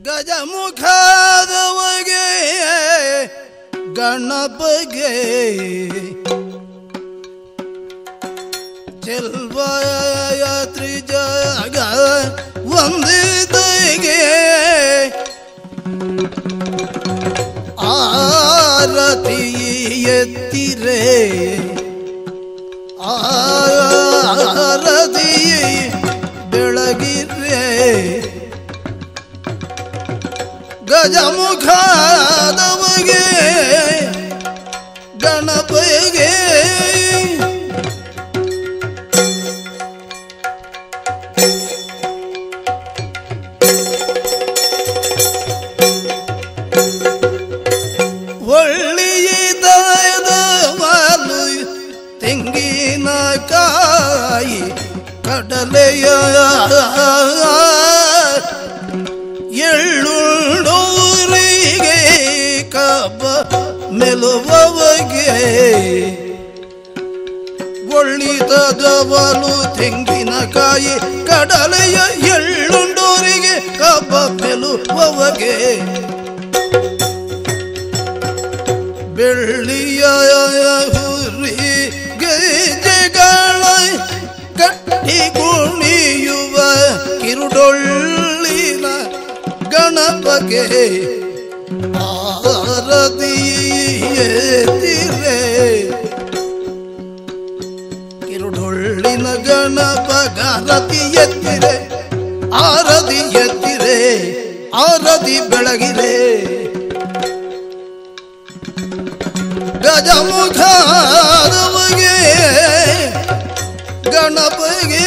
ಗಜಮುಖದವಗೆ ಗಣಪಗೆ ಚೆಲ್ವಯ ತ್ರಿಜಗ ವಂದಿತೆಗೆ ಆರತಿ ಎತ್ತಿರೆ ಆರತಿ ಬೆಳಗಿರೆ ಗಜಮುಖದವಗೆ ಗಣಪಗೆ ಒಳ್ಳೆಯದಾದವಲು ತೆಂಗಿನಕಾಯಿ ಕಡಲೆಯ ಎಳ್ಳುಳ್ಳೂರಿಗೆ ಕಬ್ಬ ಮೆಲುವವಗೆ ಒಳ್ಳಿದವಲು ತೆಂಗಿನಕಾಯಿ ಕಡಲೆಯ ಎಳ್ಳುಂಡೋರಿಗೆ ಕಬ್ಬ ಮೆಲುವವಗೆ ಬೆಳ್ಳಿಯ ಹುರಿ ಗೆಜೆಗಳ ಕಟ್ಟಿ ಕುಣಿಯುವ ಕಿರುಡೊಳ್ಳಿನ ಗಣಪಗೆ ಆರತಿಯೇತಿರೆ ಕಿರುಡೊಳ್ಳಿನ ಗಣಪ ಗಾರತಿ ಎತ್ತಿರೆ ಆರತಿ ಎತ್ತಿರೆ ಆರತಿ ಬೆಳಗಿರೆ ಗಜಮುಖದವಗೆ ಗಣಪಗೆ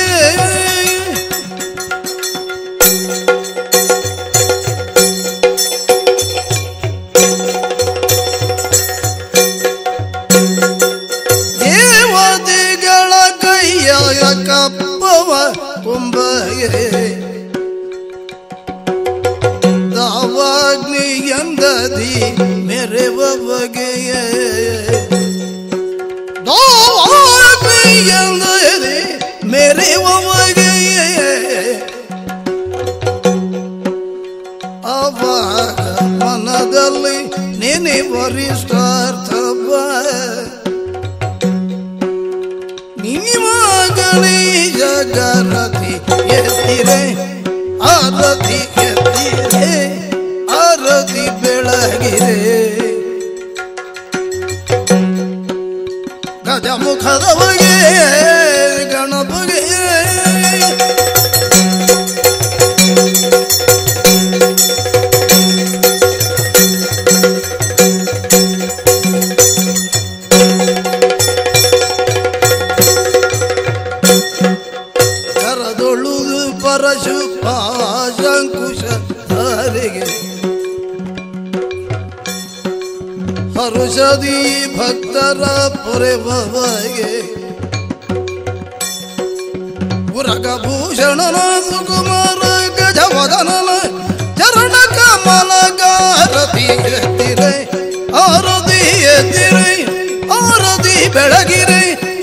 ದೇವತೆಗಳ ಕೈಯ ಕಪ್ಪವ ಕುಂಬಗೆ ದಾವಾಗ್ನಿಯಂದದಿ ಮೆರೆವಗೆಯೇ ದಾವಾಗ್ನಿಯಂದದಿ ಮೆರೆವಗೆಯೇ ಅವಾಗ ಮನದಲ್ಲಿ ನೆನೆ ವರಿಷ್ಠಾರ್ಥವ ನಿಮ್ಮ ಗಣೇಶ ಗರತಿ ಎತ್ತಿರೆ ಆರತಿ ಎತ್ತಿರೆ ಆರತಿ ಬೆಳಗಿರೆ ಗಜಮುಖದವಗೆ ಗಣಪಗೆ ಕರದೊಳುದು ಪರಶು ಪಾಶಂಕುಶ ಧಾರಿಗೆ ಹರುಷದಿ ಭಕ್ತರ ಪೊರೆವಗೆ ಉರಗಭೂಷಣನ ಸುಕುಮಾರ ಗಜವದನನ ಚರಣ ಕಮಲ ಗಾರತಿ ಎತ್ತಿರೆ ಆರತಿ ಎತ್ತಿರೆ ಆರತಿ ಬೆಳಗಿರೆ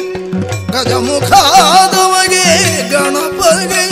ಗಜಮುಖಾದವಗೆ ಗಣಪಗೆ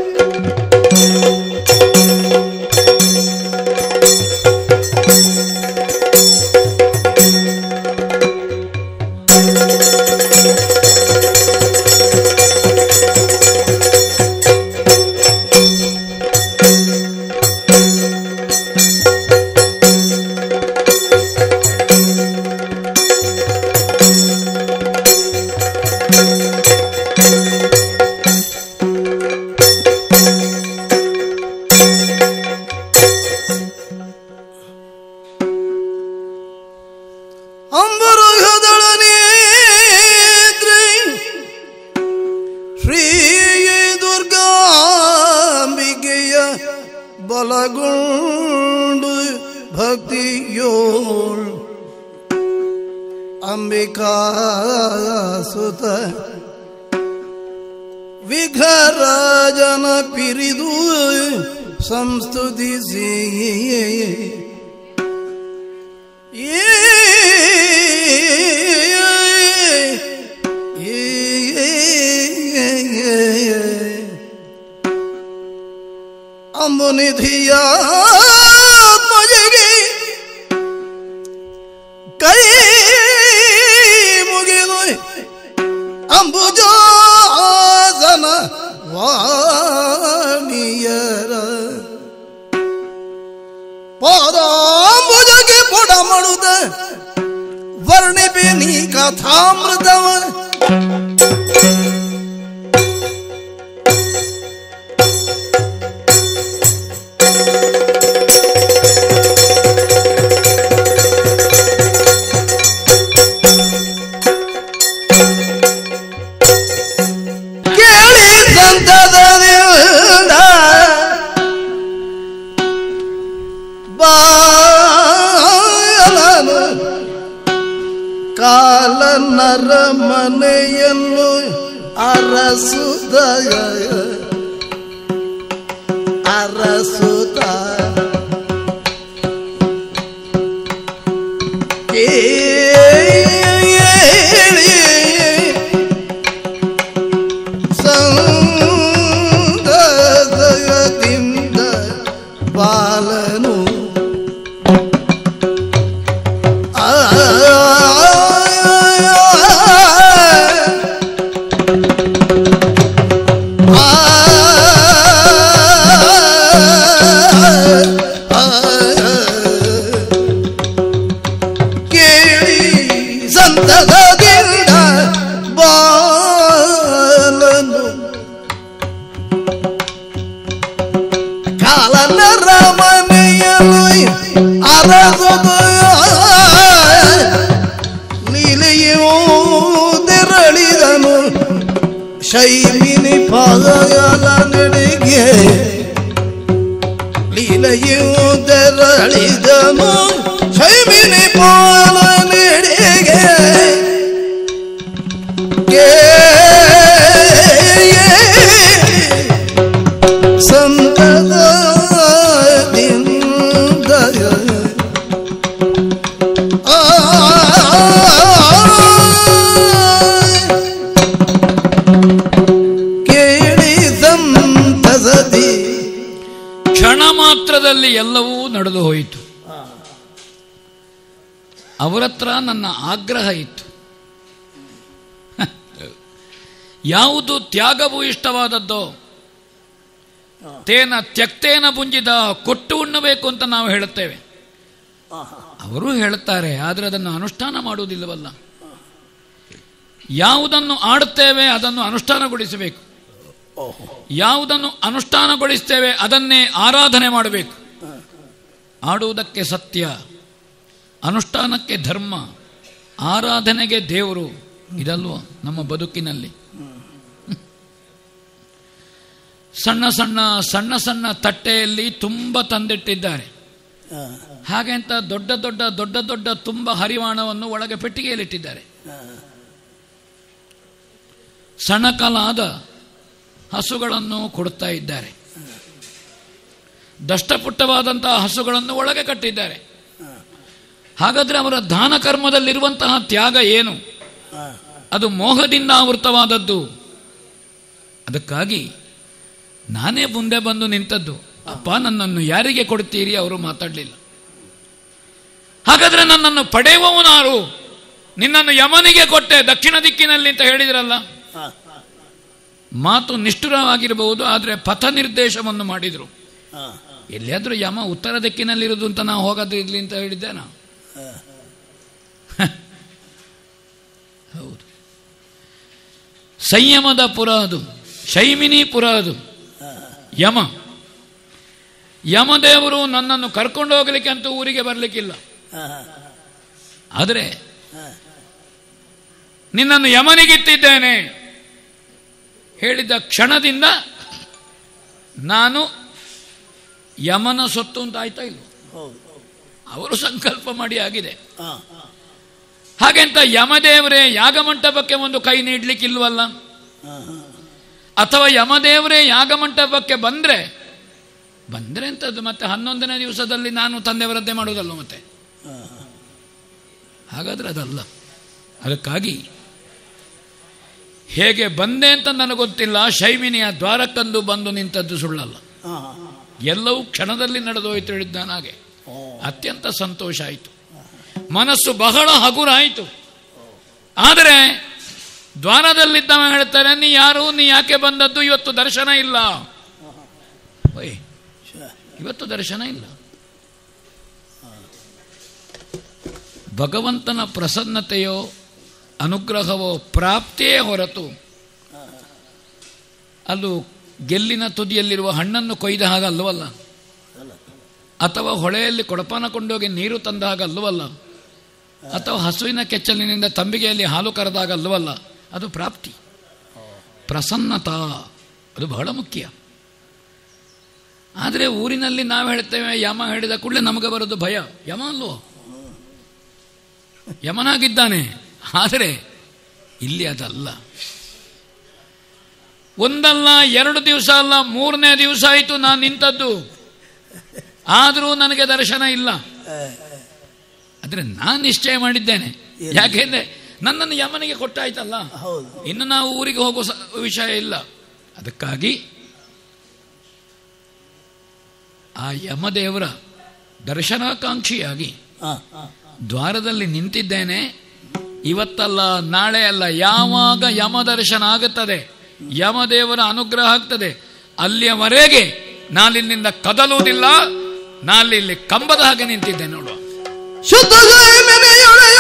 ಅಂಬರುಗದಳನೇತ್ರೆ ಶ್ರೀ ದುರ್ಗಾಂಬಿಕೆಯ ಬಲಗೊಂಡು ಭಕ್ತಿಯೋಳ್ ಅಂಬಿಕಾ ಸುತ ವಿಘರಾಜನ ಪಿರಿದು ಸಂಸ್ತುತಿಸಿ ಅಂಬುನಿಧಿಯ ಪಾದಾಂಬುಜಗೆ ಪೊಡ ಮಾಡುದ ವರ್ಣಿಪಿ ನೀ ಕಥಾಮೃತವ ಕೇಳಿ ಸಂತದದಿಂದ ಬಾಲನು ಕಾಲನರ ಮನೆಯನ್ನು ಅರಸುದ ಅರಸುತ ಕೇಳಿ ಸಂದದಿಂದ ಬಾಲನು ಆ ಕೇಳಿ ಸಂತದದಿಂದ ಬಾಲನು ಕಾಲನರ ಮನೆಯಲ್ಲಿ ಅರಸದು ಲೀಲೆಯುವುದರಳಿದನು ಶೈಮಿನಿ ಪಾದಗಳ ನಡೆಗೆ ಲೀಲೆಯುವುದರಳಿದನು ಶೈಮಿನಿ ಪಾದ ನಡೆಗೆ ಸಂತದಿಂದ ಕೇಳಿ ಸಂತಸದಿ ಕ್ಷಣ ಮಾತ್ರದಲ್ಲಿ ಎಲ್ಲವೂ ನಡೆದು ಹೋಯಿತು ಅವರತ್ರ ನನ್ನ ಆಗ್ರಹ ಇತ್ತು ಯಾವುದು ತ್ಯಾಗವು ಇಷ್ಟವಾದದ್ದೋ ತೇನ ತ್ಯಕ್ತೇನ ಪುಂಜಿದ ಕೊಟ್ಟು ಉಣ್ಣಬೇಕು ಅಂತ ನಾವು ಹೇಳುತ್ತೇವೆ ಅವರು ಹೇಳುತ್ತಾರೆ ಆದರೆ ಅದನ್ನು ಅನುಷ್ಠಾನ ಮಾಡುವುದಿಲ್ಲವಲ್ಲ ಯಾವುದನ್ನು ಆಡುತ್ತೇವೆ ಅದನ್ನು ಅನುಷ್ಠಾನಗೊಳಿಸಬೇಕು ಯಾವುದನ್ನು ಅನುಷ್ಠಾನಗೊಳಿಸ್ತೇವೆ ಅದನ್ನೇ ಆರಾಧನೆ ಮಾಡಬೇಕು ಆಡುವುದಕ್ಕೆ ಸತ್ಯ ಅನುಷ್ಠಾನಕ್ಕೆ ಧರ್ಮ ಆರಾಧನೆಗೆ ದೇವರು ಇದಲ್ವ ನಮ್ಮ ಬದುಕಿನಲ್ಲಿ ಸಣ್ಣ ಸಣ್ಣ ಸಣ್ಣ ಸಣ್ಣ ತಟ್ಟೆಯಲ್ಲಿ ತುಂಬ ತಂದಿಟ್ಟಿದ್ದಾರೆ ಹಾಗೆ ಅಂತ ದೊಡ್ಡ ದೊಡ್ಡ ದೊಡ್ಡ ದೊಡ್ಡ ತುಂಬ ಹರಿವಾಣವನ್ನು ಒಳಗೆ ಪೆಟ್ಟಿಗೆಯಲ್ಲಿಟ್ಟಿದ್ದಾರೆ ಸಣಕಲಾದ ಹಸುಗಳನ್ನು ಕೊಡುತ್ತಾ ಇದ್ದಾರೆ ದಷ್ಟಪುಟ್ಟವಾದಂತಹ ಹಸುಗಳನ್ನು ಒಳಗೆ ಕಟ್ಟಿದ್ದಾರೆ ಹಾಗಾದ್ರೆ ಅವರ ದಾನ ಕರ್ಮದಲ್ಲಿರುವಂತಹ ತ್ಯಾಗ ಏನು ಅದು ಮೋಹದಿಂದ ಆವೃತವಾದದ್ದು ಅದಕ್ಕಾಗಿ ನಾನೇ ಮುಂದೆ ಬಂದು ನಿಂತದ್ದು ಅಪ್ಪ ನನ್ನನ್ನು ಯಾರಿಗೆ ಕೊಡ್ತೀರಿ ಅವರು ಮಾತಾಡಲಿಲ್ಲ ಹಾಗಾದ್ರೆ ನನ್ನನ್ನು ಪಡೆಯುವವನಾರು ನಿನ್ನನ್ನು ಯಮನಿಗೆ ಕೊಟ್ಟೆ ದಕ್ಷಿಣ ದಿಕ್ಕಿನಲ್ಲಿ ಅಂತ ಹೇಳಿದ್ರಲ್ಲ ಮಾತು ನಿಷ್ಠುರವಾಗಿರಬಹುದು ಆದರೆ ಪಥ ನಿರ್ದೇಶವನ್ನು ಮಾಡಿದರು ಎಲ್ಲಿಯಾದ್ರೂ ಯಮ ಉತ್ತರ ದಿಕ್ಕಿನಲ್ಲಿರುವುದು ಅಂತ ನಾವು ಹೋಗೋದು ಇರ್ಲಿ ಅಂತ ಹೇಳಿದ್ದೆ ನಾ ಹೌದು ಸಂಯಮದ ಪುರ ಅದು ಶೈಮಿನಿ ಪುರ ಅದು ಯಮ ಯಮದೇವರು ನನ್ನನ್ನು ಕರ್ಕೊಂಡು ಹೋಗಲಿಕ್ಕೆ ಅಂತೂ ಊರಿಗೆ ಬರಲಿಕ್ಕಿಲ್ಲ ಆದರೆ ನಿನ್ನನ್ನು ಯಮನಿಗಿತ್ತಿದ್ದೇನೆ ಹೇಳಿದ ಕ್ಷಣದಿಂದ ನಾನು ಯಮನ ಸೊತ್ತು ಅಂತ ಆಯ್ತಾ ಇಲ್ಲ ಅವರು ಸಂಕಲ್ಪ ಮಾಡಿ ಆಗಿದೆ ಹಾಗೆಂತ ಯಮದೇವರೇ ಯಾಗಮಂಟಪಕ್ಕೆ ಒಂದು ಕೈ ನೀಡ್ಲಿಕ್ಕಿಲ್ವಲ್ಲ ಅಥವಾ ಯಮದೇವರೇ ಯಾಗಮಂಟಪಕ್ಕೆ ಬಂದ್ರೆ ಬಂದ್ರೆ ಅಂತದ್ದು ಮತ್ತೆ ಹನ್ನೊಂದನೇ ದಿವಸದಲ್ಲಿ ನಾನು ತಂದೆಯವರದ್ದೇ ಮಾಡುವುದಲ್ಲ ಮತ್ತೆ ಹಾಗಾದ್ರೆ ಅದಲ್ಲ ಅದಕ್ಕಾಗಿ ಹೇಗೆ ಬಂದೆ ಅಂತ ನನಗೆ ಗೊತ್ತಿಲ್ಲ ಶೈವಿನಿಯ ದ್ವಾರಕ್ಕಂದು ಬಂದು ನಿಂತದ್ದು ಸುಳ್ಳಲ್ಲ ಎಲ್ಲವೂ ಕ್ಷಣದಲ್ಲಿ ನಡೆದು ಹೋಯ್ತು ಹೇಳಿದ್ದಾನ ಹಾಗೆ ಅತ್ಯಂತ ಸಂತೋಷ ಆಯಿತು ಮನಸ್ಸು ಬಹಳ ಹಗುರ ಆಯಿತು ಆದರೆ ದ್ವಾರದಲ್ಲಿದ್ದವ ಹೇಳ್ತಾರೆ ನೀ ಯಾರು ನೀ ಯಾಕೆ ಬಂದದ್ದು ಇವತ್ತು ದರ್ಶನ ಇಲ್ಲ ಓಯ್ ಇವತ್ತು ದರ್ಶನ ಇಲ್ಲ ಭಗವಂತನ ಪ್ರಸನ್ನತೆಯೋ ಅನುಗ್ರಹವೋ ಪ್ರಾಪ್ತಿಯೇ ಹೊರತು ಅದು ಗೆಲ್ಲಿನ ತುದಿಯಲ್ಲಿರುವ ಹಣ್ಣನ್ನು ಕೊಯ್ದ ಹಾಗಲ್ಲವಲ್ಲ ಅಥವಾ ಹೊಳೆಯಲ್ಲಿ ಕೊಡಪಾನ ಕೊಂಡೋಗಿ ನೀರು ತಂದ ಹಾಗಲ್ಲವಲ್ಲ ಅಥವಾ ಹಸುವಿನ ಕೆಚ್ಚಲಿನಿಂದ ತಂಬಿಗೆಯಲ್ಲಿ ಹಾಲು ಕರೆದಾಗ ಅಲ್ಲವಲ್ಲ ಅದು ಪ್ರಾಪ್ತಿ ಪ್ರಸನ್ನತಾ ಅದು ಬಹಳ ಮುಖ್ಯ ಆದರೆ ಊರಿನಲ್ಲಿ ನಾವು ಹೇಳ್ತೇವೆ ಯಮ ಹೇಳಿದ ಕೂಡಲೇ ನಮಗೆ ಬರೋದು ಭಯ ಯಮ ಅಲ್ವೋ ಯಮನಾಗಿದ್ದಾನೆ ಆದರೆ ಇಲ್ಲಿ ಅದಲ್ಲ ಒಂದಲ್ಲ ಎರಡು ದಿವಸ ಅಲ್ಲ ಮೂರನೇ ದಿವಸ ಆಯಿತು ನಾನು ನಿಂತದ್ದು ಆದರೂ ನನಗೆ ದರ್ಶನ ಇಲ್ಲ ಆದರೆ ನಾನು ನಿಶ್ಚಯ ಮಾಡಿದ್ದೇನೆ ಯಾಕೆಂದ್ರೆ ನನ್ನನ್ನು ಯಮನಿಗೆ ಕೊಟ್ಟಾಯ್ತಲ್ಲ ಹೌದು ಇನ್ನು ನಾವು ಊರಿಗೆ ಹೋಗೋ ಸ- ವಿಷಯ ಇಲ್ಲ ಅದಕ್ಕಾಗಿ ಆ ಯಮದೇವರ ದರ್ಶನಾಕಾಂಕ್ಷಿಯಾಗಿ ಹಾ ದ್ವಾರದಲ್ಲಿ ನಿಂತಿದ್ದೇನೆ ಇವತ್ತಲ್ಲ ನಾಳೆ ಅಲ್ಲ ಯಾವಾಗ ಯಮ ದರ್ಶನ ಆಗುತ್ತದೆ ಯಮದೇವರ ಅನುಗ್ರಹ ಆಗ್ತದೆ ಅಲ್ಲಿಯವರೆಗೆ ನಾನಿಲ್ಲಿಂದ ಕದಲುವುದಿಲ್ಲ ನಾನಿಲ್ಲಿ ಕಂಬದ ಹಾಗೆ ನಿಂತಿದ್ದೆ ನೋಡುವ ಶುದ್ಧ ಜೈಮಿನಿಯೊಡೆಯ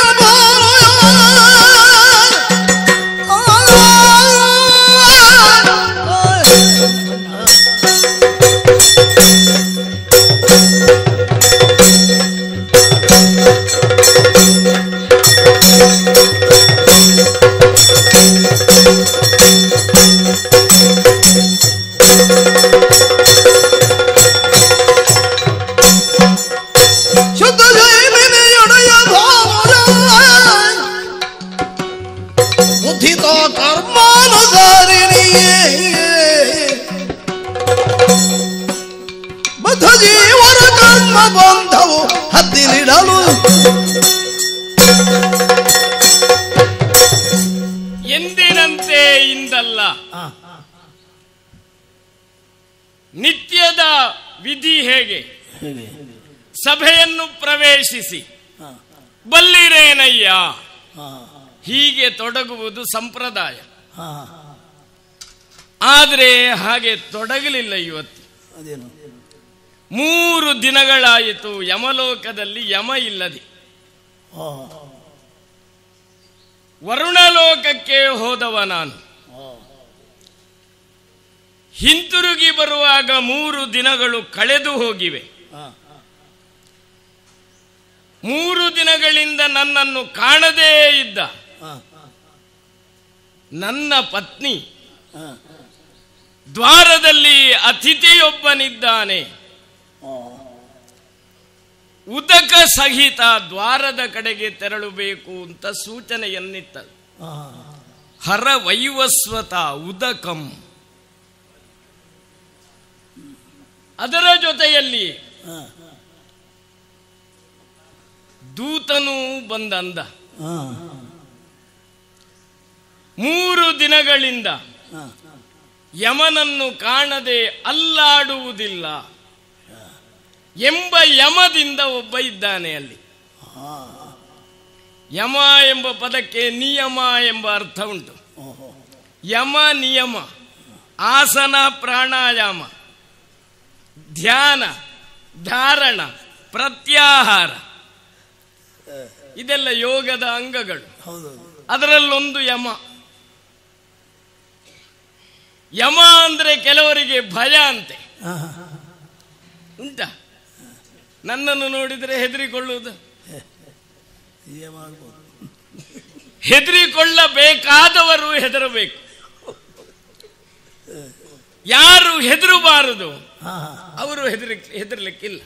ಶುದ್ಧ ಜೈಮಿನಿಯೊಡೆಯ ಬುದ್ಧಿತ ಕರ್ಮಾನುಸಾರಿಣಿಯೇ ಬದ್ಧ ಜೀವನ ಕರ್ಮ ಬಂಧವು ಹತ್ತಿಲಿಡಲು ಎಂದಿನಂತೆ ಇಂದಲ್ಲ ನಿತ್ಯದ ವಿಧಿ ಹೇಗೆ ಸಭೆಯನ್ನು ಪ್ರವೇಶಿಸಿ ಬಲ್ಲಿರೇನಯ್ಯ ಹೀಗೆ ತೊಡಗುವುದು ಸಂಪ್ರದಾಯ ಆದರೆ ಹಾಗೆ ತೊಡಗಲಿಲ್ಲ ಇವತ್ತು ಅದೇನು ಮೂರು ದಿನಗಳಾಯಿತು ಯಮಲೋಕದಲ್ಲಿ ಯಮ ಇಲ್ಲದೆ ವರುಣಲೋಕಕ್ಕೆ ಹೋದವ ನಾನು ಹಿಂತಿರುಗಿ ಬರುವಾಗ ಮೂರು ದಿನಗಳು ಕಳೆದು ಹೋಗಿವೆ ಮೂರು ದಿನಗಳಿಂದ ನನ್ನನ್ನು ಕಾಣದೇ ಇದ್ದ ನನ್ನ ಪತ್ನಿ ದ್ವಾರದಲ್ಲಿ ಅತಿಥಿಯೊಬ್ಬನಿದ್ದಾನೆ ಉದಕ ಸಹಿತ ದ್ವಾರದ ಕಡೆಗೆ ತೆರಳಬೇಕು ಅಂತ ಸೂಚನೆಯನ್ನಿತ್ತ ಹರ ವೈವಸ್ವತ ಉದಕಂ ಅದರ ಜೊತೆಯಲ್ಲಿ ದೂತನೂ ಬಂದಂದ ಮೂರು ದಿನಗಳಿಂದ ಯಮನನ್ನು ಕಾಣದೆ ಅಲ್ಲಾಡುವುದಿಲ್ಲ ಎಂಬ ಯಮದಿಂದ ಒಬ್ಬ ಇದ್ದಾನೆ ಅಲ್ಲಿ ಯಮ ಎಂಬ ಪದಕ್ಕೆ ನಿಯಮ ಎಂಬ ಅರ್ಥ ಉಂಟು ಯಮ ನಿಯಮ ಆಸನ ಪ್ರಾಣಾಯಾಮ ಧ್ಯಾನ ಧಾರಣ ಪ್ರತ್ಯಾಹಾರ ಇದೆಲ್ಲ ಯೋಗದ ಅಂಗಗಳು ಹೌದೌದು ಅದರಲ್ಲೊಂದು ಯಮ ಯಮ ಅಂದ್ರೆ ಕೆಲವರಿಗೆ ಭಯ ಅಂತೆ ಉಂಟ ನನ್ನನ್ನು ನೋಡಿದರೆ ಹೆದರಿಕೊಳ್ಳುವುದು ಮಾಡ್ಬೋದು ಹೆದರಿಕೊಳ್ಳಬೇಕಾದವರು ಹೆದರಬೇಕು ಯಾರು ಹೆದರಬಾರದು ಅವರು ಹೆದರಿ ಹೆದರ್ಲಿಕ್ಕಿಲ್ಲ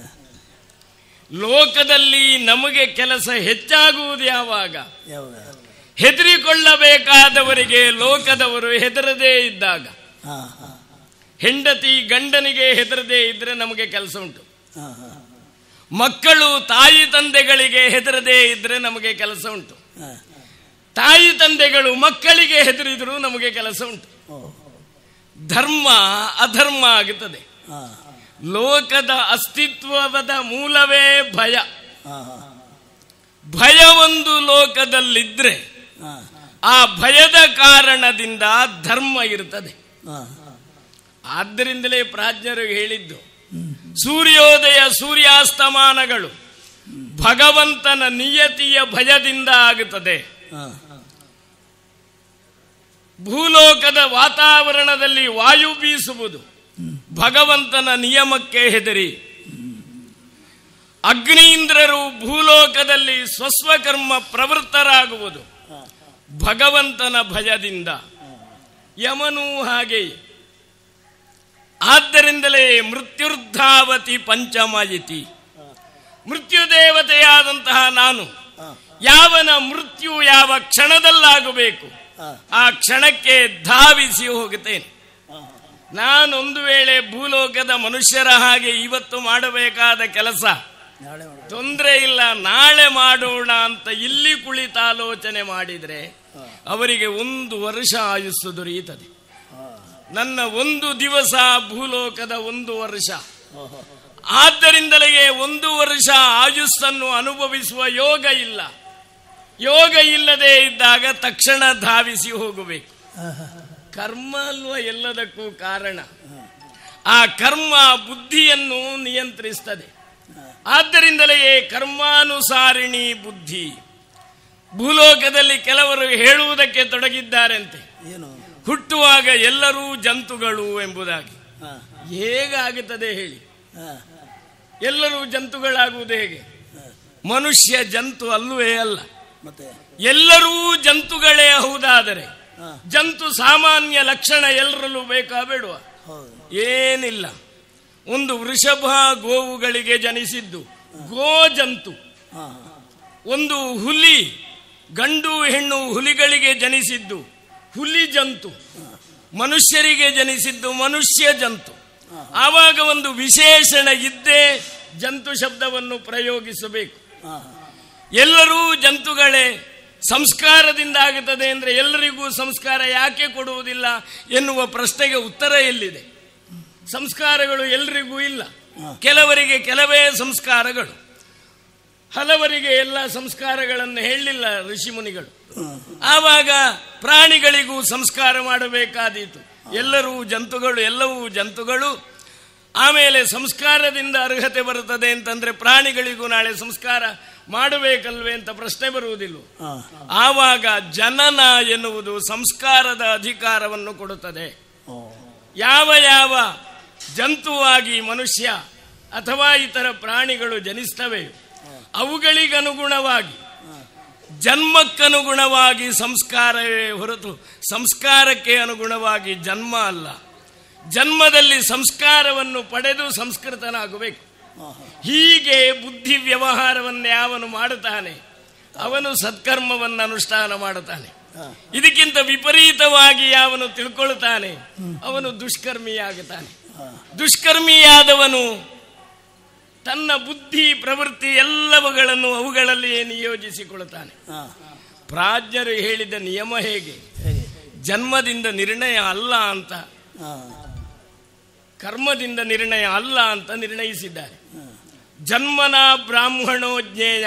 ಲೋಕದಲ್ಲಿ ನಮಗೆ ಕೆಲಸ ಹೆಚ್ಚಾಗುವುದು ಯಾವಾಗ ಯಾವಾಗ ಹೆದರಿಕೊಳ್ಳಬೇಕಾದವರಿಗೆ ಲೋಕದವರು ಹೆದರದೇ ಇದ್ದಾಗ ಹಾ ಹಾ ಹೆಂಡತಿ ಗಂಡನಿಗೆ ಹೆದರದೇ ಇದ್ರೆ ನಮಗೆ ಕೆಲಸ ಉಂಟು ಹಾ ಹಾ ಮಕ್ಕಳು ತಾಯಿ ತಂದೆಗಳಿಗೆ ಹೆದರದೇ ಇದ್ರೆ ನಮಗೆ ಕೆಲಸ ಉಂಟು ಹಾ ತಾಯಿ ತಂದೆಗಳು ಮಕ್ಕಳಿಗೆ ಹೆದರಿದ್ರು ನಮಗೆ ಕೆಲಸ ಉಂಟು ಓ ಧರ್ಮ ಅಧರ್ಮ ಆಗುತ್ತದೆ ಹಾ ಲೋಕದ ಅಸ್ತಿತ್ವದ ಮೂಲವೇ ಭಯ ಹಾ ಹಾ ಭಯ ಒಂದು ಲೋಕದಲ್ಲಿದ್ರೆ ಹಾ ಆ ಭಯದ ಕಾರಣದಿಂದ ಧರ್ಮ ಇರ್ತದೆ ಹಾ ಆದ್ದರಿಂದಲೇ ಪ್ರಾಜ್ಞರು ಹೇಳಿದ್ದು ಸೂರ್ಯೋದಯ ಸೂರ್ಯಾಸ್ತಮಾನಗಳು ಭಗವಂತನ ನಿಯತಿಯ ಭಯದಿಂದ ಆಗುತ್ತದೆ ಹಾ. ಭೂಲೋಕದ ವಾತಾವರಣದಲ್ಲಿ ವಾಯು ಬೀಸುವುದು ಭಗವಂತನ ನಿಯಮಕ್ಕೆ ಹೆದರಿ ಅಗ್ನೀಂದ್ರರು ಭೂಲೋಕದಲ್ಲಿ ಸ್ವಸ್ವಕರ್ಮ ಪ್ರವೃತ್ತರಾಗುವುದು ಭಗವಂತನ ಭಯದಿಂದ ಯಮನೂ ಹಾಗೆಯೇ ಆದ್ದರಿಂದಲೇ ಮೃತ್ಯುರ್ಧಾವತಿ ಪಂಚಮಯಿತಿ ಮೃತ್ಯುದೇವತೆಯಾದಂತಹ ನಾನು ಯಾವನ ಮೃತ್ಯು ಯಾವ ಕ್ಷಣದಲ್ಲಾಗಬೇಕು ಆ ಕ್ಷಣಕ್ಕೆ ಧಾವಿಸಿ ಹೋಗುತ್ತೇನೆ ನಾನೊಂದು ವೇಳೆ ಭೂಲೋಕದ ಮನುಷ್ಯರ ಹಾಗೆ ಇವತ್ತು ಮಾಡಬೇಕಾದ ಕೆಲಸ ನಾಳೆ ಮಾಡೋಣ. ತೊಂದರೆ ಇಲ್ಲ ನಾಳೆ ಮಾಡೋಣ ಅಂತ ಇಲ್ಲಿ ಕುಳಿತಾಲೋಚನೆ ಮಾಡಿದ್ರೆ ಅವರಿಗೆ ಒಂದು ವರ್ಷ ಆಯುಸ್ಸು ದೊರೆಯುತ್ತದೆ ನನ್ನ ಒಂದು ದಿವಸ ಭೂಲೋಕದ ಒಂದು ವರ್ಷ ಆದ್ದರಿಂದಲೇ ಒಂದು ವರ್ಷ ಆಯುಸ್ಸನ್ನು ಅನುಭವಿಸುವ ಯೋಗ ಇಲ್ಲ ಯೋಗ ಇಲ್ಲದೆ ಇದ್ದಾಗ ತಕ್ಷಣ ಧಾವಿಸಿ ಹೋಗಬೇಕು ಕರ್ಮ ಅಲ್ವ ಎಲ್ಲದಕ್ಕೂ ಕಾರಣ ಆ ಕರ್ಮ ಬುದ್ಧಿಯನ್ನು ನಿಯಂತ್ರಿಸ್ತದೆ ಆದ್ದರಿಂದಲೇ ಕರ್ಮಾನುಸಾರಿಣಿ ಬುದ್ಧಿ ಭೂಲೋಕದಲ್ಲಿ ಕೆಲವರು ಹೇಳುವುದಕ್ಕೆ ತೊಡಗಿದ್ದಾರಂತೆ ಏನು ಹುಟ್ಟುವಾಗ ಎಲ್ಲರೂ ಜಂತುಗಳು ಎಂಬುದಾಗಿ ಹಾ. ಹೇಗಾಗುತ್ತದೆ ಹೇಳಿ ಹಾ. ಎಲ್ಲರೂ ಜಂತುಗಳಾಗುವುದು ಹೇಗೆ ಮನುಷ್ಯ ಜಂತು ಅಲ್ಲವೇ ಅಲ್ಲ ಮತ್ತೆ ಎಲ್ಲರೂ ಜಂತುಗಳೇ ಹೌದಾದರೆ ಹಾ. ಜಂತು ಸಾಮಾನ್ಯ ಲಕ್ಷಣ ಎಲ್ಲರಲ್ಲೂ ಬೇಕಾ ಬೇಡುವ ಹೌದು ಏನಿಲ್ಲ ಒಂದು ವೃಷಭ ಗೋವುಗಳಿಗೆ ಜನಿಸಿದ್ದು ಗೋ ಜಂತು ಹಾ ಒಂದು ಹುಲಿ ಗಂಡು ಹೆಣ್ಣು ಹುಲಿಗಳಿಗೆ ಜನಿಸಿದ್ದು ಹುಲಿ ಜಂತು ಮನುಷ್ಯರಿಗೆ ಜನಿಸಿದ್ದು ಮನುಷ್ಯ ಜಂತು ಆವಾಗ ಒಂದು ವಿಶೇಷಣ ಇದ್ದೇ ಜಂತು ಶಬ್ದವನ್ನು ಪ್ರಯೋಗಿಸಬೇಕು ಹಾ ಎಲ್ಲರೂ ಜಂತುಗಳೇ ಸಂಸ್ಕಾರದಿಂದ ಆಗುತ್ತದೆ ಅಂದರೆ ಎಲ್ಲರಿಗೂ ಸಂಸ್ಕಾರ ಯಾಕೆ ಕೊಡುವುದಿಲ್ಲ ಎನ್ನುವ ಪ್ರಶ್ನೆಗೆ ಉತ್ತರ ಎಲ್ಲಿದೆ ಸಂಸ್ಕಾರಗಳು ಎಲ್ಲರಿಗೂ ಇಲ್ಲ ಕೆಲವರಿಗೆ ಕೆಲವೇ ಸಂಸ್ಕಾರಗಳು ಹಲವರಿಗೆ ಎಲ್ಲ ಸಂಸ್ಕಾರಗಳನ್ನು ಹೇಳಲಿಲ್ಲ ಋಷಿಮುನಿಗಳು ಆವಾಗ ಪ್ರಾಣಿಗಳಿಗೂ ಸಂಸ್ಕಾರ ಮಾಡಬೇಕಾದೀತು ಎಲ್ಲರೂ ಜಂತುಗಳು ಎಲ್ಲವೂ ಜಂತುಗಳು ಆಮೇಲೆ ಸಂಸ್ಕಾರದಿಂದ ಅರ್ಹತೆ ಬರುತ್ತದೆ ಅಂತಂದ್ರೆ ಪ್ರಾಣಿಗಳಿಗೂ ನಾಳೆ ಸಂಸ್ಕಾರ ಮಾಡಬೇಕಲ್ವೇ ಅಂತ ಪ್ರಶ್ನೆ ಬರುವುದಿಲ್ಲ ಹಾ ಆವಾಗ ಜನನ ಎನ್ನುವುದು ಸಂಸ್ಕಾರದ ಅಧಿಕಾರವನ್ನು ಕೊಡುತ್ತದೆ ಓ ಯಾವ ಯಾವ ಜಂತುವಾಗಿ ಮನುಷ್ಯ ಅಥವಾ ಇತರ ಪ್ರಾಣಿಗಳು ಜನಿಸ್ತವೆ ಅವುಗಳಿಗನುಗುಣವಾಗಿ ಜನ್ಮಕ್ಕನುಗುಣವಾಗಿ ಸಂಸ್ಕಾರವೇ ಹೊರತು ಸಂಸ್ಕಾರಕ್ಕೆ ಅನುಗುಣವಾಗಿ ಜನ್ಮ ಅಲ್ಲ ಜನ್ಮದಲ್ಲಿ ಸಂಸ್ಕಾರವನ್ನು ಪಡೆದು ಸಂಸ್ಕೃತನಾಗಬೇಕು ಹೀಗೆ ಬುದ್ಧಿ ವ್ಯವಹಾರವನ್ನು ಯಾವನು ಮಾಡುತ್ತಾನೆ ಅವನು ಸತ್ಕರ್ಮವನ್ನು ಅನುಷ್ಠಾನ ಮಾಡುತ್ತಾನೆ ಇದಕ್ಕಿಂತ ವಿಪರೀತವಾಗಿ ಯಾವನು ತಿಳ್ಕೊಳ್ತಾನೆ ಅವನು ದುಷ್ಕರ್ಮಿಯಾಗುತ್ತಾನೆ ದುಷ್ಕರ್ಮಿಯಾದವನು ತನ್ನ ಬುದ್ಧಿ ಪ್ರವೃತ್ತಿ ಎಲ್ಲವುಗಳನ್ನು ಅವುಗಳಲ್ಲಿಯೇ ನಿಯೋಜಿಸಿಕೊಳ್ಳುತ್ತಾನೆ ಹಾ ಪ್ರಾಜ್ಞರು ಹೇಳಿದ ನಿಯಮ ಹೇಗೆ ಹೇಗೆ ಜನ್ಮದಿಂದ ನಿರ್ಣಯ ಅಲ್ಲ ಅಂತ ಹಾ ಕರ್ಮದಿಂದ ನಿರ್ಣಯ ಅಲ್ಲ ಅಂತ ನಿರ್ಣಯಿಸಿದ್ದಾರೆ ಜನ್ಮನ ಬ್ರಾಹ್ಮಣೋ ಜ್ಞೇಯ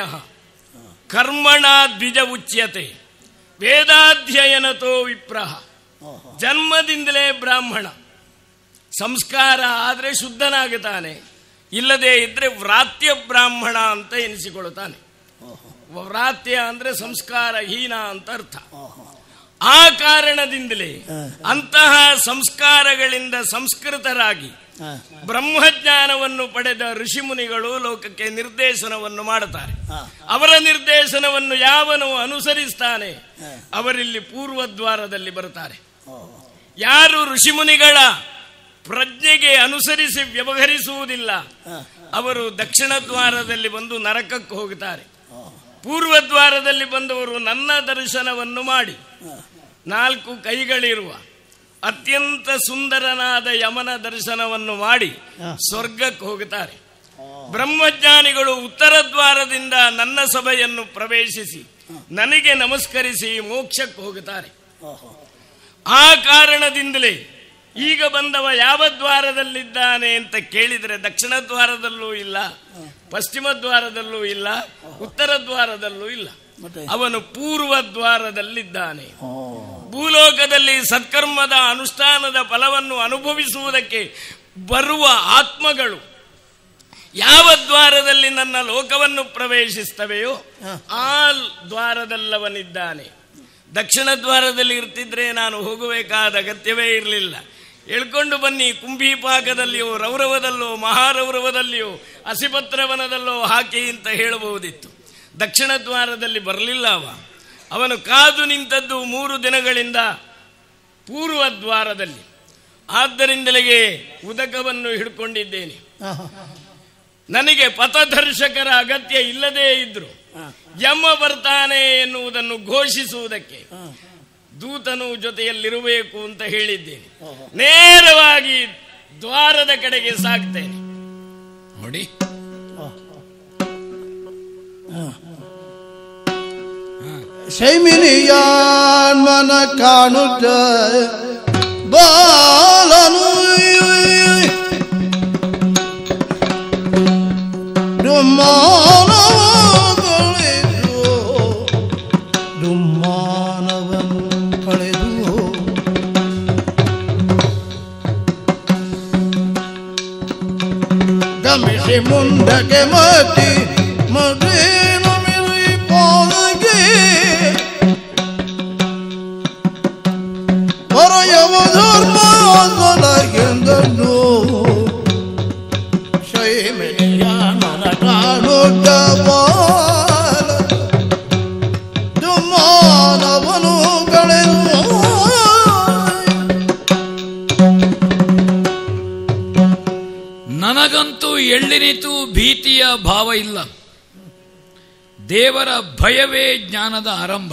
ಕರ್ಮಣ ದ್ವಿಜ ಉಚ್ಯತೆ ವೇದಾಧ್ಯಯನತೋ ವಿಪ್ರಹ ಓಹೋ ಜನ್ಮದಿಂದಲೇ ಬ್ರಾಹ್ಮಣ ಸಂಸ್ಕಾರ ಆದರೆ ಶುದ್ಧನಾಗುತ್ತಾನೆ ಇಲ್ಲದೆ ಇದ್ರೆ ವ್ರಾತ್ಯ ಬ್ರಾಹ್ಮಣ ಅಂತ ಎನಿಸಿಕೊಳ್ಳುತ್ತಾನೆ ಓಹೋ ವ್ರಾತ್ಯ ಅಂದ್ರೆ ಸಂಸ್ಕಾರಹೀನ ಅಂತ ಅರ್ಥ ಓಹೋ ಆ ಕಾರಣದಿಂದಲೇ ಹ. ಅಂತಹ ಸಂಸ್ಕಾರಗಳಿಂದ ಸಂಸ್ಕೃತರಾಗಿ ಹಾ ಬ್ರಹ್ಮಜ್ಞಾನವನ್ನು ಪಡೆದ ಋಷಿಮುನಿಗಳು ಲೋಕಕ್ಕೆ ನಿರ್ದೇಶನವನ್ನು ಮಾಡುತ್ತಾರೆ ಹಾ ಅವರ ನಿರ್ದೇಶನವನ್ನು ಯಾವನು ಅನುಸರಿಸ್ತಾನೆ ಹ. ಅವರಿಲ್ಲಿ ಪೂರ್ವದ್ವಾರದಲ್ಲಿ ಬರುತ್ತಾರೆ ಓಹೋ ಯಾರು ಋಷಿಮುನಿಗಳ ಪ್ರಜ್ಞೆಗೆ ಅನುಸರಿಸಿ ವ್ಯವಹರಿಸುವುದಿಲ್ಲ ಹಾ ಅವರು ದಕ್ಷಿಣ ದ್ವಾರದಲ್ಲಿ ಬಂದು ನರಕಕ್ಕೆ ಹೋಗುತ್ತಾರೆ ಓಹೋ ಪೂರ್ವ ದ್ವಾರದಲ್ಲಿ ಬಂದವರು ನನ್ನ ದರ್ಶನವನ್ನು ಮಾಡಿ ಹಾ ನಾಲ್ಕು ಕೈಗಳಿರುವ ಅತ್ಯಂತ ಸುಂದರನಾದ ಯಮನ ದರ್ಶನವನ್ನು ಮಾಡಿ ಹ. ಸ್ವರ್ಗಕ್ಕೆ ಹೋಗುತ್ತಾರೆ ಓ ಬ್ರಹ್ಮಜ್ಞಾನಿಗಳು ಉತ್ತರ ದ್ವಾರದಿಂದ ನನ್ನ ಸಭೆಯನ್ನು ಪ್ರವೇಶಿಸಿ ನನಗೆ ನಮಸ್ಕರಿಸಿ ಮೋಕ್ಷಕ್ಕೆ ಹೋಗುತ್ತಾರೆ ಓಹೋ ಆ ಕಾರಣದಿಂದಲೇ ಈಗ ಬಂದವ ಯಾವ ದ್ವಾರದಲ್ಲಿದ್ದಾನೆ ಅಂತ ಕೇಳಿದರೆ ದಕ್ಷಿಣ ದ್ವಾರದಲ್ಲೂ ಇಲ್ಲ ಪಶ್ಚಿಮ ದ್ವಾರದಲ್ಲೂ ಇಲ್ಲ ಉತ್ತರ ದ್ವಾರದಲ್ಲೂ ಇಲ್ಲ ಮತ್ತೆ ಅವನು ಪೂರ್ವ ದ್ವಾರದಲ್ಲಿದ್ದಾನೆ ಓ ಭೂಲೋಕದಲ್ಲಿ ಸತ್ಕರ್ಮದ ಅನುಷ್ಠಾನದ ಫಲವನ್ನು ಅನುಭವಿಸುವುದಕ್ಕೆ ಬರುವ ಆತ್ಮಗಳು ಯಾವ ದ್ವಾರದಲ್ಲಿ ನನ್ನ ಲೋಕವನ್ನು ಪ್ರವೇಶಿಸ್ತವೆಯೋ ಆ ದ್ವಾರದಲ್ಲವನಿದ್ದಾನೆ ದಕ್ಷಿಣ ದ್ವಾರದಲ್ಲಿ ಇರ್ತಿದ್ರೆ ನಾನು ಹೋಗಬೇಕಾದ ಅಗತ್ಯವೇ ಇರಲಿಲ್ಲ ಎಳ್ಕೊಂಡು ಬನ್ನಿ ಕುಂಭೀಪಾಕದಲ್ಲಿಯೋ ರೌರವದಲ್ಲೋ ಮಹಾರೌರವದಲ್ಲಿಯೋ ಅಸಿಪತ್ರವನದಲ್ಲೋ ಹಾಕಿ ಅಂತ ಹೇಳಬಹುದಿತ್ತು ದಕ್ಷಿಣ ದ್ವಾರದಲ್ಲಿ ಬರಲಿಲ್ಲ ಅವ ಅವನು ಕಾದು ನಿಂತದ್ದು ಮೂರು ದಿನಗಳಿಂದ ಪೂರ್ವ ದ್ವಾರದಲ್ಲಿ ಆದ್ದರಿಂದಲೇ ಉದಕವನ್ನು ಹಿಡ್ಕೊಂಡಿದ್ದೇನೆ ನನಗೆ ಪಥದರ್ಶಕರ ಅಗತ್ಯ ಇಲ್ಲದೇ ಇದ್ರು ಯಮ ಬರ್ತಾನೆ ಎನ್ನುವುದನ್ನು ಘೋಷಿಸುವುದಕ್ಕೆ ದೂತನು ಜೊತೆಯಲ್ಲಿರಬೇಕು ಅಂತ ಹೇಳಿದ್ದೇನೆ ನೇರವಾಗಿ ದ್ವಾರದ ಕಡೆಗೆ ಸಾಕ್ತೇನೆ ನೋಡಿ ಶೈಮಿನಿಯಾನ್ಮನ ಕಾಣುತ್ತ ಬಾಲನು ದುಮ್ಮಾನವ ಕಳೆದು ದುಮ್ಮಾನವನು ಕಳೆದು ಗಮಿಸಿ ಮುಂದಕ್ಕೆ ಮತಿ ಮದೇನು ಮಿರಿ ಪಾದಗೆ ಪರಯವ ಧರ್ಮ ಎಂದನು ಶೈಮೆಯ ಮನ ಕಾಣುತ್ತ ಬಾಲ ದುಮ್ಮಾನವನು ಕಳೆದು ನನಗಂತೂ ಎಳ್ಳಿನಿತು ಭೀತಿಯ ಭಾವ ಇಲ್ಲ ದೇವರ ಭಯವೇ ಜ್ಞಾನದ ಆರಂಭ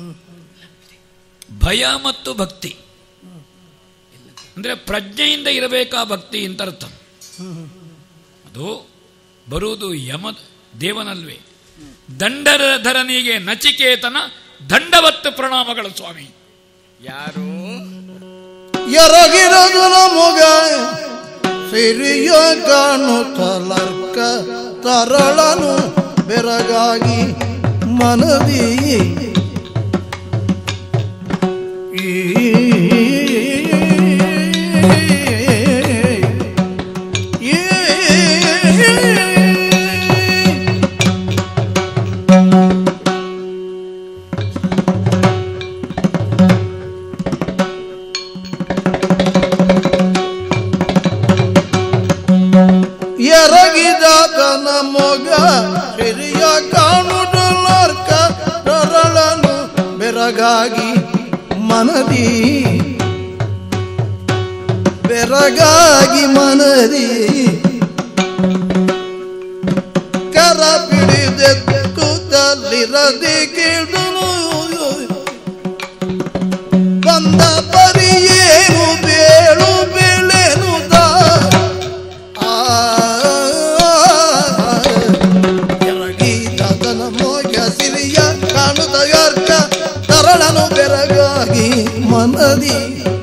ಭಯ ಮತ್ತು ಭಕ್ತಿ ಅಂದ್ರೆ ಪ್ರಜ್ಞೆಯಿಂದ ಇರಬೇಕಾ ಭಕ್ತಿ ಅಂತ ಅರ್ಥ ಅದು ಬರುವುದು ಯಮ ದೇವನಲ್ವೇ ದಂಡರಧರನಿಗೆ ನಚಿಕೇತನ ದಂಡವತ್ತು ಪ್ರಣಾಮಗಳು ಸ್ವಾಮಿ ಯಾರು ಎರಗಿರದು ನಮಗ ಸಿರಿಯ ಕಾಣುತ್ತಲರ್ಕ ತರಳನು ಬೆರಗಾಗಿ ಮನದಿ ಈ ಈ ಎರಗಿದಾತನ ಮೊಗ ಹಿರಿಯ ಕಾಣುಡಲರ್ಕ ತರಳನು ಬೆರಗಾಗಿ ಮನದಿ ಬೆರಗಾಗಿ ಮನದಿ ಕರ ಪಿಡಿದೆಕ್ಕುತ್ತಲಿರದೆ ಕೇಳಿದನು ಬಂದ ಪರಿಯೇನು ಬೇಳು ಬೆಳೆನು ಎರಗಿದನ ಮೋಗ ಸಿರಿಯ ಕಾಣುತ್ತ ಯಾರ್ಕ ತರಳನು ಬೆರಗಾಗಿ ಮನದಿ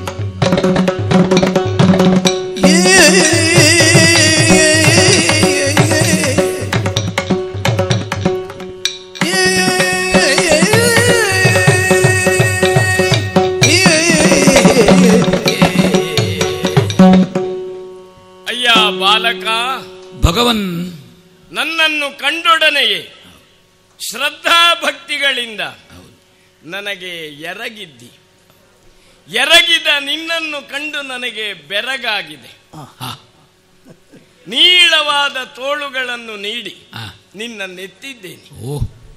ಅಯ್ಯ ಬಾಲಕ ಭಗವನ್ ನನ್ನನ್ನು ಕಂಡೊಡನೆಯೇ ಶ್ರದ್ಧಾ ಭಕ್ತಿಗಳಿಂದ ನನಗೆ ಎರಗಿದ್ದಿ ಎರಗಿದ ನಿನ್ನನ್ನು ಕಂಡು ನನಗೆ ಬೆರಗಾಗಿದೆ ಹಾ ನೀಳವಾದ ತೋಳುಗಳನ್ನು ನೀಡಿ ಹಾ ನಿನ್ನನ್ನೆತ್ತಿದ್ದೇನೆ ಓ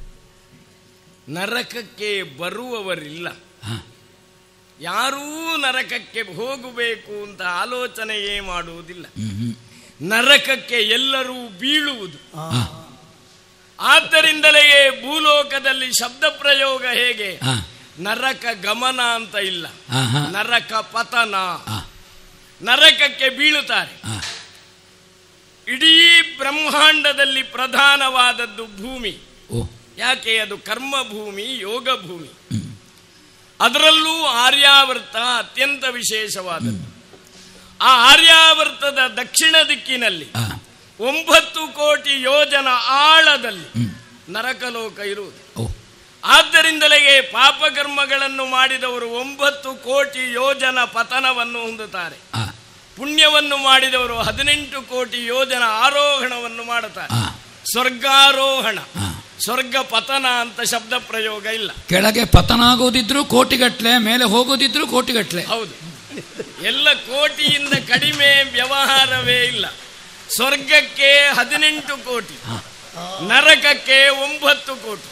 ನರಕಕ್ಕೆ ಬರುವವರಿಲ್ಲ ಹಾ ಯಾರೂ ನರಕಕ್ಕೆ ಹೋಗಬೇಕು ಅಂತ ಆಲೋಚನೆಯೇ ಮಾಡುವುದಿಲ್ಲ ಹ್ಮ್ ಹ್ಮ್ ನರಕಕ್ಕೆ ಎಲ್ಲರೂ ಬೀಳುವುದು ಹಾ ಆದ್ದರಿಂದಲೇ ಭೂಲೋಕದಲ್ಲಿ ಶಬ್ದ ಪ್ರಯೋಗ ಹೇಗೆ ಹಾ ನರಕ ಗಮನ ಅಂತ ಇಲ್ಲ ಹಾ ಹಾ ನರಕ ಪತನ ಹಾ ನರಕಕ್ಕೆ ಬೀಳುತ್ತಾರೆ ಹಾ ಇಡೀ ಬ್ರಹ್ಮಾಂಡದಲ್ಲಿ ಪ್ರಧಾನವಾದದ್ದು ಭೂಮಿ ಓ ಯಾಕೆ ಅದು ಕರ್ಮ ಭೂಮಿ ಯೋಗ ಭೂಮಿ ಹ್ಮ್ ಅದರಲ್ಲೂ ಆರ್ಯಾವರ್ತ ಅತ್ಯಂತ ವಿಶೇಷವಾದದ್ದು ಆ ಆರ್ಯಾವರ್ತದ ದಕ್ಷಿಣ ದಿಕ್ಕಿನಲ್ಲಿ ಹಾ ಒಂಬತ್ತು ಕೋಟಿ ಯೋಜನ ಆಳದಲ್ಲಿ ಹ್ಮ್ ನರಕಲೋಕ ಇರುವುದು ಓ ಆದ್ದರಿಂದಲೇ ಪಾಪಕರ್ಮಗಳನ್ನು ಮಾಡಿದವರು ಒಂಬತ್ತು ಕೋಟಿ ಯೋಜನ ಪತನವನ್ನು ಹೊಂದುತ್ತಾರೆ ಹಾ ಪುಣ್ಯವನ್ನು ಮಾಡಿದವರು ಹದಿನೆಂಟು ಕೋಟಿ ಯೋಜನ ಆರೋಹಣವನ್ನು ಮಾಡುತ್ತಾರೆ ಆ, ಸ್ವರ್ಗಾರೋಹಣ ಆ. ಸ್ವರ್ಗ ಪತನ ಅಂತ ಶಬ್ದ ಪ್ರಯೋಗ ಇಲ್ಲ ಕೆಳಗೆ ಪತನ ಆಗೋದಿದ್ರು ಕೋಟಿಗಟ್ಲೆ ಮೇಲೆ ಹೋಗೋದಿದ್ರು ಕೋಟಿಗಟ್ಲೆ ಹೌದು ಎಲ್ಲ ಕೋಟಿಯಿಂದ ಕಡಿಮೆ ವ್ಯವಹಾರವೇ ಇಲ್ಲ ಸ್ವರ್ಗಕ್ಕೆ ಹದಿನೆಂಟು ಕೋಟಿ ನರಕಕ್ಕೆ ಒಂಬತ್ತು ಕೋಟಿ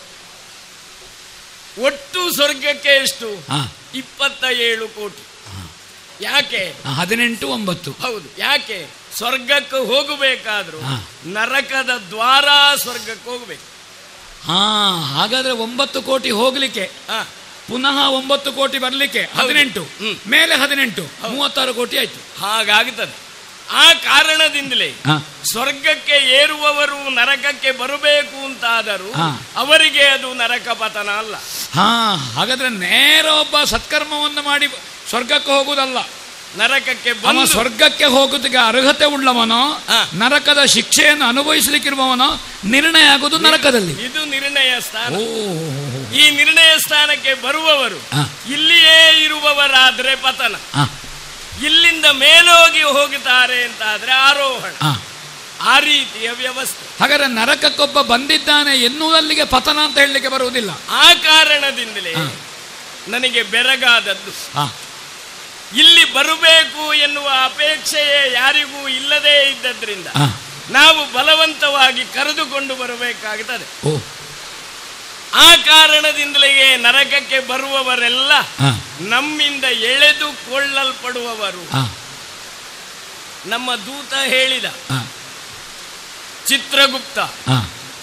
ಒಟ್ಟು ಸ್ವರ್ಗಕ್ಕೆ ಎಷ್ಟು ಆ, ಇಪ್ಪತ್ತ ಏಳು ಕೋಟಿ ಯಾಕೆ ಆ, ಹದಿನೆಂಟು ಒಂಬತ್ತು ಹೌದು ಯಾಕೆ ಸ್ವರ್ಗಕ್ಕೆ ಹೋಗಬೇಕಾದ್ರೂ ಹಾ. ನರಕದ ದ್ವಾರ ಸ್ವರ್ಗಕ್ಕೆ ಹೋಗಬೇಕು ಹಾ ಹಾಗಾದ್ರೆ ಒಂಬತ್ತು ಕೋಟಿ ಹೋಗ್ಲಿಕ್ಕೆ ಪುನಃ ಒಂಬತ್ತು ಕೋಟಿ ಬರ್ಲಿಕ್ಕೆ ಹದಿನೆಂಟು ಹ್ಮ್. ಮೇಲೆ ಹದಿನೆಂಟು ಮೂವತ್ತಾರು ಕೋಟಿ ಆಯ್ತು ಹಾಗಾಗುತ್ತದೆ ಆ ಕಾರಣದಿಂದಲೇ ಹಾ. ಸ್ವರ್ಗಕ್ಕೆ ಏರುವವರು ನರಕಕ್ಕೆ ಬರಬೇಕು ಅಂತಾದರೂ ಹಾ. ಅವರಿಗೆ ಅದು ನರಕ ಪತನ ಅಲ್ಲ ಹಾ ಹಾಗಾದ್ರೆ ನೇರ ಒಬ್ಬ ಸತ್ಕರ್ಮವನ್ನು ಮಾಡಿ ಸ್ವರ್ಗಕ್ಕೆ ಹೋಗುವುದಲ್ಲ ನರಕಕ್ಕೆ ಅವ ಬಂದು ಸ್ವರ್ಗಕ್ಕೆ ಹೋಗೋದಕ್ಕೆ ಅರ್ಹತೆ ಉಳ್ಳವನೋ ಹಾ. ನರಕದ ಶಿಕ್ಷೆಯನ್ನು ಅನುಭವಿಸಲಿಕ್ಕಿರುವವನೋ ನಿರ್ಣಯ ಆಗುವುದು ನರಕದಲ್ಲಿ ಇದು ನಿರ್ಣಯ ಸ್ಥಾನ ಓ ಈ ನಿರ್ಣಯ ಸ್ಥಾನಕ್ಕೆ ಬರುವವರು ಹಾ. ಇಲ್ಲಿಯೇ ಇರುವವರಾದ್ರೆ ಪತನ ಆ, ಇಲ್ಲಿಂದ ಮೇಲೋಗಿ ಹೋಗುತ್ತಾರೆ ಅಂತಾದ್ರೆ ಆರೋಹಣ ಆ. ಆ ರೀತಿಯ ವ್ಯವಸ್ಥೆ ಹಾಗಾದ್ರೆ ನರಕಕ್ಕೊಬ್ಬ ಬಂದಿದ್ದಾನೆ ಎನ್ನುವುದಲ್ಲಿಗೆ ಪತನ ಅಂತ ಹೇಳಲಿಕ್ಕೆ ಬರುವುದಿಲ್ಲ ಆ ಕಾರಣದಿಂದಲೇ ಹಾ. ನನಗೆ ಬೆರಗಾದದ್ದು ಆ, ಇಲ್ಲಿ ಬರಬೇಕು ಎನ್ನುವ ಅಪೇಕ್ಷೆಯೇ ಯಾರಿಗೂ ಇಲ್ಲದೇ ಇದ್ದದ್ರಿಂದ ಆ, ನಾವು ಬಲವಂತವಾಗಿ ಕರೆದುಕೊಂಡು ಬರಬೇಕಾಗುತ್ತದೆ ಓ ಆ ಕಾರಣದಿಂದಲೇ ನರಕಕ್ಕೆ ಬರುವವರೆಲ್ಲ ಆ, ನಮ್ಮಿಂದ ಎಳೆದುಕೊಳ್ಳಲ್ಪಡುವವರು ಆ, ನಮ್ಮ ದೂತ ಹೇಳಿದ ಆ, ಚಿತ್ರಗುಪ್ತ ಆ,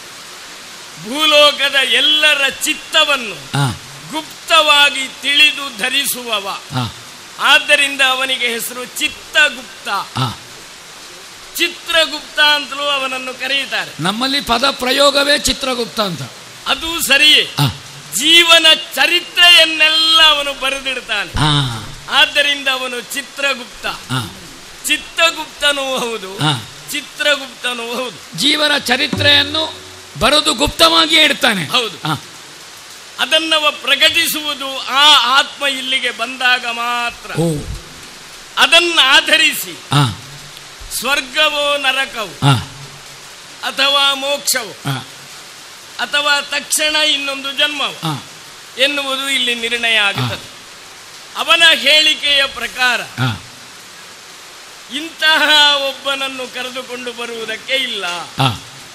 ಭೂಲೋಕದ ಎಲ್ಲರ ಚಿತ್ತವನ್ನು ಆ, ಗುಪ್ತವಾಗಿ ತಿಳಿದು ಧರಿಸುವವ ಆ, ಆದ್ದರಿಂದ ಅವನಿಗೆ ಹೆಸರು ಚಿತ್ತಗುಪ್ತ ಆ. ಚಿತ್ರಗುಪ್ತ ಅಂತಲೂ ಅವನನ್ನು ಕರೆಯುತ್ತಾರೆ ನಮ್ಮಲ್ಲಿ ಪದ ಪ್ರಯೋಗವೇ ಚಿತ್ರಗುಪ್ತ ಅಂತ ಅದು ಸರಿಯೇ ಆ, ಜೀವನ ಚರಿತ್ರೆಯನ್ನೆಲ್ಲ ಅವನು ಬರೆದಿಡ್ತಾನೆ ಆ, ಆದ್ದರಿಂದ ಅವನು ಚಿತ್ರಗುಪ್ತ ಆ, ಚಿತ್ತಗುಪ್ತನೂ ಹೌದು ಆ. ಚಿತ್ರಗುಪ್ತನೂ ಹೌದು ಜೀವನ ಚರಿತ್ರೆಯನ್ನು ಬರೆದು ಗುಪ್ತವಾಗಿಯೇ ಇಡ್ತಾನೆ ಹೌದು ಆ, ಅದನ್ನವ ಪ್ರಕಟಿಸುವುದು ಆ ಆತ್ಮ ಇಲ್ಲಿಗೆ ಬಂದಾಗ ಮಾತ್ರ ಓ ಅದನ್ನು ಆಧರಿಸಿ ಆ, ಸ್ವರ್ಗವೋ ನರಕವು ಆ, ಅಥವಾ ಮೋಕ್ಷವು ಆ, ಅಥವಾ ತಕ್ಷಣ ಇನ್ನೊಂದು ಜನ್ಮವು ಆ, ಎನ್ನುವುದು ಇಲ್ಲಿ ನಿರ್ಣಯ ಆಗುತ್ತದೆ ಅವನ ಹೇಳಿಕೆಯ ಪ್ರಕಾರ ಆ, ಇಂತಹ ಒಬ್ಬನನ್ನು ಕರೆದುಕೊಂಡು ಬರುವುದಕ್ಕೆ ಇಲ್ಲ ಆ,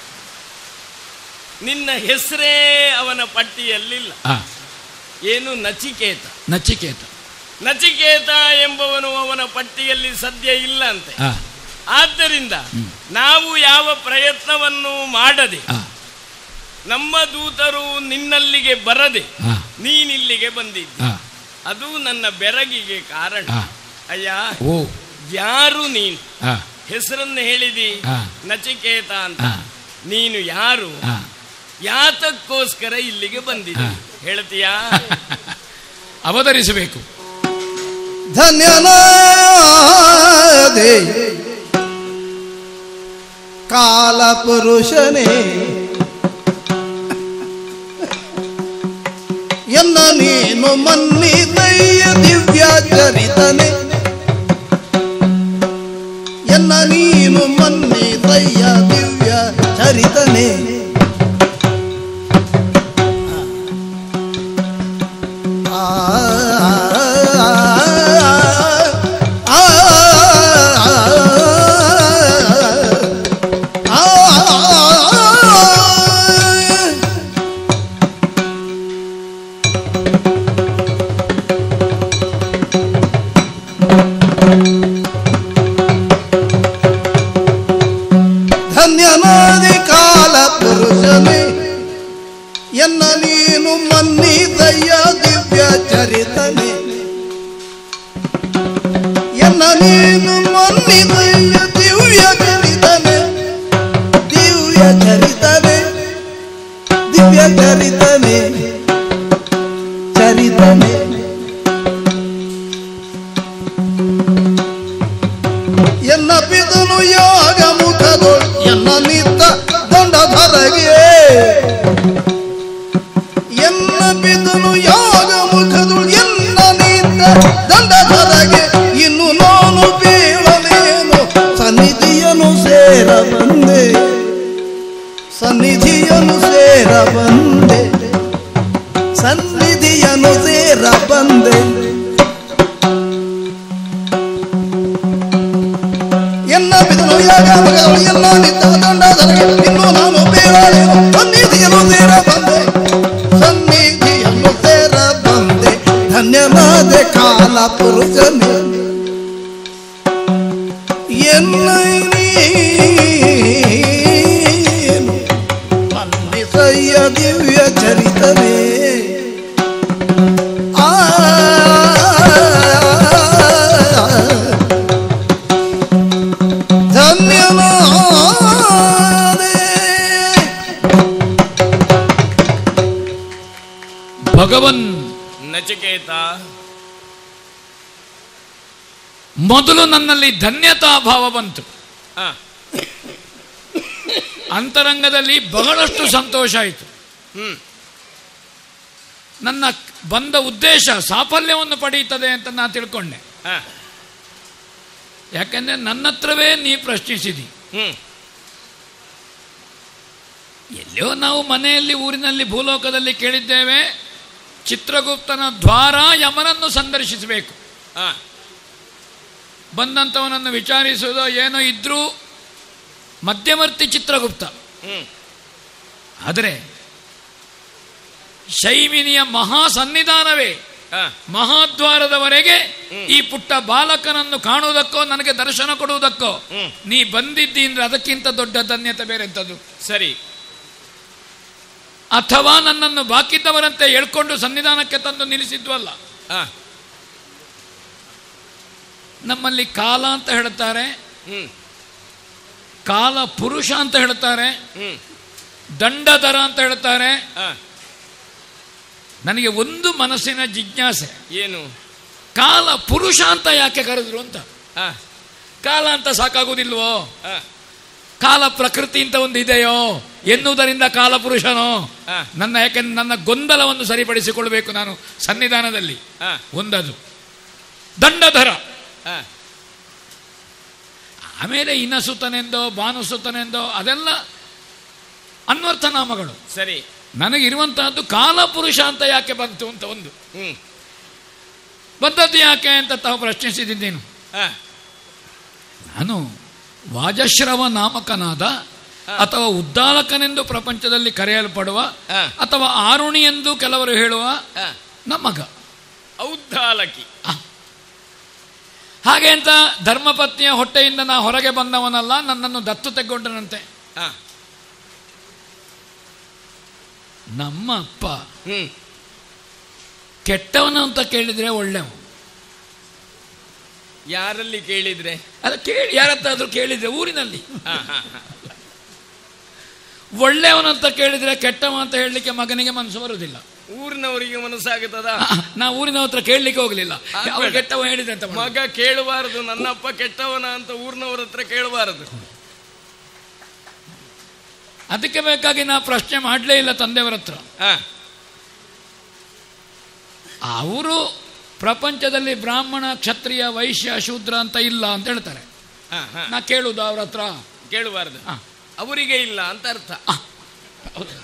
ನಿನ್ನ ಹೆಸರೇ ಅವನ ಪಟ್ಟಿಯಲ್ಲಿಲ್ಲ ಆ. ಏನು ನಚಿಕೇತ ನಚಿಕೇತ ನಚಿಕೇತ ಎಂಬವನು ಅವನ ಪಟ್ಟಿಯಲ್ಲಿ ಸದ್ಯ ಇಲ್ಲ ಅಂತೆ ಆ, ಆದ್ದರಿಂದ ನಾವು ಯಾವ ಪ್ರಯತ್ನವನ್ನು ಮಾಡದೆ ಆ, ನಮ್ಮ ದೂತರು ನಿನ್ನಲ್ಲಿಗೆ ಬರದೆ ಆ, ನೀನಿಲ್ಲಿಗೆ ಬಂದಿದ್ದ ಆ, ಅದು ನನ್ನ ಬೆರಗಿಗೆ ಕಾರಣ ಆ. ಅಯ್ಯ ಓ ಯಾರು ನೀನು ಆ, ಹೆಸರನ್ನು ಹೇಳಿದಿ ಆ. ನಚಿಕೇತ ಅಂತ ಆ. ನೀನು ಯಾರು ಆ. ಯಾತಕ್ಕೋಸ್ಕರ ಇಲ್ಲಿಗೆ ಬಂದಿದ್ದೆ ಆ. ಹೇಳ್ತೀಯಾ ಅವತರಿಸಬೇಕು ಧನ್ಯನಾದೆ ಕಾಲ ಪುರುಷನೇ ಎನ್ನ ನೀನು ಮನ್ನಿದಯ್ಯ ದಿವ್ಯ ಚರಿತನೆ ಎನ್ನ ನೀನು ಮನ್ನಿದಯ್ಯ ದಿವ್ಯ ಚರಿತನೆ ಧನ್ಯನಾದಿ ಕಾಲ ಪುರುಷನೇ ಎನ್ನ ನೀನು ಮನ್ನಿದಯ್ಯ ದಿವ್ಯ ಚರಿತನೆ ಎನ್ನ ನೀನು ಮನ್ನಿದಯ್ಯ ದಿವ್ಯ ಚರಿತನೆ ದಿವ್ಯ ಚರಿತನೆ ದಿವ್ಯ ಚರಿತನೆ ಚರಿತನೆ ಎನ್ನ ಪಿತನು ಯೋಗ ಮುಖದೊಳ್ ಎನ್ನ ನಿತ್ತ ದಂಡಧರಗೆ ಎನ್ನ ಪಿತನು ಯೋಗ ಮುಖದೊಳ್ ಎನ್ನ ನಿತ್ತ ದಂಡಧರಗೆ ಇನ್ನು ನಾನು ಬೀಳಲಿ ಸನ್ನಿಧಿಯನ್ನು ಸೇರ ಬಂದೆ ಸನ್ನಿಧಿಯನ್ನು ಸೇರ ಬಂದೆ ಎನ್ನ ಬಿದನು ಯಾಗ ಮಗಳು ಎಲ್ಲ ನಿಂತ ದಂಡದರಗೆ ಇನ್ನು ನಾನು ಬೇರಾಳೆ ಸನ್ನಿಧಿಯನ್ನು ಸೇರ ಬಂದೆ ಸನ್ನಿಧಿಯನ್ನು ಸೇರ ಬಂದೆ ಧನ್ಯನಾದೆ ಕಾಲ ಪುರುಷನೇ ಎನ್ನ ನೀನು ಮನ್ನಿಸಯ್ಯ ದಿವ್ಯ ಚರಿತವೇ ಆ ಧನ್ಯನಾದೆ ಭಗವನ್ ನಚಿಕೇತ ಮೊದಲು ನನ್ನಲ್ಲಿ ಧನ್ಯತಾ ಭಾವ ಬಂತು ಆ, ಅಂತರಂಗದಲ್ಲಿ ಬಹಳಷ್ಟು ಸಂತೋಷ ಆಯಿತು ಹ್ಮ್ ನನ್ನ ಬಂದ ಉದ್ದೇಶ ಸಾಫಲ್ಯವನ್ನು ಪಡೆಯುತ್ತದೆ ಅಂತ ನಾನು ತಿಳ್ಕೊಂಡೆ ಆ, ಯಾಕೆಂದ್ರೆ ನನ್ನ ಹತ್ರವೇ ನೀ ಪ್ರಶ್ನಿಸಿದಿ ಹ್ಮ್ ಎಲ್ಲೋ ನಾವು ಮನೆಯಲ್ಲಿ ಊರಿನಲ್ಲಿ ಭೂಲೋಕದಲ್ಲಿ ಕೇಳಿದ್ದೇವೆ ಚಿತ್ರಗುಪ್ತನ ದ್ವಾರ ಯಮನನ್ನು ಸಂದರ್ಶಿಸಬೇಕು ಆ, ಬಂದಂಥವನನ್ನು ವಿಚಾರಿಸುವುದೋ ಏನೋ ಇದ್ರೂ ಮಧ್ಯವರ್ತಿ ಚಿತ್ರಗುಪ್ತ ಹ್ಮ್ ಆದರೆ ಶೈವಿನಿಯ ಮಹಾ ಸನ್ನಿಧಾನವೇ ಆ, ಮಹಾದ್ವಾರದವರೆಗೆ ಈ ಪುಟ್ಟ ಬಾಲಕನನ್ನು ಕಾಣುವುದಕ್ಕೋ ನನಗೆ ದರ್ಶನ ಕೊಡುವುದಕ್ಕೋ ಹ್ಮ್. ನೀ ಬಂದಿದ್ದಿ ಅಂದ್ರೆ ಅದಕ್ಕಿಂತ ದೊಡ್ಡ ಧನ್ಯತೆ ಬೇರೆ ಎಂಥದ್ದು ಸರಿ ಅಥವಾ ನನ್ನನ್ನು ಬಾಕಿದ್ದವರಂತೆ ಹೇಳ್ಕೊಂಡು ಸನ್ನಿಧಾನಕ್ಕೆ ತಂದು ನಿಲ್ಲಿಸಿದ್ವಲ್ಲ ಆ, ನಮ್ಮಲ್ಲಿ ಕಾಲ ಅಂತ ಹೇಳ್ತಾರೆ ಹ್ಮ್ ಕಾಲ ಪುರುಷ ಅಂತ ಹೇಳ್ತಾರೆ ಹ್ಮ್ ದಂಡಧರ ಅಂತ ಹೇಳ್ತಾರೆ ಆ, ನನಗೆ ಒಂದು ಮನಸ್ಸಿನ ಜಿಜ್ಞಾಸೆ ಏನು ಕಾಲ ಪುರುಷ ಅಂತ ಯಾಕೆ ಕರೆದ್ರು ಅಂತ ಆ, ಕಾಲ ಅಂತ ಸಾಕಾಗುವುದಿಲ್ವೋ ಆ, ಕಾಲ ಪ್ರಕೃತಿ ಅಂತ ಒಂದು ಇದೆಯೋ ಎನ್ನುವುದರಿಂದ ಕಾಲ ಪುರುಷನೋ ಆ. ನನ್ನ ಯಾಕೆಂದ್ರೆ ನನ್ನ ಗೊಂದಲವನ್ನು ಸರಿಪಡಿಸಿಕೊಳ್ಬೇಕು ನಾನು ಸನ್ನಿಧಾನದಲ್ಲಿ ಆ, ಒಂದದು ದಂಡಧರ ಆ, ಆಮೇಲೆ ಇನಸುತನೆಂದೋ ಭಾನುಸುತನೆಂದೋ ಅದೆಲ್ಲ ಅನ್ವರ್ಥ ನಾಮಗಳು ಸರಿ ನನಗಿರುವಂತಹದ್ದು ಕಾಲ ಪುರುಷ ಅಂತ ಯಾಕೆ ಬಂತು ಅಂತ ಒಂದು ಹ್ಮ್ ಬಂದದ್ದು ಯಾಕೆ ಅಂತ ತಾವು ಪ್ರಶ್ನಿಸಿದ್ದೀನಿ ಆ, ನಾನು ವಾಜಶ್ರವ ನಾಮಕನಾದ ಅಥವಾ ಉದ್ದಾಲಕನೆಂದು ಪ್ರಪಂಚದಲ್ಲಿ ಕರೆಯಲ್ಪಡುವ ಆ. ಅಥವಾ ಆರುಣಿ ಎಂದು ಕೆಲವರು ಹೇಳುವ ಆ, ನಮ್ಮಗ ಔದ್ದಾಲಕಿ ಹಾಗೆ ಅಂತ ಧರ್ಮಪತ್ನಿಯ ಹೊಟ್ಟೆಯಿಂದ ನಾ ಹೊರಗೆ ಬಂದವನಲ್ಲ ನನ್ನನ್ನು ದತ್ತು ತೆಗೊಂಡನಂತೆ ಆ, ನಮ್ಮ ಅಪ್ಪ ಹ್ಮ್ ಕೆಟ್ಟವನು ಅಂತ ಕೇಳಿದ್ರೆ ಒಳ್ಳೆವ ಯಾರಲ್ಲಿ ಕೇಳಿದ್ರೆ ಅದ ಕೇಳಿ ಯಾರತ್ತಾದ್ರೂ ಕೇಳಿದ್ರೆ ಊರಿನಲ್ಲಿ ಆ, ಆ, ಆ. ಒಳ್ಳೆಯವನು ಅಂತ ಕೇಳಿದ್ರೆ ಕೆಟ್ಟವ ಅಂತ ಹೇಳಲಿಕ್ಕೆ ಮಗನಿಗೆ ಮನಸ್ಸು ಬರುವುದಿಲ್ಲ ಊರಿನವರಿಗೆ ಮನಸ್ಸಾಗುತ್ತದ ನಾ ಊರಿನ ಹತ್ರ ಕೇಳಲಿಕ್ಕೆ ಹೋಗಲಿಲ್ಲ ಆಗ್ಬೇಡ. ಅವ್ರು ಕೆಟ್ಟವ ಹೇಳಿದ್ರೆ ಅಂತ ಮಾಡೋದು. ಮಗ ಕೇಳಬಾರದು ನನ್ನಪ್ಪ ಕೆಟ್ಟವನ ಅಂತ ಊರಿನವ್ರ ಹತ್ರ ಕೇಳಬಾರದು ಅದಕ್ಕೆ ಬೇಕಾಗಿ ನಾ ಪ್ರಶ್ನೆ ಮಾಡಲೇ ಇಲ್ಲ ತಂದೆಯವರ ಹತ್ರ ಆ, ಅವರು ಪ್ರಪಂಚದಲ್ಲಿ ಬ್ರಾಹ್ಮಣ ಕ್ಷತ್ರಿಯ ವೈಶ್ಯ ಶೂದ್ರ ಅಂತ ಇಲ್ಲ ಅಂತ ಹೇಳ್ತಾರೆ ಆ, ಆ. ನಾ ಕೇಳುದು ಅವ್ರ ಹತ್ರ ಕೇಳಬಾರದು ಆ. ಅವರಿಗೆ ಇಲ್ಲ ಅಂತ ಅರ್ಥ ಹೌದು.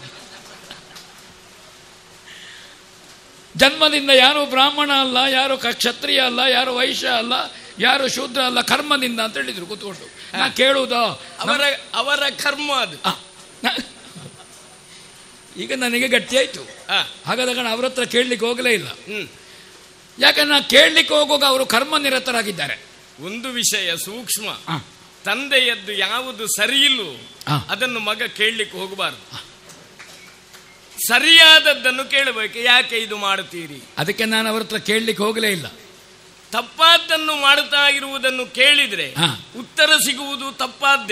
ಜನ್ಮದಿಂದ ಯಾರು ಬ್ರಾಹ್ಮಣ ಅಲ್ಲ ಯಾರು ಕ- ಕ್ಷತ್ರಿಯ ಅಲ್ಲ ಯಾರು ವೈಶ್ಯ ಅಲ್ಲ ಯಾರು ಶೂದ್ರ ಅಲ್ಲ ಕರ್ಮದಿಂದ ಅಂತ ಹೇಳಿದ್ರು ಕೂತ್ಕೊಂಡು ನಾ ಕೇಳುವುದೋ ಅವರ ಅವರ ಕರ್ಮ ಅದು ಆ, ನಾ- ಈಗ ನನಗೆ ಗಟ್ಟಿ ಆಯ್ತು ಆ, ಹಾಗಾದ ಕಾರಣ ಅವ್ರ ಹತ್ರ ಕೇಳಲಿಕ್ಕೆ ಹೋಗಲೇ ಇಲ್ಲ ಹ್ಮ್ ಯಾಕಂದ್ರೆ ನಾ ಕೇಳಲಿಕ್ಕೆ ಹೋಗುವಾಗ ಅವರು ಕರ್ಮ ನಿರತರಾಗಿದ್ದಾರೆ ಒಂದು ವಿಷಯ ಸೂಕ್ಷ್ಮ ಆ, ತಂದೆಯದ್ದು ಯಾವುದು ಸರಿಯಿಲ್ಲೋ ಆ. ಅದನ್ನು ಮಗ ಕೇಳಲಿಕ್ಕೆ ಹೋಗಬಾರದು ಸರಿಯಾದದ್ದನ್ನು ಕೇಳಬೇಕು ಯಾಕೆ ಇದು ಮಾಡುತ್ತೀರಿ ಅದಕ್ಕೆ ನಾನು ಅವ್ರ ಹತ್ರ ಕೇಳಲಿಕ್ಕೆ ಹೋಗಲೇ ಇಲ್ಲ ತಪ್ಪಾದ್ದನ್ನು ಮಾಡುತ್ತಾ ಇರುವುದನ್ನು ಕೇಳಿದ್ರೆ ಹಾ. ಉತ್ತರ ಸಿಗುವುದು ತಪ್ಪಾದ್ದೇ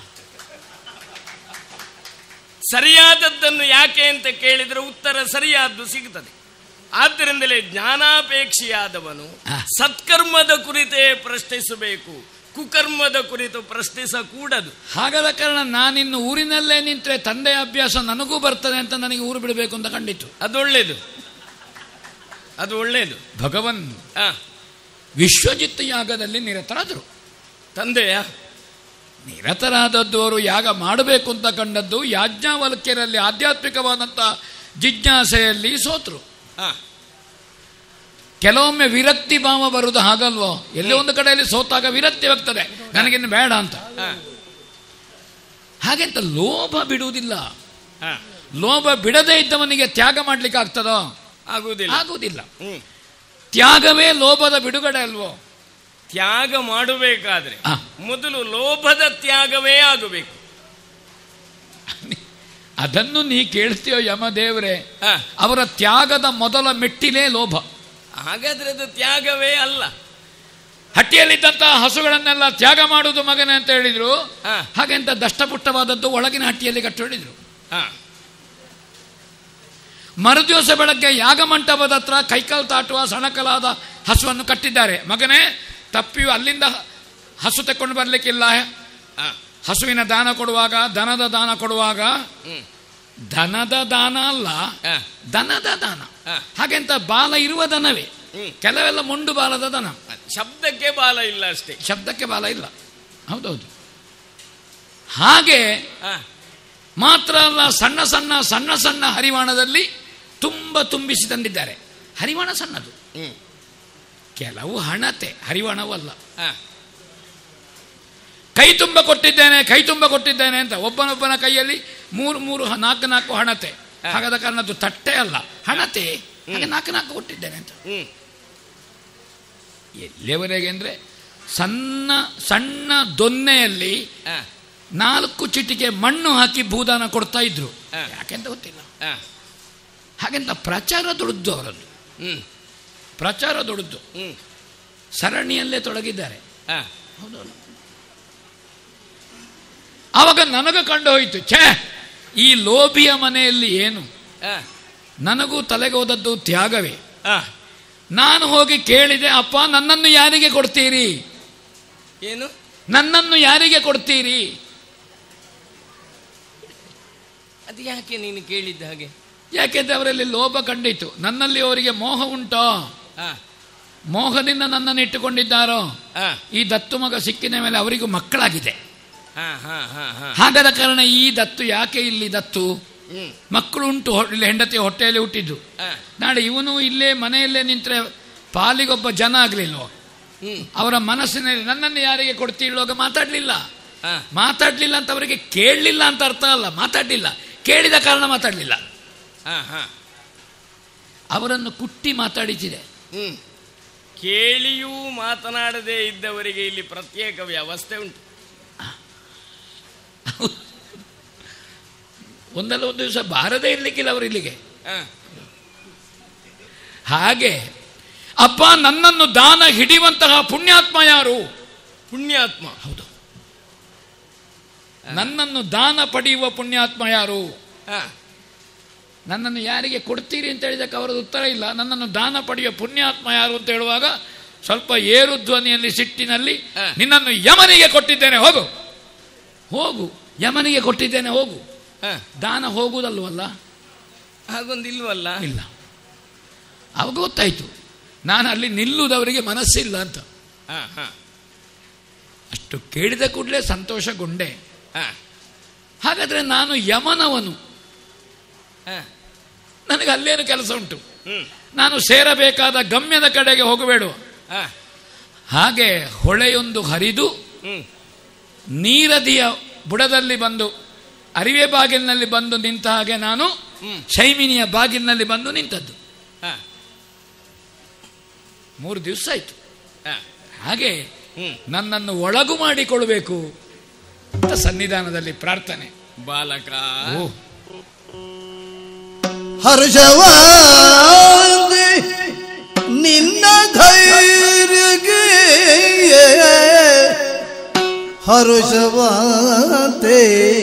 ಸರಿಯಾದದ್ದನ್ನು ಯಾಕೆ ಅಂತ ಕೇಳಿದ್ರೆ ಉತ್ತರ ಸರಿಯಾದ್ದು ಸಿಗುತ್ತದೆ ಆದ್ದರಿಂದಲೇ ಜ್ಞಾನಾಪೇಕ್ಷಿಯಾದವನು ಹಾ. ಸತ್ಕರ್ಮದ ಕುರಿತೇ ಪ್ರಶ್ನಿಸಬೇಕು ಕುಕರ್ಮದ ಕುರಿತು ಪ್ರಶ್ನಿಸಕೂಡದು ಹಾಗಾದ ಕಾರಣ ನಾನಿನ್ನು ಊರಿನಲ್ಲೇ ನಿಂತರೆ ತಂದೆಯ ಅಭ್ಯಾಸ ನನಗೂ ಬರ್ತದೆ ಅಂತ ನನಗೆ ಊರು ಬಿಡಬೇಕು ಅಂತ ಕಂಡಿತು ಅದು ಒಳ್ಳೇದು ಅದು ಒಳ್ಳೇದು ಭಗವನ್ ಆ, ವಿಶ್ವಜಿತ್ ಯಾಗದಲ್ಲಿ ನಿರತರಾದರು ತಂದೆಯ ನಿರತರಾದದ್ದು ಅವರು ಯಾಗ ಮಾಡಬೇಕು ಅಂತ ಕಂಡದ್ದು ಯಾಜ್ಞಾವಲ್ಕ್ಯರಲ್ಲಿ ಆಧ್ಯಾತ್ಮಿಕವಾದಂಥ ಜಿಜ್ಞಾಸೆಯಲ್ಲಿ ಸೋತರು ಹಾ ಕೆಲವೊಮ್ಮೆ ವಿರಕ್ತಿ ಭಾವ ಬರುವುದು ಹಾಗಲ್ವೋ ಎಲ್ಲೇ ಒಂದು ಕಡೆಯಲ್ಲಿ ಸೋತಾಗ ವಿರಕ್ತಿ ಆಗ್ತದೆ ನನಗಿನ್ನು ಬೇಡ ಅಂತ ಹಾ ಹಾಗೆಂತ ಲೋಭ ಬಿಡುವುದಿಲ್ಲ ಹಾ ಲೋಭ ಬಿಡದೇ ಇದ್ದವನಿಗೆ ತ್ಯಾಗ ಮಾಡ್ಲಿಕ್ಕೆ ಆಗ್ತದೋ ಆಗುವುದಿಲ್ಲ ಆಗುವುದಿಲ್ಲ ಹ್ಮ್ ತ್ಯಾಗವೇ ಲೋಭದ ಬಿಡುಗಡೆ ಅಲ್ವೋ ತ್ಯಾಗ ಮಾಡಬೇಕಾದ್ರೆ ಆ. ಮೊದಲು ಲೋಭದ ತ್ಯಾಗವೇ ಆಗಬೇಕು ಅದನ್ನು ನೀ ಕೇಳ್ತೀಯೋ ಯಮದೇವರೇ ಹಾ ಅವರ ತ್ಯಾಗದ ಮೊದಲ ಮೆಟ್ಟಿಲೇ ಲೋಭ ಹಾಗಾದ್ರೆ ಅದು ತ್ಯಾಗವೇ ಅಲ್ಲ ಹಟ್ಟಿಯಲ್ಲಿದ್ದಂತಹ ಹಸುಗಳನ್ನೆಲ್ಲ ತ್ಯಾಗ ಮಾಡುವುದು ಮಗನೇ ಅಂತ ಹೇಳಿದ್ರು ಹಾ. ಹಾಗೆಂತ ದಷ್ಟಪುಟ್ಟವಾದದ್ದು ಒಳಗಿನ ಹಟ್ಟಿಯಲ್ಲಿ ಕಟ್ಟು ಹೇಳಿದ್ರು ಹಾ ಮರುದಿವಸ ಬೆಳಗ್ಗೆ ಯಾಗ ಮಂಟಪದ ಹತ್ರ ಕೈಕಾಲು ತಾಟುವ ಸಣಕಲಾದ ಹಸುವನ್ನು ಕಟ್ಟಿದ್ದಾರೆ ಮಗನೇ ತಪ್ಪಿಯು ಅಲ್ಲಿಂದ ಹಸು ತಕೊಂಡು ಬರ್ಲಿಕ್ಕಿಲ್ಲ ಹಾ ಹಸುವಿನ ದಾನ ಕೊಡುವಾಗ ದನದ ದಾನ ಕೊಡುವಾಗ ಹ್ಮ್ ದನದ ದಾನ ಅಲ್ಲ ಹಾ ದನದ ದಾನ ಹಾ. ಹಾಗೆಂತ ಬಾಲ ಇರುವ ದನವೇ ಹ್ಮ್. ಕೆಲವೆಲ್ಲ ಮೊಂಡು ಬಾಲದ ದನ ಶಬ್ದಕ್ಕೆ ಬಾಲ ಇಲ್ಲ ಅಷ್ಟೇ ಶಬ್ದಕ್ಕೆ ಬಾಲ ಇಲ್ಲ ಹೌದೌದು ಹಾಗೆ ಹಾ ಮಾತ್ರ ಅಲ್ಲ ಸಣ್ಣ ಸಣ್ಣ ಸಣ್ಣ ಸಣ್ಣ ಹರಿವಾಣದಲ್ಲಿ ತುಂಬ ತುಂಬಿಸಿ ತಂದಿದ್ದಾರೆ ಹರಿವಾಣ ಸಣ್ಣದು ಹ್ಮ್ ಕೆಲವು ಹಣತೆ ಹರಿವಾಣವಲ್ಲ ಹಾ ಕೈ ತುಂಬ ಕೊಟ್ಟಿದ್ದೇನೆ ಕೈ ತುಂಬ ಕೊಟ್ಟಿದ್ದೇನೆ ಅಂತ ಒಬ್ಬನೊಬ್ಬನ ಕೈಯಲ್ಲಿ ಮೂರು ಮೂರು ಹ- ನಾಲ್ಕು ನಾಲ್ಕು ಹಣತೆ ಹಾ. ಹಾಗಾದ ಕಾರಣ ಅದು ತಟ್ಟೆ ಅಲ್ಲ ಹಣತೆ ಹಾಗೆ ನಾಲ್ಕು ನಾಲ್ಕು ಕೊಟ್ಟಿದ್ದೇನೆ ಅಂತ ಹ್ಮ್ ಎಲ್ಲಿಯವರೆಗೆ ಅಂದರೆ ಸಣ್ಣ ಸಣ್ಣ ದೊನ್ನೆಯಲ್ಲಿ ಹಾ ನಾಲ್ಕು ಚಿಟಿಕೆ ಮಣ್ಣು ಹಾಕಿ ಭೂದಾನ ಕೊಡ್ತಾ ಇದ್ರು ಹಾ. ಯಾಕೆಂತ ಗೊತ್ತಿಲ್ಲ ಹಾ ಹಾಗೆಂತ ಪ್ರಚಾರ ದೊಡ್ಡದು ಅವರದ್ದು ಹ್ಮ್ ಪ್ರಚಾರ ದೊಡ್ಡದು ಹ್ಮ್ ಸರಣಿಯಲ್ಲೇ ತೊಡಗಿದ್ದಾರೆ ಹಾ ಹೌದಲ್ಲ ಆವಾಗ ನನಗೆ ಕಂಡು ಹೋಯಿತು ಛೇ ಈ ಲೋಭಿಯ ಮನೆಯಲ್ಲಿ ಏನು ಹಾ ನನಗೂ ತಲೆಗೆ ಹೋದದ್ದು ತ್ಯಾಗವೇ ಹಾ ನಾನು ಹೋಗಿ ಕೇಳಿದೆ ಅಪ್ಪ ನನ್ನನ್ನು ಯಾರಿಗೆ ಕೊಡ್ತೀರಿ ಏನು ನನ್ನನ್ನು ಯಾರಿಗೆ ಕೊಡ್ತೀರಿ ಅದು ಯಾಕೆ ನೀನು ಕೇಳಿದ್ದ ಹಾಗೆ ಯಾಕೆಂದ್ರೆ ಅವರಲ್ಲಿ ಲೋಭ ಕಂಡಿತು ನನ್ನಲ್ಲಿ ಅವರಿಗೆ ಮೋಹ ಉಂಟೋ ಹಾ ಮೋಹದಿಂದ ನನ್ನನ್ನು ಇಟ್ಟುಕೊಂಡಿದ್ದಾರೋ ಹಾ ಈ ದತ್ತು ಮಗ ಸಿಕ್ಕಿದ ಮೇಲೆ ಅವರಿಗೂ ಮಕ್ಕಳಾಗಿದೆ ಹಾ ಹಾ ಹಾ ಹಾ ಹಾಗಾದ ಕಾರಣ ಈ ದತ್ತು ಯಾಕೆ ಇಲ್ಲಿ ದತ್ತು ಹ್ಮ್ ಮಕ್ಕಳು ಉಂಟು ಹೊ- ಇಲ್ಲಿ ಹೆಂಡತಿ ಹೊಟ್ಟೆಯಲ್ಲಿ ಹುಟ್ಟಿದ್ದು ಹಾ ನಾಳೆ ಇವನು ಇಲ್ಲೇ ಮನೆಯಲ್ಲೇ ನಿಂತರೆ ಪಾಲಿಗೊಬ್ಬ ಜನ ಆಗ್ಲಿಲ್ವೋ ಹ್ಮ್ ಅವರ ಮನಸ್ಸಿನಲ್ಲಿ ನನ್ನನ್ನು ಯಾರಿಗೆ ಕೊಡ್ತೀಳುವಾಗ ಮಾತಾಡ್ಲಿಲ್ಲ ಹಾ ಮಾತಾಡ್ಲಿಲ್ಲ ಅಂತ ಅವರಿಗೆ ಕೇಳಲಿಲ್ಲ ಅಂತ ಅರ್ಥ ಅಲ್ಲ ಮಾತಾಡ್ಲಿಲ್ಲ ಕೇಳಿದ ಕಾರಣ ಮಾತಾಡ್ಲಿಲ್ಲ ಹಾ ಹಾ ಅವರನ್ನು ಕುಟ್ಟಿ ಮಾತಾಡಿಸಿದೆ ಹ್ಮ್ ಕೇಳಿಯೂ ಮಾತನಾಡದೇ ಇದ್ದವರಿಗೆ ಇಲ್ಲಿ ಪ್ರತ್ಯೇಕ ವ್ಯವಸ್ಥೆ ಉಂಟು ಒಂದಲ್ಲ ಒಂದು ದಿವಸ ಬಾರದೇ ಇರ್ಲಿಕ್ಕಿಲ್ಲ ಅವರು ಇಲ್ಲಿಗೆ ಹಾ ಹಾಗೆ ಅಪ್ಪ ನನ್ನನ್ನು ದಾನ ಹಿಡಿಯುವಂತಹ ಪುಣ್ಯಾತ್ಮ ಯಾರು ಪುಣ್ಯಾತ್ಮ ಹೌದು ನನ್ನನ್ನು ದಾನ ಪಡೆಯುವ ಪುಣ್ಯಾತ್ಮ ಯಾರು ಹಾ ನನ್ನನ್ನು ಯಾರಿಗೆ ಕೊಡ್ತೀರಿ ಅಂತ ಹೇಳಿದಕ್ಕೆ ಅವರದ್ದು ಉತ್ತರ ಇಲ್ಲ ನನ್ನನ್ನು ದಾನ ಪಡೆಯುವ ಪುಣ್ಯಾತ್ಮ ಯಾರು ಅಂತ ಹೇಳುವಾಗ ಸ್ವಲ್ಪ ಏರು ಧ್ವನಿಯಲ್ಲಿ ಸಿಟ್ಟಿನಲ್ಲಿ ಹ. ನಿನ್ನನ್ನು ಯಮನಿಗೆ ಕೊಟ್ಟಿದ್ದೇನೆ ಹೋಗು ಹೋಗು ಯಮನಿಗೆ ಕೊಟ್ಟಿದ್ದೇನೆ ಹೋಗು ಹಾ ದಾನ ಹೋಗುವುದಲ್ವಲ್ಲ ಹಾಗೊಂದಿಲ್ವಲ್ಲ ಇಲ್ಲ ಅವಾಗ ಗೊತ್ತಾಯ್ತು ನಾನು ಅಲ್ಲಿ ನಿಲ್ಲುವುದವರಿಗೆ ಮನಸ್ಸಿಲ್ಲ ಅಂತ ಹಾ ಹಾ ಅಷ್ಟು ಕೇಳಿದ ಕೂಡಲೇ ಸಂತೋಷಗೊಂಡೆ ಹಾ ಹಾಗಾದ್ರೆ ನಾನು ಯಮನವನು ಹಾ ನನಗೆ ಅಲ್ಲೇನು ಕೆಲಸ ಉಂಟು ಹ್ಮ್ ನಾನು ಸೇರಬೇಕಾದ ಗಮ್ಯದ ಕಡೆಗೆ ಹೋಗಬೇಡ ಹಾ ಹಾಗೆ ಹೊಳೆಯೊಂದು ಹರಿದು ಹ್ಮ್ ನೀರದಿಯ ಬುಡದಲ್ಲಿ ಬಂದು ಅರಿವೆ ಬಾಗಿಲಿನಲ್ಲಿ ಬಂದು ನಿಂತ ಹಾಗೆ ನಾನು ಹ್ಮ್ ಶೈಮಿನಿಯ ಬಾಗಿಲಿನಲ್ಲಿ ಬಂದು ನಿಂತದ್ದು ಹಾ ಮೂರು ದಿವಸ ಆಯ್ತು ಹಾ ಹಾಗೆ ಹ್ಮ್ ನನ್ನನ್ನು ಒಳಗು ಮಾಡಿಕೊಳ್ಬೇಕು ಅಂತ ಸನ್ನಿಧಾನದಲ್ಲಿ ಪ್ರಾರ್ಥನೆ ಬಾಲಕ ಓ ಹರ್ಷವಾದಿ ನಿನ್ನ ಧೈರ್ಯಗೆ ಹರ್ಷವಾದೆ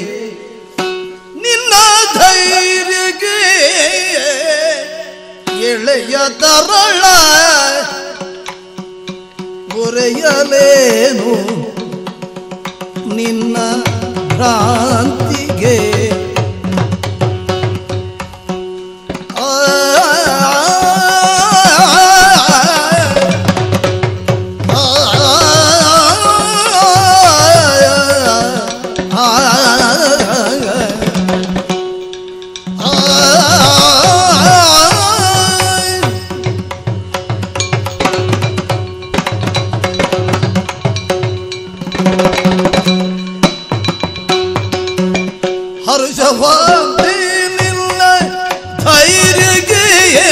ನಿನ್ನ ಧೈರ್ಯಗೆ ಎಳೆಯ ತರಳ ಒರೆಯಲೇನು ನಿನ್ನ ಭ್ರಾಂತಿಗೆ ಆ ಭ್ರಾಂತಿ ನಿನ್ನ ಧೈರ್ಯಕ್ಕೆ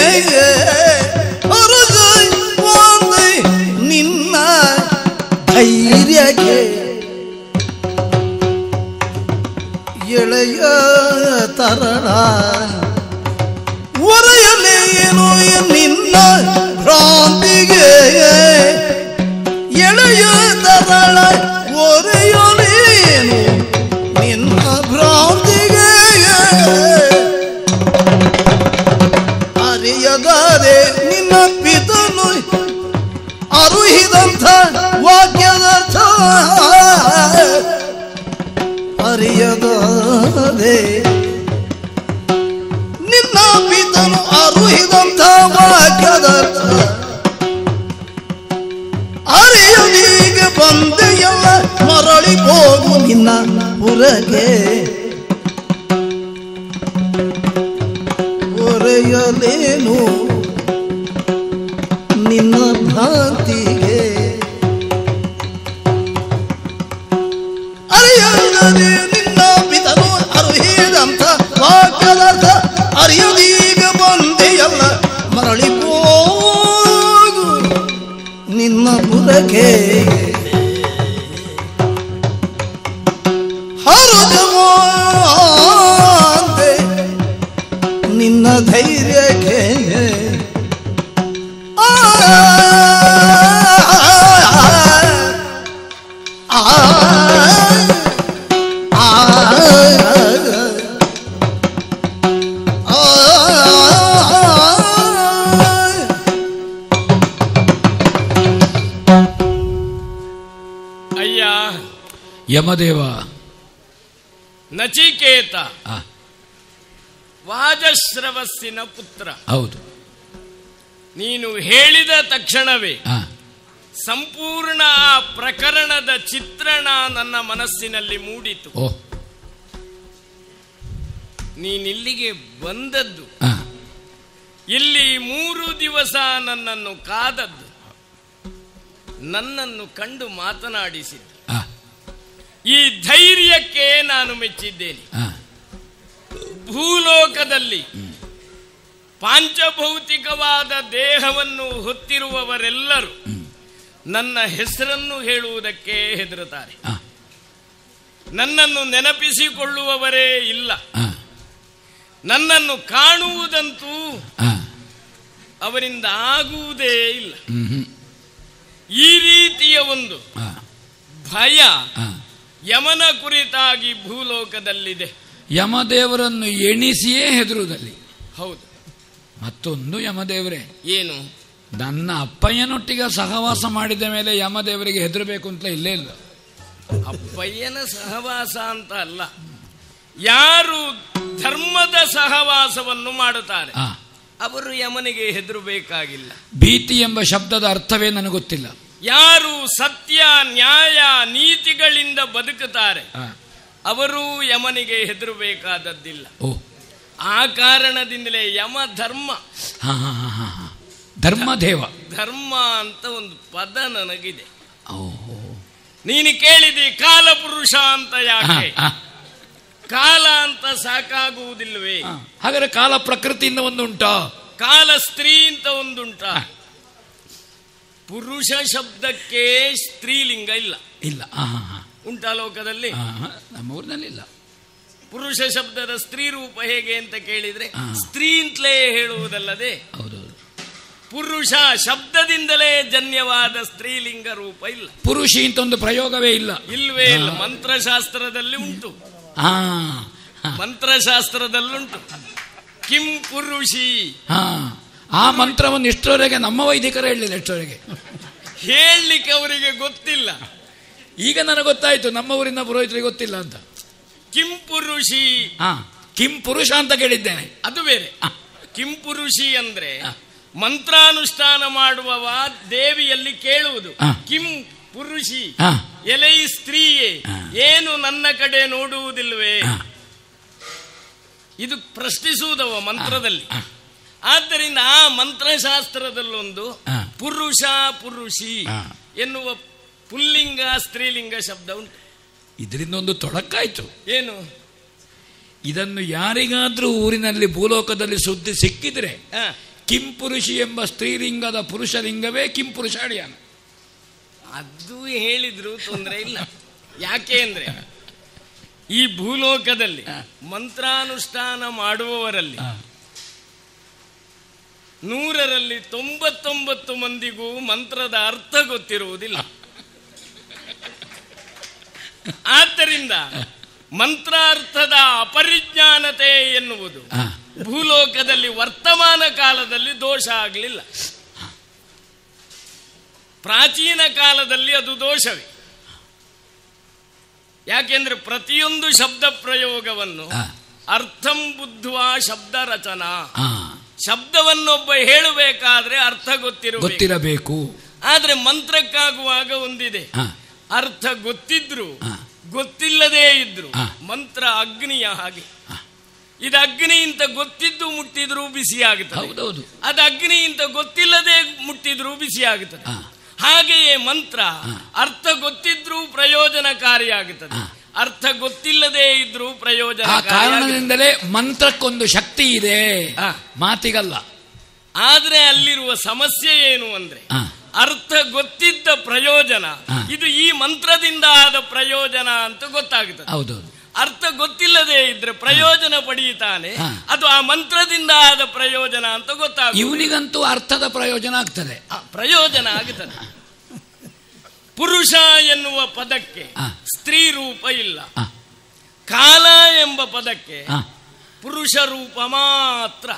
ಅರುಜೈ ವಾಂತಿ ನಿನ್ನ ಧೈರ್ಯಕ್ಕೆ ಎಳೆಯ ತರಳ ಒರೆಯಲೇನು ನಿನ್ನ ಭ್ರಾಂತಿಗೆ ಎಳೆಯ ತರಳ ಒರೆಯಲೇನು ನಿನ್ನ ಭ್ರಾಂತಿಗೆ ಅರಿಯದಾರೆ ನಿನ್ನ ಪಿತನು ಅರುಹಿದಂಥ ವಾಕ್ಯದರ್ಥ ಅರಿಯದಾರೆ ನಿನ್ನ ಪಿತನು ಅರುಹಿದಂಥ ವಾಕ್ಯದರ್ಥ ಅರಿಯದೀಗ ಬಂದೆಯಲ್ಲ ಮರಳಿ ಹೋಗು ನಿನ್ನ ಪುರಗೆ ಒರೆಯಲೇನು ನಿನ್ನ ಭ್ರಾಂತಿಗೆ ಅರಿಯದರೆ ನಿನ್ನ ಪಿತನು ಅರುಹಿದಂಥ ವಾಕ್ಯದರ್ಥ ಅರಿಯದೀಗ ಬಂದೆಯಲ್ಲ ಮರಳಿ ಹೋಗು ನಿನ್ನ ಪುರಕ್ಕೆ ಹರುಜವಾಂತೆ ನಿನ್ನ ಧೈರ್ಯಕ್ಕೆ ಆ, ಆ, ಆ, ಆ, ಅಯ್ಯ ಯಮದೇವ ನಚಿಕೇತ ಆ, ವಾಜಶ್ರವಸ್ಸಿನ ಪುತ್ರ ಹೌದು ನೀನು ಹೇಳಿದ ತಕ್ಷಣವೇ ಆ, ಸಂಪೂರ್ಣ ಆ ಪ್ರಕರಣದ ಚಿತ್ರಣ ನನ್ನ ಮನಸ್ಸಿನಲ್ಲಿ ಮೂಡಿತು ಓ ನೀನಿಲ್ಲಿಗೆ ಬಂದದ್ದು ಆ, ಇಲ್ಲಿ ಮೂರು ದಿವಸ ನನ್ನನ್ನು ಕಾದದ್ದು ನನ್ನನ್ನು ಕಂಡು ಮಾತನಾಡಿಸಿದ್ದು ಆ, ಈ ಧೈರ್ಯಕ್ಕೆ ನಾನು ಮೆಚ್ಚಿದ್ದೇನೆ ಆ, ಭೂಲೋಕದಲ್ಲಿ ಪಾಂಚಭೌತಿಕವಾದ ದೇಹವನ್ನು ಹೊತ್ತಿರುವವರೆಲ್ಲರೂ ನನ್ನ ಹೆಸರನ್ನು ಹೇಳುವುದಕ್ಕೆ ಹೆದರುತ್ತಾರೆ ಆ, ನನ್ನನ್ನು ನೆನಪಿಸಿಕೊಳ್ಳುವವರೇ ಇಲ್ಲ ಆ, ನನ್ನನ್ನು ಕಾಣುವುದಂತೂ ಆ, ಅವರಿಂದ ಆಗುವುದೇ ಇಲ್ಲ ಹ್ಮ್, ಹ್ಮ್, ಈ ರೀತಿಯ ಒಂದು ಆ, ಭಯ ಆ. ಯಮನ ಕುರಿತಾಗಿ ಭೂಲೋಕದಲ್ಲಿದೆ ಯಮದೇವರನ್ನು ಎಣಿಸಿಯೇ ಹೆದರುವುದಲ್ಲಿ ಹೌದು ಮತ್ತೊಂದು ಯಮದೇವರೇ ಏನು ನನ್ನ ಅಪ್ಪಯ್ಯನೊಟ್ಟಿಗೆ ಸಹವಾಸ ಮಾಡಿದ ಮೇಲೆ ಯಮದೇವರಿಗೆ ಹೆದರಬೇಕು ಅಂತ ಇಲ್ಲೇ ಇಲ್ಲ ಅಪ್ಪಯ್ಯನ ಸಹವಾಸ ಅಂತ ಅಲ್ಲ ಯಾರು ಧರ್ಮದ ಸಹವಾಸವನ್ನು ಮಾಡುತ್ತಾರೆ ಆ, ಅವರು ಯಮನಿಗೆ ಹೆದರಬೇಕಾಗಿಲ್ಲ ಭೀತಿ ಎಂಬ ಶಬ್ದದ ಅರ್ಥವೇ ನನಗೆ ಗೊತ್ತಿಲ್ಲ ಯಾರು ಸತ್ಯ ನ್ಯಾಯ ನೀತಿಗಳಿಂದ ಬದುಕುತ್ತಾರೆ ಆ, ಅವರು ಯಮನಿಗೆ ಹೆದರಬೇಕಾದದ್ದಿಲ್ಲ ಓ ಆ ಕಾರಣದಿಂದಲೇ ಯಮ ಧರ್ಮ ಹಾ ಹಾ ಹಾ ಹಾ ಹಾ ಧರ್ಮದೇವ ಧರ್ಮ ಅಂತ ಒಂದು ಪದ ನನಗಿದೆ ಓಹೋ ನೀನು ಕೇಳಿದಿ ಕಾಲಪುರುಷ ಅಂತ ಆ, ಯಾಕೆ ಆ, ಕಾಲ ಅಂತ ಸಾಕಾಗುವುದಿಲ್ವೇ ಆ. ಹಾಗಾದ್ರೆ ಕಾಲ ಪ್ರಕೃತಿಯಿಂದ ಒಂದು ಉಂಟಾ ಕಾಲ ಸ್ತ್ರೀ ಅಂತ ಒಂದುಂಟ ಪುರುಷ ಶಬ್ದಕ್ಕೆ ಸ್ತ್ರೀಲಿಂಗ ಇಲ್ಲ ಇಲ್ಲ ಆ, ಹಾ ಹಾ ಉಂಟಾ ಲೋಕದಲ್ಲಿ ಆ, ಹಾ, ನಮ್ಮ ಊರಿನಲ್ಲಿ ಇಲ್ಲ ಪುರುಷ ಶಬ್ದದ ಸ್ತ್ರೀ ರೂಪ ಹೇಗೆ ಅಂತ ಕೇಳಿದ್ರೆ ಆ. ಸ್ತ್ರೀ ಅಂತಲೇ ಹೇಳುವುದಲ್ಲದೆ ಹೌದೌದು ಪುರುಷ ಶಬ್ದದಿಂದಲೇ ಜನ್ಯವಾದ ಸ್ತ್ರೀಲಿಂಗ ರೂಪ ಇಲ್ಲ ಪುರುಷಿ ಅಂತ ಒಂದು ಪ್ರಯೋಗವೇ ಇಲ್ಲ ಇಲ್ವೇ ಇಲ್ಲ ಮಂತ್ರಶಾಸ್ತ್ರದಲ್ಲಿ ಉಂಟು ಹಾ ಹಾ, ಮಂತ್ರಶಾಸ್ತ್ರದಲ್ಲುಂಟು ಕಿಂ ಪುರುಷಿ ಹಾ ಆ ಮಂತ್ರವನ್ನು ಇಷ್ಟರವರೆಗೆ ನಮ್ಮ ವೈದಿಕರು ಹೇಳಲಿಲ್ಲ ಇಷ್ಟರವರೆಗೆ ಹೇಳಲಿಕ್ಕೆ ಅವರಿಗೆ ಗೊತ್ತಿಲ್ಲ ಈಗ ನನಗೆ ಗೊತ್ತಾಯ್ತು ನಮ್ಮ ಊರಿನ ಪುರೋಹಿತರಿಗೆ ಗೊತ್ತಿಲ್ಲ ಅಂತ ಕಿಂ ಪುರುಷಿ ಹಾ ಕಿಂ ಪುರುಷ ಅಂತ ಕೇಳಿದ್ದೇನೆ ಅದು ಬೇರೆ ಆ. ಕಿಂ ಪುರುಷಿ ಅಂದ್ರೆ ಆ. ಮಂತ್ರಾನುಷ್ಠಾನ ಮಾಡುವವ ದೇವಿಯಲ್ಲಿ ಕೇಳುವುದು ಆ. ಕಿಂ ಪುರುಷಿ ಹಾ ಎಲೈ ಸ್ತ್ರೀಯೇ ಆ. ಏನು ನನ್ನ ಕಡೆ ನೋಡುವುದಿಲ್ವೇ ಹಾ ಇದು ಪ್ರಶ್ನಿಸುವುದವ ಮಂತ್ರದಲ್ಲಿ ಆ. ಆದ್ದರಿಂದ ಆ ಮಂತ್ರಶಾಸ್ತ್ರದಲ್ಲೊಂದು ಆ. ಪುರುಷ ಪುರುಷಿ ಆ. ಎನ್ನುವ ಪುಲ್ಲಿಂಗ ಸ್ತ್ರೀಲಿಂಗ ಶಬ್ದ ಉಂಟು ಇದರಿಂದ ಒಂದು ತೊಡಕಾಯ್ತು ಏನು ಇದನ್ನು ಯಾರಿಗಾದ್ರೂ ಊರಿನಲ್ಲಿ ಭೂಲೋಕದಲ್ಲಿ ಸುದ್ದಿ ಸಿಕ್ಕಿದ್ರೆ ಹ. ಕಿಂಪುರುಷಿ ಎಂಬ ಸ್ತ್ರೀಲಿಂಗದ ಪುರುಷಲಿಂಗವೇ ಕಿಂಪುರುಷಾಳಿಯಾನ ಅದು ಹೇಳಿದ್ರು ತೊಂದರೆ ಇಲ್ಲ ಯಾಕೆ ಅಂದ್ರೆ ಈ ಭೂಲೋಕದಲ್ಲಿ ಮಂತ್ರಾನುಷ್ಠಾನ ಮಾಡುವವರಲ್ಲಿ ನೂರರಲ್ಲಿ ತೊಂಬತ್ತೊಂಬತ್ತು ಮಂದಿಗೂ ಮಂತ್ರದ ಅರ್ಥ ಗೊತ್ತಿರುವುದಿಲ್ಲ ಆದ್ದರಿಂದ ಮಂತ್ರಾರ್ಥದ ಅಪರಿಜ್ಞಾನತೆ ಎನ್ನುವುದು ಆ, ಭೂಲೋಕದಲ್ಲಿ ವರ್ತಮಾನ ಕಾಲದಲ್ಲಿ ದೋಷ ಆಗಲಿಲ್ಲ ಪ್ರಾಚೀನ ಕಾಲದಲ್ಲಿ ಅದು ದೋಷವೇ ಯಾಕೆಂದ್ರೆ ಪ್ರತಿಯೊಂದು ಶಬ್ದ ಪ್ರಯೋಗವನ್ನು ಆ, ಅರ್ಥಂ ಬುದ್ಧವಾ ಶಬ್ದ ರಚನಾ ಆ, ಶಬ್ದವನ್ನೊಬ್ಬ ಹೇಳಬೇಕಾದ್ರೆ ಅರ್ಥ ಗೊತ್ತಿರಬೇಕು ಗೊತ್ತಿರಬೇಕು ಆದ್ರೆ ಮಂತ್ರಕ್ಕಾಗುವಾಗ ಒಂದಿದೆ ಆ, ಅರ್ಥ ಗೊತ್ತಿದ್ರು ಆ. ಗೊತ್ತಿಲ್ಲದೇ ಇದ್ರು ಆ. ಮಂತ್ರ ಅಗ್ನಿಯ ಹಾಗೆ ಇದು ಅಗ್ನಿ ಅಂತ ಗೊತ್ತಿದ್ದು ಮುಟ್ಟಿದ್ರೂ ಬಿಸಿ ಆಗುತ್ತದೆ ಹೌದೌದು ಅದು ಅಗ್ನಿ ಅಂತ ಗೊತ್ತಿಲ್ಲದೆ ಮುಟ್ಟಿದ್ರೂ ಬಿಸಿ ಆಗುತ್ತದೆ ಆ. ಹಾಗೆಯೇ ಮಂತ್ರ ಅರ್ಥ ಗೊತ್ತಿದ್ರೂ ಪ್ರಯೋಜನಕಾರಿಯಾಗುತ್ತದೆ ಅರ್ಥ ಗೊತ್ತಿಲ್ಲದೆ ಇದ್ರೂ ಆ ಪ್ರಯೋಜನ ಕಾರಣದಿಂದಲೇ ಮಂತ್ರಕ್ಕೊಂದು ಶಕ್ತಿ ಇದೆ ಆ. ಮಾತಿಗಲ್ಲ ಆದ್ರೆ ಅಲ್ಲಿರುವ ಸಮಸ್ಯೆ ಏನು ಅಂದ್ರೆ ಆ, ಅರ್ಥ ಗೊತ್ತಿದ್ದ ಪ್ರಯೋಜನ ಆ. ಇದು ಈ ಮಂತ್ರದಿಂದ ಆದ ಪ್ರಯೋಜನ ಅಂತ ಗೊತ್ತಾಗುತ್ತದೆ ಹೌದೌದು ಅರ್ಥ ಗೊತ್ತಿಲ್ಲದೆ ಇದ್ರೆ ಪ್ರಯೋಜನ ಪಡೆಯುತ್ತಾನೆ ಹಾ. ಅದು ಆ ಮಂತ್ರದಿಂದ ಆದ ಪ್ರಯೋಜನ ಅಂತ ಗೊತ್ತಾಗ ಇವನಿಗಂತೂ ಅರ್ಥದ ಪ್ರಯೋಜನ ಆಗ್ತದೆ ಪ್ರಯೋಜನ ಆಗುತ್ತದೆ ಪುರುಷ ಎನ್ನುವ ಪದಕ್ಕೆ ಆ. ಸ್ತ್ರೀ ರೂಪ ಇಲ್ಲ ಆ, ಕಾಲ ಎಂಬ ಪದಕ್ಕೆ ಆ. ಪುರುಷ ರೂಪ ಮಾತ್ರ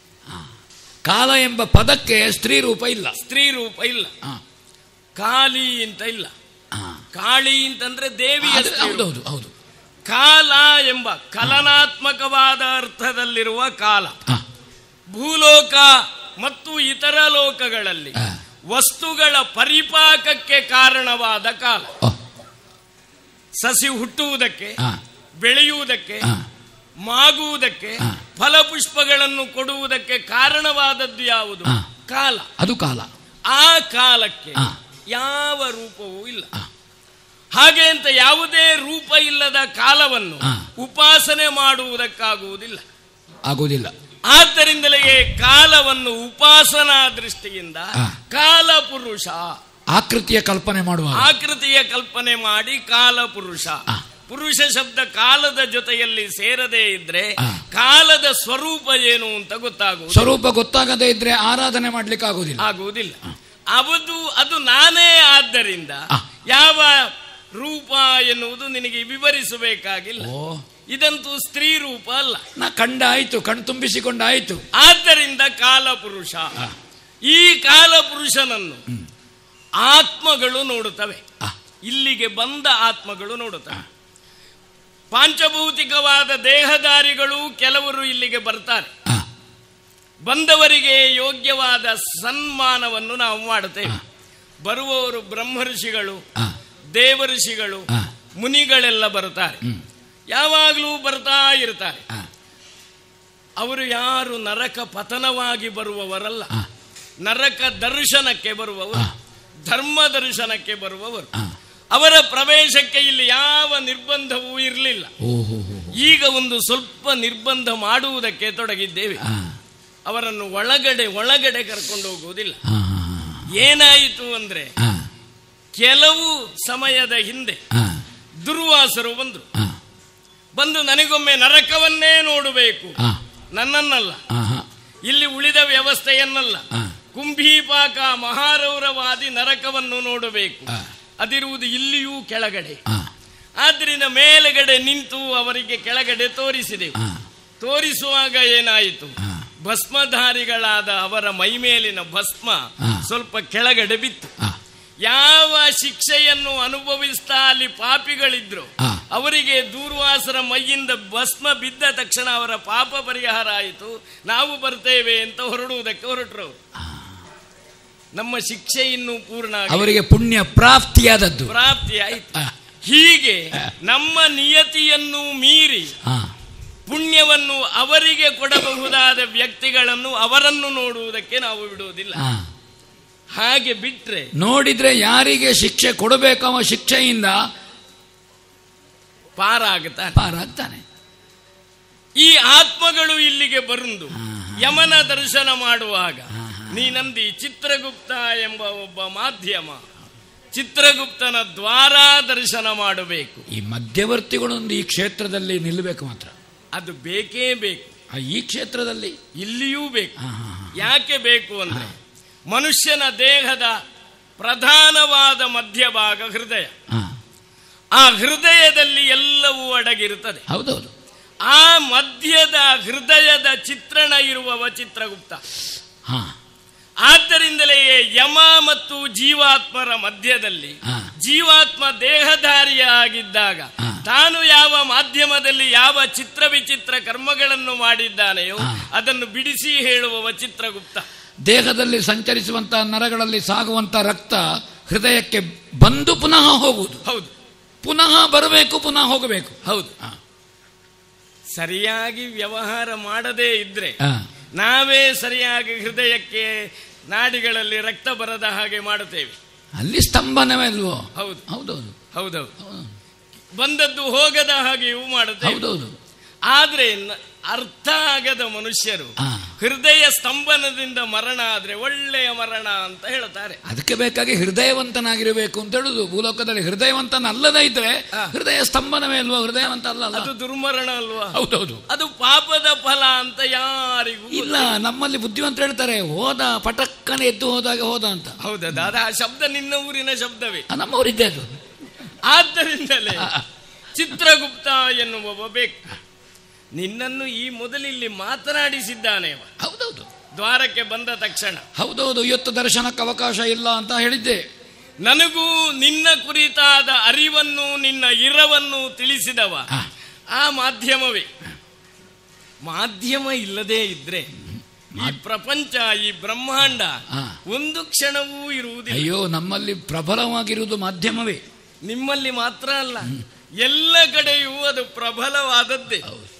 ಕಾಲ ಎಂಬ ಪದಕ್ಕೆ ಸ್ತ್ರೀ ರೂಪ ಇಲ್ಲ ಸ್ತ್ರೀ ರೂಪ ಇಲ್ಲ ಆ, ಕಾಳಿ ಅಂತ ಇಲ್ಲ ಆ. ಕಾಳಿ ಅಂತಂದ್ರೆ ದೇವಿಯ ಅದು- ಸ್ತ್ರೀ ರೂಪ. ಹೌದೌದು ಹೌದು ಕಾಲ ಎಂಬ ಕಲನಾತ್ಮಕವಾದ ಅರ್ಥದಲ್ಲಿರುವ ಕಾಲ ಆ, ಭೂಲೋಕ ಮತ್ತು ಇತರ ಲೋಕಗಳಲ್ಲಿ ಆ. ವಸ್ತುಗಳ ಪರಿಪಾಕಕ್ಕೆ ಕಾರಣವಾದ ಕಾಲ ಓ, ಸಸಿ ಹುಟ್ಟುವುದಕ್ಕೆ ಆ, ಬೆಳೆಯುವುದಕ್ಕೆ ಆ, ಮಾಗುವುದಕ್ಕೆ ಆ. ಫಲಪುಷ್ಪಗಳನ್ನು ಕೊಡುವುದಕ್ಕೆ ಕಾರಣವಾದದ್ದು ಯಾವುದು ಆ. ಕಾಲ ಅದು ಕಾಲ ಆ ಕಾಲಕ್ಕೆ ಆ. ಯಾವ ರೂಪವೂ ಇಲ್ಲ ಆ. ಹಾಗೆ ಅಂತ ಯಾವುದೇ ರೂಪ ಇಲ್ಲದ ಕಾಲವನ್ನು ಆ. ಉಪಾಸನೆ ಮಾಡುವುದಕ್ಕಾಗುವುದಿಲ್ಲ ಆಗುವುದಿಲ್ಲ ಆದ್ದರಿಂದಲೇ ಕಾಲವನ್ನು ಉಪಾಸನಾ ದೃಷ್ಟಿಯಿಂದ ಆ. ಕಾಲ ಪುರುಷ ಆಕೃತಿಯ ಕಲ್ಪನೆ ಮಾಡುವ ಆಕೃತಿಯ ಕಲ್ಪನೆ ಮಾಡಿ ಕಾಲ ಪುರುಷ ಆ. ಪುರುಷ ಶಬ್ದ ಕಾಲದ ಜೊತೆಯಲ್ಲಿ ಸೇರದೇ ಇದ್ರೆ ಆ. ಕಾಲದ ಸ್ವರೂಪ ಏನು ಅಂತ ಗೊತ್ತಾಗುವುದು ಸ್ವರೂಪ ಗೊತ್ತಾಗದೇ ಇದ್ರೆ ಆರಾಧನೆ ಮಾಡ್ಲಿಕ್ಕೆ ಆಗುವುದಿಲ್ಲ ಆಗುವುದಿಲ್ಲ ಅವದು ಅದು ನಾನೇ ಆದ್ದರಿಂದ ಆ. ಯಾವ ರೂಪ ಎನ್ನುವುದು ನಿನಗೆ ವಿವರಿಸಬೇಕಾಗಿಲ್ಲ ಓ ಇದಂತೂ ಸ್ತ್ರೀ ರೂಪ ಅಲ್ಲ ನಾ ಕಂಡ ಆಯ್ತು ಕಣ್ ತುಂಬಿಸಿಕೊಂಡ ಆಯ್ತು ಆದ್ದರಿಂದ ಕಾಲ ಪುರುಷ ಆ. ಈ ಕಾಲ ಪುರುಷನನ್ನು ಆತ್ಮಗಳು ನೋಡುತ್ತವೆ ಆ. ಇಲ್ಲಿಗೆ ಬಂದ ಆತ್ಮಗಳು ನೋಡುತ್ತವೆ ಪಾಂಚಭೌತಿಕವಾದ ದೇಹಧಾರಿಗಳು ಕೆಲವರು ಇಲ್ಲಿಗೆ ಬರ್ತಾರೆ ಆ, ಬಂದವರಿಗೆ ಯೋಗ್ಯವಾದ ಸನ್ಮಾನವನ್ನು ನಾವು ಮಾಡುತ್ತೇವೆ ಬರುವವರು ಬ್ರಹ್ಮಋಷಿಗಳು ಆ, ದೇವಋಷಿಗಳು ಆ. ಮುನಿಗಳೆಲ್ಲ ಬರುತ್ತಾರೆ ಹ್ಮ್. ಯಾವಾಗಲೂ ಬರ್ತಾ ಇರ್ತಾರೆ ಆ, ಅವರು ಯಾರು ನರಕ ಪತನವಾಗಿ ಬರುವವರಲ್ಲ ಆ. ನರಕ ದರ್ಶನಕ್ಕೆ ಬರುವವರು ಆ. ಧರ್ಮ ದರ್ಶನಕ್ಕೆ ಬರುವವರು ಆ. ಅವರ ಪ್ರವೇಶಕ್ಕೆ ಇಲ್ಲಿ ಯಾವ ನಿರ್ಬಂಧವೂ ಇರಲಿಲ್ಲ ಓ ಹೋ ಹೋ ಈಗ ಒಂದು ಸ್ವಲ್ಪ ನಿರ್ಬಂಧ ಮಾಡುವುದಕ್ಕೆ ತೊಡಗಿದ್ದೇವೆ ಆ, ಅವರನ್ನು ಒಳಗಡೆ ಒಳಗಡೆ ಕರ್ಕೊಂಡು ಹೋಗುವುದಿಲ್ಲ ಆ, ಏನಾಯಿತು ಅಂದ್ರೆ ಆ, ಕೆಲವು ಸಮಯದ ಹಿಂದೆ ಆ, ದುರ್ವಾಸರು ಬಂದ್ರು ಆ, ಬಂದು ನನಗೊಮ್ಮೆ ನರಕವನ್ನೇ ನೋಡಬೇಕು ಆ, ನನ್ನನ್ನಲ್ಲ ಆ, ಆ, ಇಲ್ಲಿ ಉಳಿದ ವ್ಯವಸ್ಥೆಯನ್ನಲ್ಲ ಆ. ಕುಂಭೀಪಾಕ ಮಹಾರೌರವಾದಿ ನರಕವನ್ನು ನೋಡಬೇಕು ಆ. ಅದಿರುವುದು ಇಲ್ಲಿಯೂ ಕೆಳಗಡೆ ಆ, ಆದ್ರಿಂದ ಮೇಲುಗಡೆ ನಿಂತು ಅವರಿಗೆ ಕೆಳಗಡೆ ತೋರಿಸಿದೆವು ಆ, ತೋರಿಸುವಾಗ ಏನಾಯಿತು ಆ. ಭಸ್ಮಧಾರಿಗಳಾದ ಅವರ ಮೈಮೇಲಿನ ಭಸ್ಮ ಆ. ಸ್ವಲ್ಪ ಕೆಳಗಡೆ ಬಿತ್ತು ಆ, ಯಾವ ಶಿಕ್ಷೆಯನ್ನು ಅನುಭವಿಸ್ತಾ ಅಲ್ಲಿ ಪಾಪಿಗಳಿದ್ರು ಆ. ಅವರಿಗೆ ದೂರ್ವಾಸರ ಮೈಯಿಂದ ಭಸ್ಮ ಬಿದ್ದ ತಕ್ಷಣ ಅವರ ಪಾಪ ಪರಿಹಾರ ಆಯಿತು ನಾವು ಬರ್ತೇವೆ ಅಂತ ಹೊರಡುವುದಕ್ಕೆ ಹೊರಟರು ನಮ್ಮ ಶಿಕ್ಷೆ ಇನ್ನೂ ಪೂರ್ಣ ಆಗಿಲ್ಲ. ಅವರಿಗೆ ಪುಣ್ಯ ಪ್ರಾಪ್ತಿಯಾದದ್ದು ಪ್ರಾಪ್ತಿ ಆಯಿತು ಆ, ಹೀಗೆ ನಮ್ಮ ನಿಯತಿಯನ್ನು ಮೀರಿ ಆ, ಪುಣ್ಯವನ್ನು ಅವರಿಗೆ ಕೊಡಬಹುದಾದ ವ್ಯಕ್ತಿಗಳನ್ನು ಅವರನ್ನು ನೋಡುವುದಕ್ಕೆ ನಾವು ಬಿಡುವುದಿಲ್ಲ ಆ. ಹಾಗೆ ಬಿಟ್ರೆ ನೋಡಿದ್ರೆ ಯಾರಿಗೆ ಶಿಕ್ಷೆ ಕೊಡಬೇಕವ ಶಿಕ್ಷೆಯಿಂದ ಪಾರಾಗುತ್ತಾನೆ ಪಾರಾಗ್ತಾನೆ ಈ ಆತ್ಮಗಳು ಇಲ್ಲಿಗೆ ಬರುಂದು ಯಮನ ದರ್ಶನ ಮಾಡುವಾಗ ನೀನಂದಿ ಚಿತ್ರಗುಪ್ತ ಎಂಬ ಒಬ್ಬ ಮಾಧ್ಯಮ ಚಿತ್ರಗುಪ್ತನ ದ್ವಾರ ದರ್ಶನ ಮಾಡಬೇಕು ಈ ಮಧ್ಯವರ್ತಿಗಳೊಂದು ಈ ಕ್ಷೇತ್ರದಲ್ಲಿ ನಿಲ್ಲಬೇಕು ಮಾತ್ರ ಅದು ಬೇಕೇ ಬೇಕು ಆ ಈ ಕ್ಷೇತ್ರದಲ್ಲಿ ಇಲ್ಲಿಯೂ ಬೇಕು ಹಾ, ಹಾ, ಹಾ. ಯಾಕೆ ಬೇಕು ಅಂದ್ರೆ ಮನುಷ್ಯನ ದೇಹದ ಪ್ರಧಾನವಾದ ಮಧ್ಯಭಾಗ ಹೃದಯ ಹಾ, ಆ ಹೃದಯದಲ್ಲಿ ಎಲ್ಲವೂ ಅಡಗಿರುತ್ತದೆ ಹೌದೌದು ಆ ಮಧ್ಯದ ಹೃದಯದ ಚಿತ್ರಣ ಇರುವವ ಚಿತ್ರಗುಪ್ತ ಹಾ ಆದ್ದರಿಂದಲೇ ಯಮ ಮತ್ತು ಜೀವಾತ್ಮರ ಮಧ್ಯದಲ್ಲಿ ಹಾ. ಜೀವಾತ್ಮ ದೇಹಧಾರಿಯಾಗಿದ್ದಾಗ ಹಾ. ತಾನು ಯಾವ ಮಾಧ್ಯಮದಲ್ಲಿ ಯಾವ ಚಿತ್ರ ವಿಚಿತ್ರ ಕರ್ಮಗಳನ್ನು ಮಾಡಿದ್ದಾನೆಯೋ ಹಾ. ಅದನ್ನು ಬಿಡಿಸಿ ಹೇಳುವವ ಚಿತ್ರಗುಪ್ತ ದೇಹದಲ್ಲಿ ಸಂಚರಿಸುವಂತ ನರಗಳಲ್ಲಿ ಸಾಗುವಂತ ರಕ್ತ ಹೃದಯಕ್ಕೆ ಬಂದು ಪುನಃ ಹೋಗುವುದು ಹೌದು ಪುನಃ ಬರಬೇಕು ಪುನಃ ಹೋಗಬೇಕು ಹೌದು ಹಾ. ಸರಿಯಾಗಿ ವ್ಯವಹಾರ ಮಾಡದೇ ಇದ್ರೆ ಹಾ. ನಾವೇ ಸರಿಯಾಗಿ ಹೃದಯಕ್ಕೆ ನಾಡಿಗಳಲ್ಲಿ ರಕ್ತ ಬರದ ಹಾಗೆ ಮಾಡುತ್ತೇವೆ ಅಲ್ಲಿ ಸ್ತಂಭನವೇ ಅಲ್ವೋ ಹೌದು ಹೌದೌದು ಹೌದೌದು ಬಂದದ್ದು ಹೋಗದ ಹಾಗೆಯೂ ಮಾಡುತ್ತೇವೆ ಹೌದೌದು ಆದ್ರೆ ನ- ಅರ್ಥ ಆಗದ ಮನುಷ್ಯರು ಹಾ. ಹೃದಯ ಸ್ತಂಭನದಿಂದ ಮರಣ ಆದ್ರೆ ಒಳ್ಳೆಯ ಮರಣ ಅಂತ ಹೇಳ್ತಾರೆ ಅದಕ್ಕೆ ಬೇಕಾಗಿ ಹೃದಯವಂತನಾಗಿರಬೇಕು ಅಂತ ಹೇಳುದು ಭೂಲೋಕದಲ್ಲಿ ಹೃದಯವಂತನ ಅಲ್ಲದೇ ಇದ್ರೆ ಹಾ. ಹೃದಯ ಸ್ತಂಭನವೇ ಅಲ್ವೋ ಹೃದಯವಂತ ಅಲ್ಲ ಅಲ್ಲ ಅದು ದುರ್ಮರಣ ಅಲ್ವಾ ಹೌದೌದು ಅದು ಪಾಪದ ಫಲ ಅಂತ ಯಾರಿಗೂ ಇಲ್ಲ ನಮ್ಮಲ್ಲಿ ಬುದ್ಧಿವಂತ ಹೇಳ್ತಾರೆ ಹೋದ ಪಟಕ್ಕನೆ ಎದ್ದು ಹೋದಾಗ ಹೋದ ಅಂತ ಹೌದದ ಅದು ಆ ಶಬ್ದ ನಿನ್ನ ಊರಿನ ಶಬ್ದವೇ ಆ, ನಮ್ಮವರಿದ್ದೆ ಅದು ಆದ್ದರಿಂದಲೇ ಚಿತ್ರಗುಪ್ತ ಎನ್ನುವವ ಬೇಕು ನಿನ್ನನ್ನು ಈ ಮೊದಲಿಲ್ಲಿ ಮಾತನಾಡಿಸಿದ್ದಾನೆ ಅವ. ಹೌದೌದು ದ್ವಾರಕ್ಕೆ ಬಂದ ತಕ್ಷಣ ಹೌದೌದು ಇವತ್ತು ದರ್ಶನಕ್ಕೆ ಅವಕಾಶ ಇಲ್ಲ ಅಂತ ಹೇಳಿದ್ದೆ ನನಗೂ ನಿನ್ನ ಕುರಿತಾದ ಅರಿವನ್ನು ನಿನ್ನ ಇರವನ್ನು ತಿಳಿಸಿದವ ಹಾ. ಆ ಮಾಧ್ಯಮವೇ ಮಾಧ್ಯಮ ಇಲ್ಲದೆ ಇದ್ರೆ ಈ ಪ್ರಪಂಚ ಈ ಬ್ರಹ್ಮಾಂಡ ಹಾ. ಒಂದು ಕ್ಷಣವೂ ಇರುವುದಿಲ್ಲ ಅಯ್ಯೋ ನಮ್ಮಲ್ಲಿ ಪ್ರಬಲವಾಗಿರುವುದು ಮಾಧ್ಯಮವೇ ನಿಮ್ಮಲ್ಲಿ ಮಾತ್ರ ಅಲ್ಲ ಎಲ್ಲ ಕಡೆಯೂ ಅದು ಪ್ರಬಲವಾದದ್ದೇ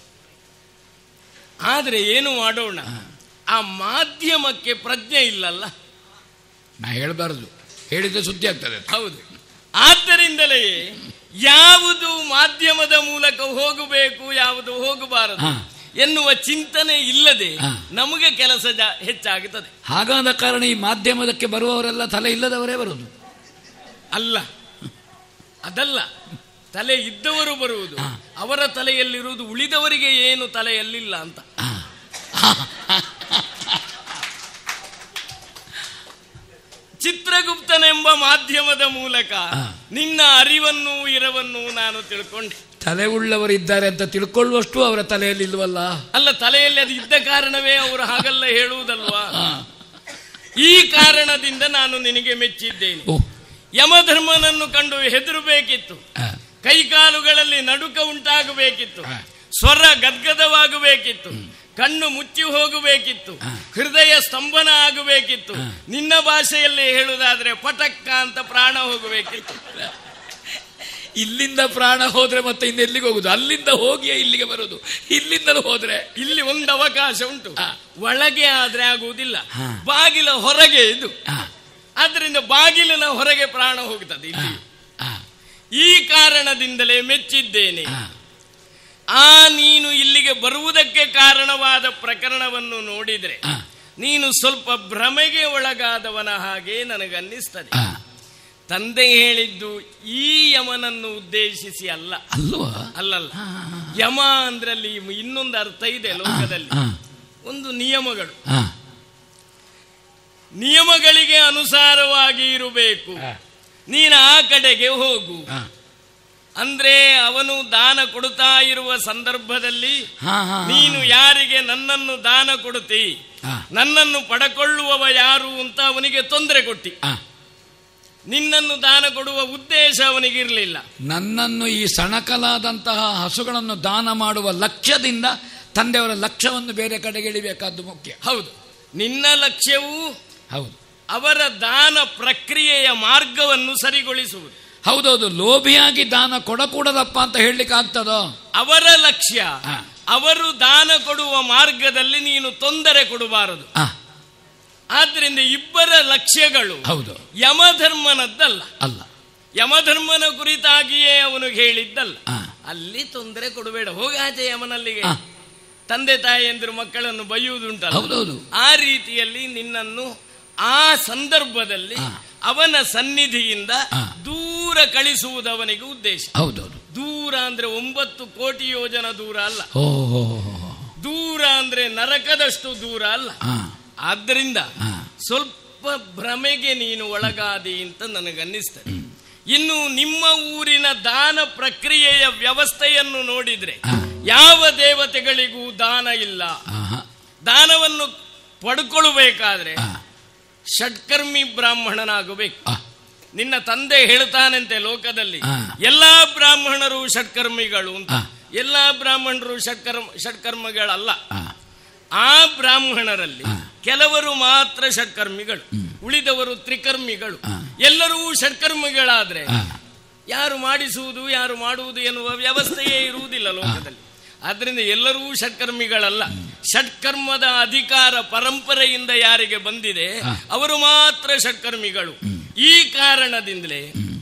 ಆದ್ರೆ ಏನು ಮಾಡೋಣ ಆ ಮಾಧ್ಯಮಕ್ಕೆ ಪ್ರಜ್ಞೆ ಇಲ್ಲಲ್ಲ ನಾ ಹೇಳಬಾರದು ಹೇಳಿದ್ರೆ ಸುದ್ದಿ ಆಗ್ತದೆ ಅದು. ಹೌದು ಆದ್ದರಿಂದಲೇ ಯಾವುದು ಮಾಧ್ಯಮದ ಮೂಲಕ ಹೋಗಬೇಕು ಯಾವುದು ಹೋಗಬಾರದು ಹಾ. ಎನ್ನುವ ಚಿಂತನೆ ಇಲ್ಲದೆ ಹಾ. ನಮಗೆ ಕೆಲಸ ಜಾ- ಹೆಚ್ಚಾಗುತ್ತದೆ ಹಾಗಾದ ಕಾರಣ ಈ ಮಾಧ್ಯಮದಕ್ಕೆ ಬರುವವರೆಲ್ಲ ತಲೆ ಇಲ್ಲದವರೇ ಬರುವುದು ಅಲ್ಲ ಅದಲ್ಲ ತಲೆ ಇದ್ದವರು ಬರುವುದು ಅವರ ತಲೆಯಲ್ಲಿರುವುದು ಉಳಿದವರಿಗೆ ಏನು ತಲೆಯಲ್ಲಿಲ್ಲ ಅಂತ ಚಿತ್ರಗುಪ್ತನೆಂಬ ಮಾಧ್ಯಮದ ಮೂಲಕ ಹಾ. ನಿನ್ನ ಅರಿವನ್ನು ಇರವನ್ನು ನಾನು ತಿಳ್ಕೊಂಡೆ ತಲೆ ಉಳ್ಳವರಿದ್ದಾರೆ ಅಂತ ತಿಳ್ಕೊಳ್ಳುವಷ್ಟು ಅವರ ತಲೆಯಲ್ಲಿ ಇಲ್ವಲ್ಲ ಅಲ್ಲ ತಲೆಯಲ್ಲಿ ಅದು ಇದ್ದ ಕಾರಣವೇ ಅವರು ಹಾಗಲ್ಲ ಹೇಳುವುದಲ್ವಾ ಹಾ. ಈ ಕಾರಣದಿಂದ ನಾನು ನಿನಗೆ ಮೆಚ್ಚಿದ್ದೇನೆ ಓ ಯಮಧರ್ಮನನ್ನು ಕಂಡು ಹೆದರಬೇಕಿತ್ತು ಹಾ. ಕೈಕಾಲುಗಳಲ್ಲಿ ನಡುಕ ಉಂಟಾಗಬೇಕಿತ್ತು ಹಾ. ಸ್ವರ ಗದ್ಗದವಾಗಬೇಕಿತ್ತು ಕಣ್ಣು ಮುಚ್ಚಿ ಹೋಗಬೇಕಿತ್ತು ಹೃದಯ ಸ್ತಂಭನ ಆಗಬೇಕಿತ್ತು ನಿನ್ನ ಭಾಷೆಯಲ್ಲಿ ಹೇಳುವುದಾದ್ರೆ ಪಟಕ್ಕ ಅಂತ ಪ್ರಾಣ ಹೋಗಬೇಕಿತ್ತು ಇಲ್ಲಿಂದ ಪ್ರಾಣ ಹೋದ್ರೆ ಮತ್ತೆ ಇನ್ನೆಲ್ಲಿಗೆ ಹೋಗುದು ಅಲ್ಲಿಂದ ಹೋಗಿಯೇ ಇಲ್ಲಿಗೆ ಬರುದು ಇಲ್ಲಿಂದಲೂ ಹೋದ್ರೆ ಇಲ್ಲಿ ಒಂದು ಅವಕಾಶ ಉಂಟು ಹಾ. ಒಳಗೆ ಆದ್ರೆ ಆಗುವುದಿಲ್ಲ ಹಾ. ಬಾಗಿಲ ಹೊರಗೆ ಇದು ಹಾ. ಆದ್ರಿಂದ ಬಾಗಿಲಿನ ಹೊರಗೆ ಪ್ರಾಣ ಹೋಗುತ್ತದೆ ಹಾ. ಇಲ್ಲಿ ಹಾ. ಈ ಕಾರಣದಿಂದಲೇ ಮೆಚ್ಚಿದ್ದೇನೆ ಹಾ. ಆ ನೀನು ಇಲ್ಲಿಗೆ ಬರುವುದಕ್ಕೆ ಕಾರಣವಾದ ಪ್ರಕರಣವನ್ನು ನೋಡಿದ್ರೆ ಹಾ. ನೀನು ಸ್ವಲ್ಪ ಭ್ರಮೆಗೆ ಒಳಗಾದವನ ಹಾಗೆ ನನಗನ್ನಿಸ್ತದೆ ಹಾ. ತಂದೆ ಹೇಳಿದ್ದು ಈ ಯಮನನ್ನು ಉದ್ದೇಶಿಸಿ ಅಲ್ಲ ಅಲ್ವಾ ಅಲ್ಲಲ್ಲ ಹಾ, ಹಾ, ಹಾ. ಯಮ ಅಂದ್ರಲ್ಲಿ ಇನ್ನೊಂದು ಅರ್ಥ ಇದೆ ಲೋಕದಲ್ಲಿ ಹಾ. ಒಂದು ನಿಯಮಗಳು ಹಾ. ನಿಯಮಗಳಿಗೆ ಅನುಸಾರವಾಗಿ ಇರಬೇಕು ಹಾ. ನೀನು ಆ ಕಡೆಗೆ ಹೋಗು ಹಾ. ಅಂದ್ರೆ ಅವನು ದಾನ ಕೊಡುತ್ತಾ ಇರುವ ಸಂದರ್ಭದಲ್ಲಿ ಹಾ, ಹಾ, ಹಾ. ನೀನು ಯಾರಿಗೆ ನನ್ನನ್ನು ದಾನ ಕೊಡುತ್ತಿ ಹಾ. ನನ್ನನ್ನು ಪಡಕೊಳ್ಳುವವ ಯಾರು ಅಂತ ಅವನಿಗೆ ತೊಂದರೆ ಕೊಟ್ಟಿ ಹಾ. ನಿನ್ನನ್ನು ದಾನ ಕೊಡುವ ಉದ್ದೇಶ ಅವನಿಗಿರಲಿಲ್ಲ ನನ್ನನ್ನು ಈ ಸಣಕಲಾದಂತಹ ಹಸುಗಳನ್ನು ದಾನ ಮಾಡುವ ಲಕ್ಷ್ಯದಿಂದ ತಂದೆಯವರ ಲಕ್ಷ್ಯವನ್ನು ಬೇರೆ ಕಡೆಗೆ ಇಳಿಬೇಕಾದ್ದು ಮುಖ್ಯ ಹೌದು ನಿನ್ನ ಲಕ್ಷ್ಯವು ಹೌದು ಅವರ ದಾನ ಪ್ರಕ್ರಿಯೆಯ ಮಾರ್ಗವನ್ನು ಸರಿಗೊಳಿಸುವುದು ಹೌದೌದು ಲೋಭಿಯಾಗಿ ದಾನ ಕೊಡಕೂಡದಪ್ಪ ಅಂತ ಹೇಳಲಿಕ್ಕೆ ಆಗ್ತದೋ ಅವರ ಲಕ್ಷ್ಯ ಹಾ. ಅವರು ದಾನ ಕೊಡುವ ಮಾರ್ಗದಲ್ಲಿ ನೀನು ತೊಂದರೆ ಕೊಡಬಾರದು ಹಾ, ಆದ್ರಿಂದ ಇಬ್ಬರ ಲಕ್ಷ್ಯಗಳು ಹೌದು ಯಮಧರ್ಮನದ್ದಲ್ಲ ಅಲ್ಲ ಯಮಧರ್ಮನ ಕುರಿತಾಗಿಯೇ ಅವನು ಹೇಳಿದ್ದಲ್ಲ ಹಾ. ಅಲ್ಲಿ ತೊಂದರೆ ಕೊಡಬೇಡ ಹೋಗಾಚೆ ಯಮನಲ್ಲಿಗೆ ಹಾ. ತಂದೆ ತಾಯಿಯಂದ್ರು ಮಕ್ಕಳನ್ನು ಬೈಯುವುದುಂಟಲ್ಲ ಹೌದೌದು ಆ ರೀತಿಯಲ್ಲಿ ನಿನ್ನನ್ನು ಆ ಸಂದರ್ಭದಲ್ಲಿ ಹಾ. ಅವನ ಸನ್ನಿಧಿಯಿಂದ ಹಾ. ದೂರ ಕಳಿಸುವುದು ಅವನಿಗೆ ಉದ್ದೇಶ ಹೌದೌದು ದೂರ ಅಂದ್ರೆ ಒಂಬತ್ತು ಕೋಟಿ ಯೋಜನ ದೂರ ಅಲ್ಲ ಓ ಹೋ ಹೋ, ಹೋ. ದೂರ ಅಂದ್ರೆ ನರಕದಷ್ಟು ದೂರ ಅಲ್ಲ ಹಾ ಆದ್ದರಿಂದ ಹಾ. ಸ್ವಲ್ಪ ಭ್ರಮೆಗೆ ನೀನು ಒಳಗಾದಿ ಅಂತ ನನಗನ್ನಿಸ್ತದೆ ಇನ್ನು ನಿಮ್ಮ ಊರಿನ ದಾನ ಪ್ರಕ್ರಿಯೆಯ ವ್ಯವಸ್ಥೆಯನ್ನು ನೋಡಿದ್ರೆ ಹಾ. ಯಾವ ದೇವತೆಗಳಿಗೂ ದಾನ ಇಲ್ಲ ಆಹಾ. ದಾನವನ್ನು ಪಡ್ಕೊಳ್ಬೇಕಾದ್ರೆ ಹಾ. ಷಟ್ಕರ್ಮಿ ಬ್ರಾಹ್ಮಣನಾಗಬೇಕು ಆ, ನಿನ್ನ ತಂದೆ ಹೇಳ್ತಾನಂತೆ ಲೋಕದಲ್ಲಿ ಹಾ. ಎಲ್ಲಾ ಬ್ರಾಹ್ಮಣರು ಷಟ್ಕರ್ಮಿಗಳು ಅಂತ ಹಾ. ಎಲ್ಲಾ ಬ್ರಾಹ್ಮಣರು ಷಟ್ಕರ್ಮ ಷಟ್ಕರ್ಮಗಳಲ್ಲ ಆ, ಆ ಬ್ರಾಹ್ಮಣರಲ್ಲಿ ಹಾ. ಕೆಲವರು ಮಾತ್ರ ಷಟ್ಕರ್ಮಿಗಳು ಉಳಿದವರು ತ್ರಿಕರ್ಮಿಗಳು ಹಾ. ಎಲ್ಲರೂ ಷಟ್ಕರ್ಮಿಗಳಾದ್ರೆ ಆ, ಯಾರು ಮಾಡಿಸುವುದು ಯಾರು ಮಾಡುವುದು ಎನ್ನುವ ವ್ಯವಸ್ಥೆಯೇ ಇರುವುದಿಲ್ಲ ಲೋಕದಲ್ಲಿ ಆದ್ರಿಂದ ಎಲ್ಲರೂ ಷಟ್ಕರ್ಮಿಗಳಲ್ಲ ಷಟ್ಕರ್ಮದ ಅಧಿಕಾರ ಪರಂಪರೆಯಿಂದ ಯಾರಿಗೆ ಬಂದಿದೆ ಹಾ. ಅವರು ಮಾತ್ರ ಷಟ್ಕರ್ಮಿಗಳು ಈ ಕಾರಣದಿಂದಲೇ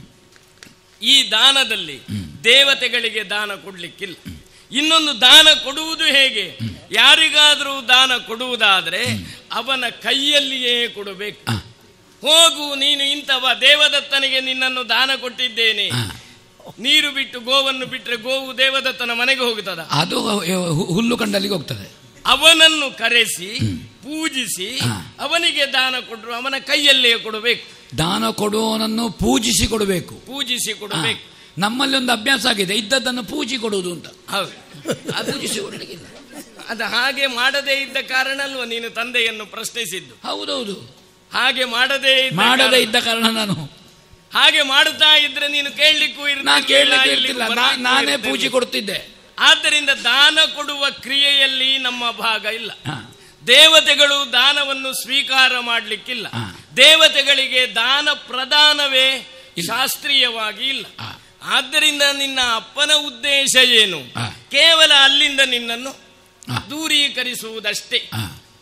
ಈ ದಾನದಲ್ಲಿ ದೇವತೆಗಳಿಗೆ ದಾನ ಕೊಡ್ಲಿಕ್ಕಿಲ್ಲ ಇನ್ನೊಂದು ದಾನ ಕೊಡುವುದು ಹೇಗೆ ಯಾರಿಗಾದರೂ ದಾನ ಕೊಡುವುದಾದ್ರೆ ಅವನ ಕೈಯಲ್ಲಿಯೇ ಕೊಡಬೇಕು ಆ, ಹೋಗು ನೀನು ಇಂಥವ ದೇವದತ್ತನಿಗೆ ನಿನ್ನನ್ನು ದಾನ ಕೊಟ್ಟಿದ್ದೇನೆ ಆ. ನೀರು ಬಿಟ್ಟು ಗೋವನ್ನು ಬಿಟ್ರೆ ಗೋವು ದೇವದತ್ತನ ಮನೆಗೆ ಹೋಗುತ್ತದ ಅದು ಹು- ಹುಲ್ಲು ಕಂಡಲ್ಲಿಗೆ ಹೋಗ್ತದೆ ಅವನನ್ನು ಕರೆಸಿ ಪೂಜಿಸಿ ಹಾ. ಅವನಿಗೆ ದಾನ ಕೊಟ್ಟರು ಅವನ ಕೈಯಲ್ಲೇ ಕೊಡಬೇಕು ದಾನ ಕೊಡುವವನನ್ನು ಪೂಜಿಸಿ ಕೊಡಬೇಕು ಪೂಜಿಸಿ ಆ, ಕೊಡಬೇಕು ನಮ್ಮಲ್ಲಿ ಒಂದು ಅಭ್ಯಾಸ ಆಗಿದೆ ಇದ್ದದ್ದನ್ನು ಪೂಜಿ ಕೊಡುವುದು ಅಂತ ಹೌದು ಅದು ಪೂಜಿಸಿ ಕೊಡ್ಲಿಕ್ಕಿಲ್ಲ ಅದು ಹಾಗೆ ಮಾಡದೇ ಇದ್ದ ಕಾರಣ ಅಲ್ವಾ ನೀನು ತಂದೆಯನ್ನು ಪ್ರಶ್ನಿಸಿದ್ದು ಹೌದೌದು ಹಾಗೆ ಮಾಡದೇ ಇದ್ದ ಮಾಡದೇ ಕಾರಣ- ಇದ್ದ ಕಾರಣ ನಾನು ಹಾಗೆ ಮಾಡುತ್ತಾ ಇದ್ರೆ ನೀನು ಕೇಳಲಿಕ್ಕೂ ನಾ ಕೇಳಲಿಕ್ಕೆ ಇರ್ತಿಲ್ಲ ನಾ- ನಾನೇ ಪೂಜೆ ಕೊಡ್ತಿದ್ದೆ ಆದ್ದರಿಂದ ದಾನ ಕೊಡುವ ಕ್ರಿಯೆಯಲ್ಲಿ ನಮ್ಮ ಭಾಗ ಇಲ್ಲ ಹಾ. ದೇವತೆಗಳು ದಾನವನ್ನು ಸ್ವೀಕಾರ ಮಾಡಲಿಕ್ಕಿಲ್ಲ ಹಾ. ದೇವತೆಗಳಿಗೆ ದಾನ ಪ್ರದಾನವೇ ಶಾಸ್ತ್ರೀಯವಾಗಿ ಇಲ್ಲ ಹಾ. ಆದ್ದರಿಂದ ನಿನ್ನ ಅಪ್ಪನ ಉದ್ದೇಶ ಏನು ಹಾ. ಕೇವಲ ಅಲ್ಲಿಂದ ನಿನ್ನನ್ನು ಹಾ. ದೂರೀಕರಿಸುವುದಷ್ಟೇ ಆ,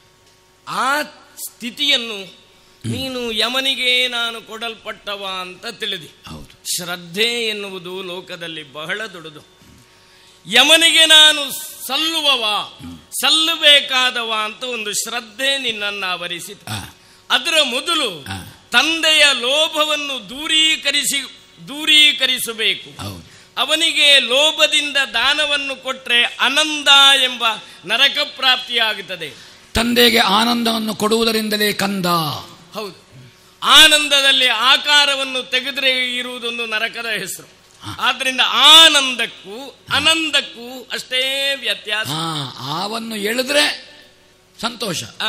ಆ ಸ್ಥಿತಿಯನ್ನು ನೀನು ಯಮನಿಗೆ ನಾನು ಕೊಡಲ್ಪಟ್ಟವ ಅಂತ ತಿಳಿದಿ ಹೌದು ಶ್ರದ್ಧೆ ಎನ್ನುವುದು ಲೋಕದಲ್ಲಿ ಬಹಳ ದೊಡ್ಡದು ಯಮನಿಗೆ ನಾನು ಸಲ್ಲುವವ ಸಲ್ಲಬೇಕಾದವ ಅಂತ ಒಂದು ಶ್ರದ್ಧೆ ನಿನ್ನನ್ನು ಆವರಿಸಿತು ಆ, ಅದರ ಮೊದಲು ಆ. ತಂದೆಯ ಲೋಭವನ್ನು ದೂರೀಕರಿಸಿ ದೂರೀಕರಿಸಬೇಕು ಹೌದು ಅವನಿಗೆ ಲೋಭದಿಂದ ದಾನವನ್ನು ಕೊಟ್ರೆ ಅನಂದ ಎಂಬ ನರಕ ಪ್ರಾಪ್ತಿಯಾಗುತ್ತದೆ ತಂದೆಗೆ ಆನಂದವನ್ನು ಕೊಡುವುದರಿಂದಲೇ ಕಂದ ಹೌದು ಆನಂದದಲ್ಲಿ ಆಕಾರವನ್ನು ತೆಗೆದ್ರೆ ಇರುವುದೊಂದು ನರಕದ ಹೆಸರು ಆದ್ರಿಂದ ಆನಂದಕ್ಕೂ ಆನಂದಕ್ಕೂ ಅಷ್ಟೇ ವ್ಯತ್ಯಾಸ ಆ ಆವನ್ನು ಎಳೆದ್ರೆ ಸಂತೋಷ ಆ,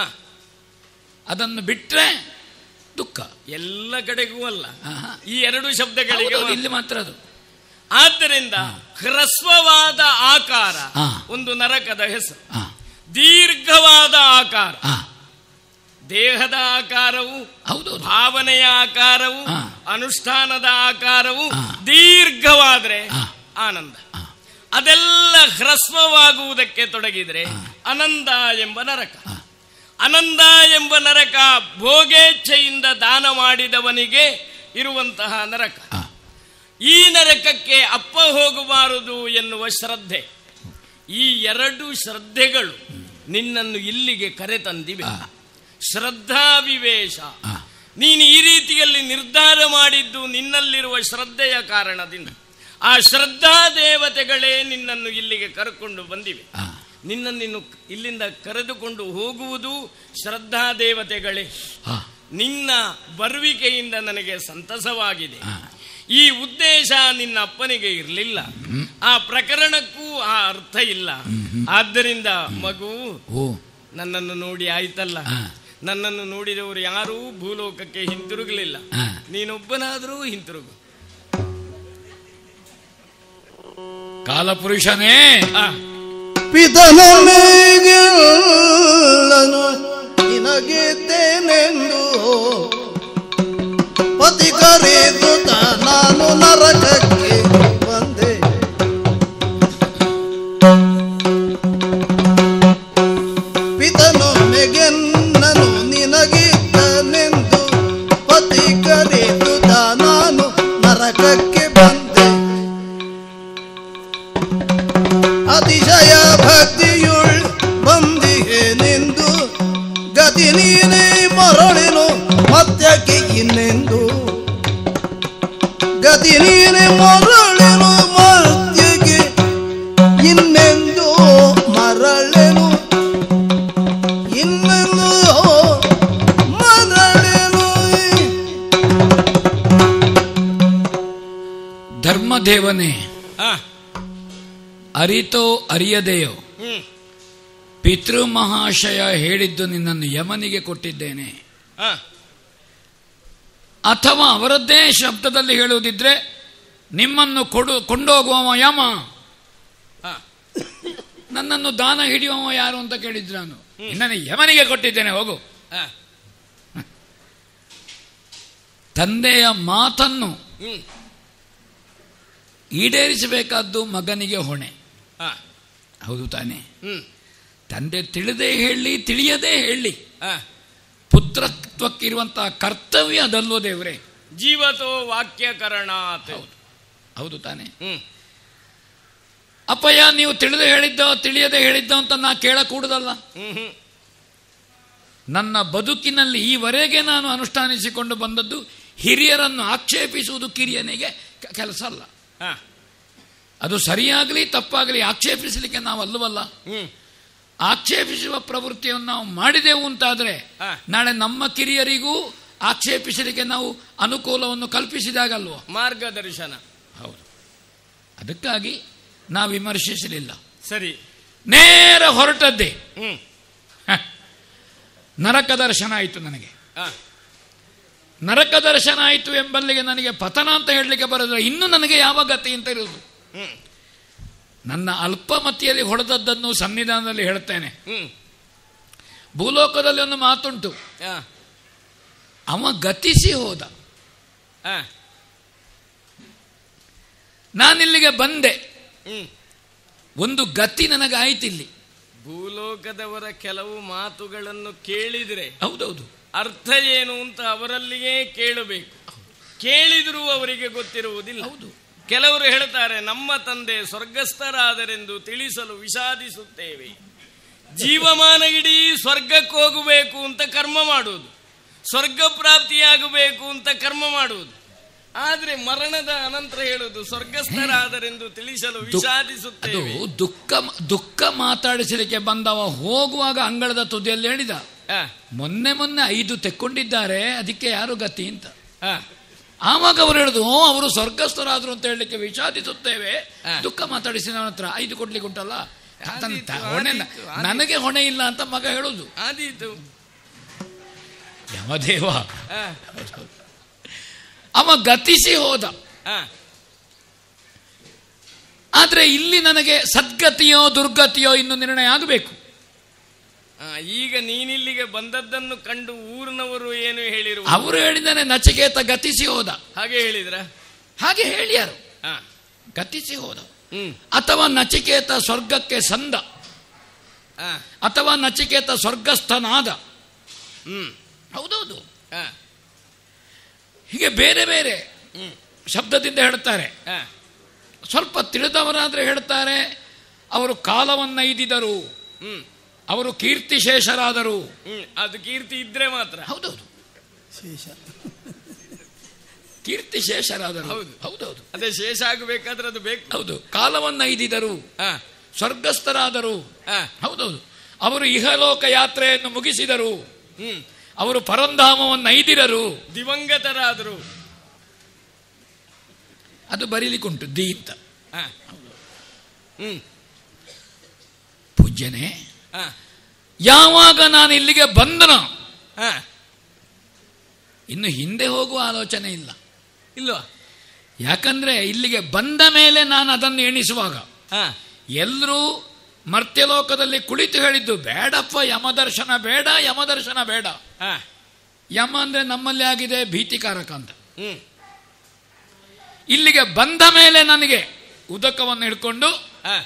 ಅದನ್ನು ಬಿಟ್ರೆ ದುಃಖ ಎಲ್ಲ ಕಡೆಗೂ ಅಲ್ಲ ಆಹಾ. ಈ ಎರಡು ಶಬ್ದಗಳಿಗೆ ಹೌದೌದು, ಮಾತ್ರ. ಇಲ್ಲಿ ಮಾತ್ರ ಅದು ಆದ್ದರಿಂದ ಹ್ರಸ್ವವಾದ ಆಕಾರ ಆ. ಒಂದು ನರಕದ ಹೆಸರು ಆ, ದೀರ್ಘವಾದ ಆಕಾರ ಆ, ದೇಹದ ಆಕಾರವು ಹೌದೌದು ಭಾವನೆಯ ಆಕಾರವು ಆ. ಅನುಷ್ಠಾನದ ಆಕಾರವು ಆ. ದೀರ್ಘವಾದ್ರೆ ಆ. ಆನಂದ ಅದೆಲ್ಲ ಹ್ರಸ್ವವಾಗುವುದಕ್ಕೆ ತೊಡಗಿದ್ರೆ ಅನಂದ ಎಂಬ ನರಕ ಅನಂದ ಎಂಬ ನರಕ ಭೋಗೇಚ್ಛೆಯಿಂದ ದಾನ ಮಾಡಿದವನಿಗೆ ಇರುವಂತಹ ನರಕ ಆ, ಈ ನರಕಕ್ಕೆ ಅಪ್ಪ ಹೋಗಬಾರದು ಎನ್ನುವ ಶ್ರದ್ಧೆ ಈ ಎರಡು ಶ್ರದ್ಧೆಗಳು ನಿನ್ನನ್ನು ಇಲ್ಲಿಗೆ ಕರೆತಂದಿವೆ ಆ. ಶ್ರದ್ಧಾ ವಿವೇಶ ಆ. ನೀನು ಈ ರೀತಿಯಲ್ಲಿ ನಿರ್ಧಾರ ಮಾಡಿದ್ದು ನಿನ್ನಲ್ಲಿರುವ ಶ್ರದ್ಧೆಯ ಕಾರಣದಿಂದ ಆ ಶ್ರದ್ಧಾ ದೇವತೆಗಳೇ ನಿನ್ನನ್ನು ಇಲ್ಲಿಗೆ ಕರೆಕೊಂಡು ಬಂದಿವೆ ಆ, ನಿನ್ನನ್ನು ಇನ್ನು ಇಲ್ಲಿಂದ ಕರೆದುಕೊಂಡು ಹೋಗುವುದು ಶ್ರದ್ಧಾ ದೇವತೆಗಳೇ ಆ, ನಿನ್ನ ಬರುವಿಕೆಯಿಂದ ನನಗೆ ಸಂತಸವಾಗಿದೆ ಆ. ಈ ಉದ್ದೇಶ ನಿನ್ನ ಅಪ್ಪನಿಗೆ ಇರಲಿಲ್ಲ ಆ ಪ್ರಕರಣಕ್ಕೂ ಆ ಅರ್ಥ ಇಲ್ಲ ಆದ್ದರಿಂದ ಮಗು ಓ ನನ್ನನ್ನು ನೋಡಿ ಆಯ್ತಲ್ಲ ಆ. ನನ್ನನ್ನು ನೋಡಿದವರು ಯಾರೂ ಭೂಲೋಕಕ್ಕೆ ಹಿಂತಿರುಗಲಿಲ್ಲ ಆ. ನೀನೊಬ್ಬನಾದರೂ ಹಿಂತಿರುಗು ಕಾಲಪುರುಷನೇ ಆ, ಪಿತನ ಮೇಗೆಲ್ಲನು ನಿನಗೆದ್ದೇನೆಂದು ಪತಿ ಕರೆದುತ ನಾನು ನರಕಕ್ಕೆ ಬಂದೆ ಪಿತನು ಮೆಗೆನ್ನನು ನಿನಗಿದ್ದನೆಂದು ಪತಿ ಕರೆದುತ ನಾನು ನರಕಕ್ಕೆ ಬಂದೆ ಅತಿಶಯ ಭಕ್ತಿಯುಳ್ ಗತಿ ನೀನೇ ಮರಳಿನು ಮತ್ಯಕ್ಕೆ ಇನ್ನೆಂದು ಗತಿ ನೀನೆ ಮರಳಿನು ಮತ್ಯಕ್ಕೆ ಇನ್ನೆಂದು ಮರಳೆನು ಇನ್ನೆಂದು ಮರಳೆನು ಧರ್ಮದೇವನೇ ಆ, ಅರಿತೋ ಅರಿಯದೆಯೋ ಹ್ಮ್ ಪಿತೃ ಮಹಾಶಯ ಹೇಳಿದ್ದು ನಿನ್ನನ್ನು ಯಮನಿಗೆ ಕೊಟ್ಟಿದ್ದೇನೆ ಆ, ಅಥವಾ ಅವರದ್ದೇ ಶಬ್ದದಲ್ಲಿ ಹೇಳುವುದಿದ್ರೆ ನಿಮ್ಮನ್ನು ಕೊಡು ಕೊಂಡೋಗುವವ ಯಮ ಆ, ನನ್ನನ್ನು ದಾನ ಹಿಡಿಯುವವ ಯಾರು ಅಂತ ಕೇಳಿದ್ರು ನಾನು ನಿನ್ನನ್ನು ಯಮನಿಗೆ ಕೊಟ್ಟಿದ್ದೇನೆ ಹೋಗು ಆ, ತಂದೆಯ ಮಾತನ್ನು ಹ್ಮ್ ಈಡೇರಿಸಬೇಕಾದ್ದು ಮಗನಿಗೆ ಹೊಣೆ ಆ, ಹೌದು ತಾನೆ ಹ್ಮ್ ತಂದೆ ತಿಳಿದೇ ಹೇಳಿ ತಿಳಿಯದೇ ಹೇಳಿ ಆ, ಪುತ್ರತ್ವಕ್ಕಿರುವಂತಹ ಕರ್ತವ್ಯ ಅದಲ್ವೋ ದೇವರೇ ಜೀವತೋ ವಾಕ್ಯಕರಣಾತ್ ಹೌದು ತಾನೆ ಹ್ಮ್ ಅಪ್ಪಯ್ಯ ನೀವು ತಿಳಿದು ಹೇಳಿದ್ದೋ ತಿಳಿಯದೆ ಹೇಳಿದ್ದೋ ಅಂತ ನಾ ಕೇಳಕೂಡದಲ್ಲ ಹ್ಮ್ ಹ್ಮ್ ನನ್ನ ಬದುಕಿನಲ್ಲಿ ಈವರೆಗೆ ನಾನು ಅನುಷ್ಠಾನಿಸಿಕೊಂಡು ಬಂದದ್ದು ಹಿರಿಯರನ್ನು ಆಕ್ಷೇಪಿಸುವುದು ಕಿರಿಯನಿಗೆ ಕ- ಕೆಲಸ ಅಲ್ಲ ಆ, ಅದು ಸರಿಯಾಗಲಿ ತಪ್ಪಾಗಲಿ ಆಕ್ಷೇಪಿಸಲಿಕ್ಕೆ ನಾವು ಅಲ್ಲವಲ್ಲ ಹ್ಮ್ ಆಕ್ಷೇಪಿಸುವ ಪ್ರವೃತ್ತಿಯನ್ನು ನಾವು ಮಾಡಿದೆವು ಅಂತಾದರೆ ಹಾ. ನಾಳೆ ನಮ್ಮ ಕಿರಿಯರಿಗೂ ಆಕ್ಷೇಪಿಸಲಿಕ್ಕೆ ನಾವು ಅನುಕೂಲವನ್ನು ಕಲ್ಪಿಸಿದಾಗಲ್ವೋ ಮಾರ್ಗದರ್ಶನ ಹೌದು ಅದಕ್ಕಾಗಿ ನಾವು ವಿಮರ್ಶಿಸಲಿಲ್ಲ ಸರಿ ನೇರ ಹೊರಟದ್ದೇ ಹ್ಮ್ ಹ. ನರಕ ದರ್ಶನ ಆಯಿತು ನನಗೆ ಆ, ನರಕ ದರ್ಶನ ಆಯಿತು ಎಂಬಲ್ಲಿಗೆ ನನಗೆ ಪತನ ಅಂತ ಹೇಳಲಿಕ್ಕೆ ಬರೋದಿಲ್ಲ ಇನ್ನು ನನಗೆ ಯಾವ ಗತಿ ಅಂತ ಇರುವುದು ಹ್ಮ್ ನನ್ನ ಅಲ್ಪಮತಿಯಲ್ಲಿ ಹೊಡೆದದ್ದನ್ನು ಸನ್ನಿಧಾನದಲ್ಲಿ ಹೇಳ್ತೇನೆ ಹ್ಮ್ ಭೂಲೋಕದಲ್ಲಿ ಒಂದು ಮಾತುಂಟು ಆ, ಅವ ಗತಿಸಿ ಹೋದ ಆ, ನಾನಿಲ್ಲಿಗೆ ಬಂದೆ ಹ್ಮ್ ಒಂದು ಗತಿ ನನಗಾಯ್ತಿಲ್ಲಿ ಭೂಲೋಕದವರ ಕೆಲವು ಮಾತುಗಳನ್ನು ಕೇಳಿದ್ರೆ ಹೌದೌದು ಅರ್ಥ ಏನು ಅಂತ ಅವರಲ್ಲಿಯೇ ಕೇಳಬೇಕು ಕೇಳಿದರೂ ಅವರಿಗೆ ಗೊತ್ತಿರುವುದಿಲ್ಲ ಹೌದು ಕೆಲವರು ಹೇಳ್ತಾರೆ ನಮ್ಮ ತಂದೆ ಸ್ವರ್ಗಸ್ಥರಾದರೆಂದು ತಿಳಿಸಲು ವಿಷಾದಿಸುತ್ತೇವೆ ಜೀವಮಾನ ಇಡೀ ಸ್ವರ್ಗಕ್ಕೆ ಹೋಗಬೇಕು ಅಂತ ಕರ್ಮ ಮಾಡುವುದು ಸ್ವರ್ಗ ಪ್ರಾಪ್ತಿಯಾಗಬೇಕು ಅಂತ ಕರ್ಮ ಮಾಡುವುದು ಆದ್ರೆ ಮರಣದ ಅನಂತರ ಹೇಳುವುದು ಸ್ವರ್ಗಸ್ಥರಾದರೆಂದು ತಿಳಿಸಲು ಅದು ವಿಷಾದಿಸುತ್ತೇವೆ ದುಃಖ ದುಃಖ ಮಾತಾಡಿಸಲಿಕ್ಕೆ ಬಂದವ ಹೋಗುವಾಗ ಅಂಗಳದ ತುದಿಯಲ್ಲಿ ಹೇಳಿದ ಆ, ಮೊನ್ನೆ ಮೊನ್ನೆ ಐದು ತೆಕ್ಕೊಂಡಿದ್ದಾರೆ ಅದಕ್ಕೆ ಯಾರು ಗತಿ ಅಂತ ಆ, ಆವಾಗ ಅವರು ಹೇಳುದು "ಓ, ಅವರು ಸ್ವರ್ಗಸ್ಥರಾದ್ರು ಅಂತ ಹೇಳಲಿಕ್ಕೆ ವಿಷಾದಿಸುತ್ತೇವೆ ಹಾ. ದುಃಖ ಮಾತಾಡಿಸಿ ನನ್ನ ಹತ್ರ ಐದು ಕೊಡ್ಲಿಕ್ಕೆ ಉಂಟಲ್ಲ ತನ್ನ ಆದೀತು, ತ- ಹೊಣೆ ನ- ಆದೀತು, ಆದೀತು. ನನಗೆ ಹೊಣೆ ಇಲ್ಲ ಅಂತ ಮಗ ಹೇಳುದು ಆದೀತು ಯಮದೇವ ಆ, ಅವ ಗತಿಸಿ ಹೋದ ಆ, ಆದ್ರೆ ಇಲ್ಲಿ ನನಗೆ ಸದ್ಗತಿಯೋ ದುರ್ಗತಿಯೋ ಇನ್ನು ನಿರ್ಣಯ ಆಗಬೇಕು ಆ, ಈಗ ನೀನಿಲ್ಲಿಗೆ ಬಂದದ್ದನ್ನು ಕಂಡು ಊರಿನವರು ಏನು ಹೇಳಿರುವ ಅವರು ಹೇಳಿದಾನೆ ನಚಿಕೇತ ಗತಿಸಿ ಹೋದ ಹಾಗೆ ಹೇಳಿದ್ರ ಹಾಗೆ ಹೇಳ್ಯಾರು ಆ, ಗತಿಸಿ ಹೋದ ಹ್ಮ್ ಅಥವಾ ನಚಿಕೇತ ಸ್ವರ್ಗಕ್ಕೆ ಸಂದ ಆ, ಅಥವಾ ನಚಿಕೇತ ಸ್ವರ್ಗಸ್ಥನಾದ ಹ್ಮ್ ಹೌದೌದು ಆ, ಹೀಗೆ ಬೇರೆ ಬೇರೆ ಹ್ಮ್ ಶಬ್ದದಿಂದ ಹೇಳ್ತಾರೆ ಆ, ಸ್ವಲ್ಪ ತಿಳಿದವರಾದ್ರೆ ಹೇಳ್ತಾರೆ ಅವರು ಕಾಲವನ್ನೈದಿದರು ಹ್ಮ್ ಅವರು ಕೀರ್ತಿಶೇಷರಾದರು ಹ್ಮ್ ಅದು ಕೀರ್ತಿ ಇದ್ರೆ ಮಾತ್ರ ಹೌದೌದು ಶೇಷ ಕೀರ್ತಿಶೇಷರಾದರು ಹೌದು. ಹೌದೌದು ಅದೇ ಶೇಷ ಆಗಬೇಕಾದ್ರೆ ಅದು ಬೇಕು ಹೌದು ಕಾಲವನ್ನೈದಿದರು ಆ, ಸ್ವರ್ಗಸ್ಥರಾದರು ಆ, ಹೌದೌದು ಅವರು ಇಹಲೋಕ ಯಾತ್ರೆಯನ್ನು ಮುಗಿಸಿದರು ಹ್ಮ್ ಅವರು ಪರಂಧಾಮವನ್ನು ಐದಿರರು ದಿವಂಗತರಾದರು ಅದು ಬರೀಲಿಕ್ಕುಂಟು ದಿ ಅಂತ ಆ, ಹ್ಮ್ ಪೂಜ್ಯನೇ ಆ, ಯಾವಾಗ ನಾನು ಇಲ್ಲಿಗೆ ಬಂದನೋ ಆ, ಇನ್ನು ಹಿಂದೆ ಹೋಗುವ ಆಲೋಚನೆ ಇಲ್ಲ ಇಲ್ವಾ ಯಾಕಂದ್ರೆ ಇಲ್ಲಿಗೆ ಬಂದ ಮೇಲೆ ನಾನು ಅದನ್ನು ಎಣಿಸುವಾಗ ಆ, ಎಲ್ಲರೂ ಮರ್ತ್ಯಲೋಕದಲ್ಲಿ ಕುಳಿತು ಹೇಳಿದ್ದು ಬೇಡಪ್ಪ ಯಮದರ್ಶನ ಬೇಡ ಯಮದರ್ಶನ ಬೇಡ ಆ, ಯಮ ಅಂದ್ರೆ ನಮ್ಮಲ್ಲಿ ಆಗಿದೆ ಭೀತಿಕಾರಕ ಅಂತ ಹ್ಮ್ ಇಲ್ಲಿಗೆ ಬಂದ ಮೇಲೆ ನನಗೆ ಉದಕವನ್ನು ಹಿಡ್ಕೊಂಡು ಆ,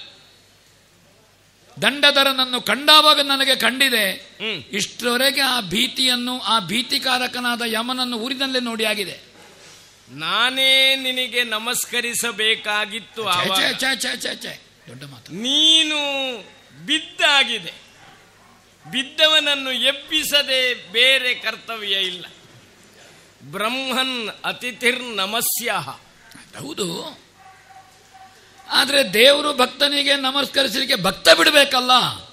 ದಂಡಧರನನ್ನು ಕಂಡಾವಾಗ ನನಗೆ ಕಂಡಿದೆ ಹ್ಮ್ ಇಷ್ಟರವರೆಗೆ ಆ ಭೀತಿಯನ್ನು ಆ ಭೀತಿಕಾರಕನಾದ ಯಮನನ್ನು ಊರಿನಲ್ಲೇ ನೋಡಿ ಆಗಿದೆ ನಾನೇ ನಿನಗೆ ನಮಸ್ಕರಿಸಬೇಕಾಗಿತ್ತು ಛೆ, ಆವಾಗ ಛೆ, ಛೆ, ಛೆ, ಛೆ, ಛೆ. ದೊಡ್ಡ ಮಾತು ನೀನು ಬಿದ್ದಾಗಿದೆ ಬಿದ್ದವನನ್ನು ಎಬ್ಬಿಸದೆ ಬೇರೆ ಕರ್ತವ್ಯ ಇಲ್ಲ ಬ್ರಹ್ಮನ್ ಅತಿಥಿರ್ ನಮಸ್ಯ ಹೌದು ಆದರೆ ದೇವರು ಭಕ್ತನಿಗೆ ನಮಸ್ಕರಿಸಲಿಕ್ಕೆ ಭಕ್ತ ಬಿಡಬೇಕಲ್ಲ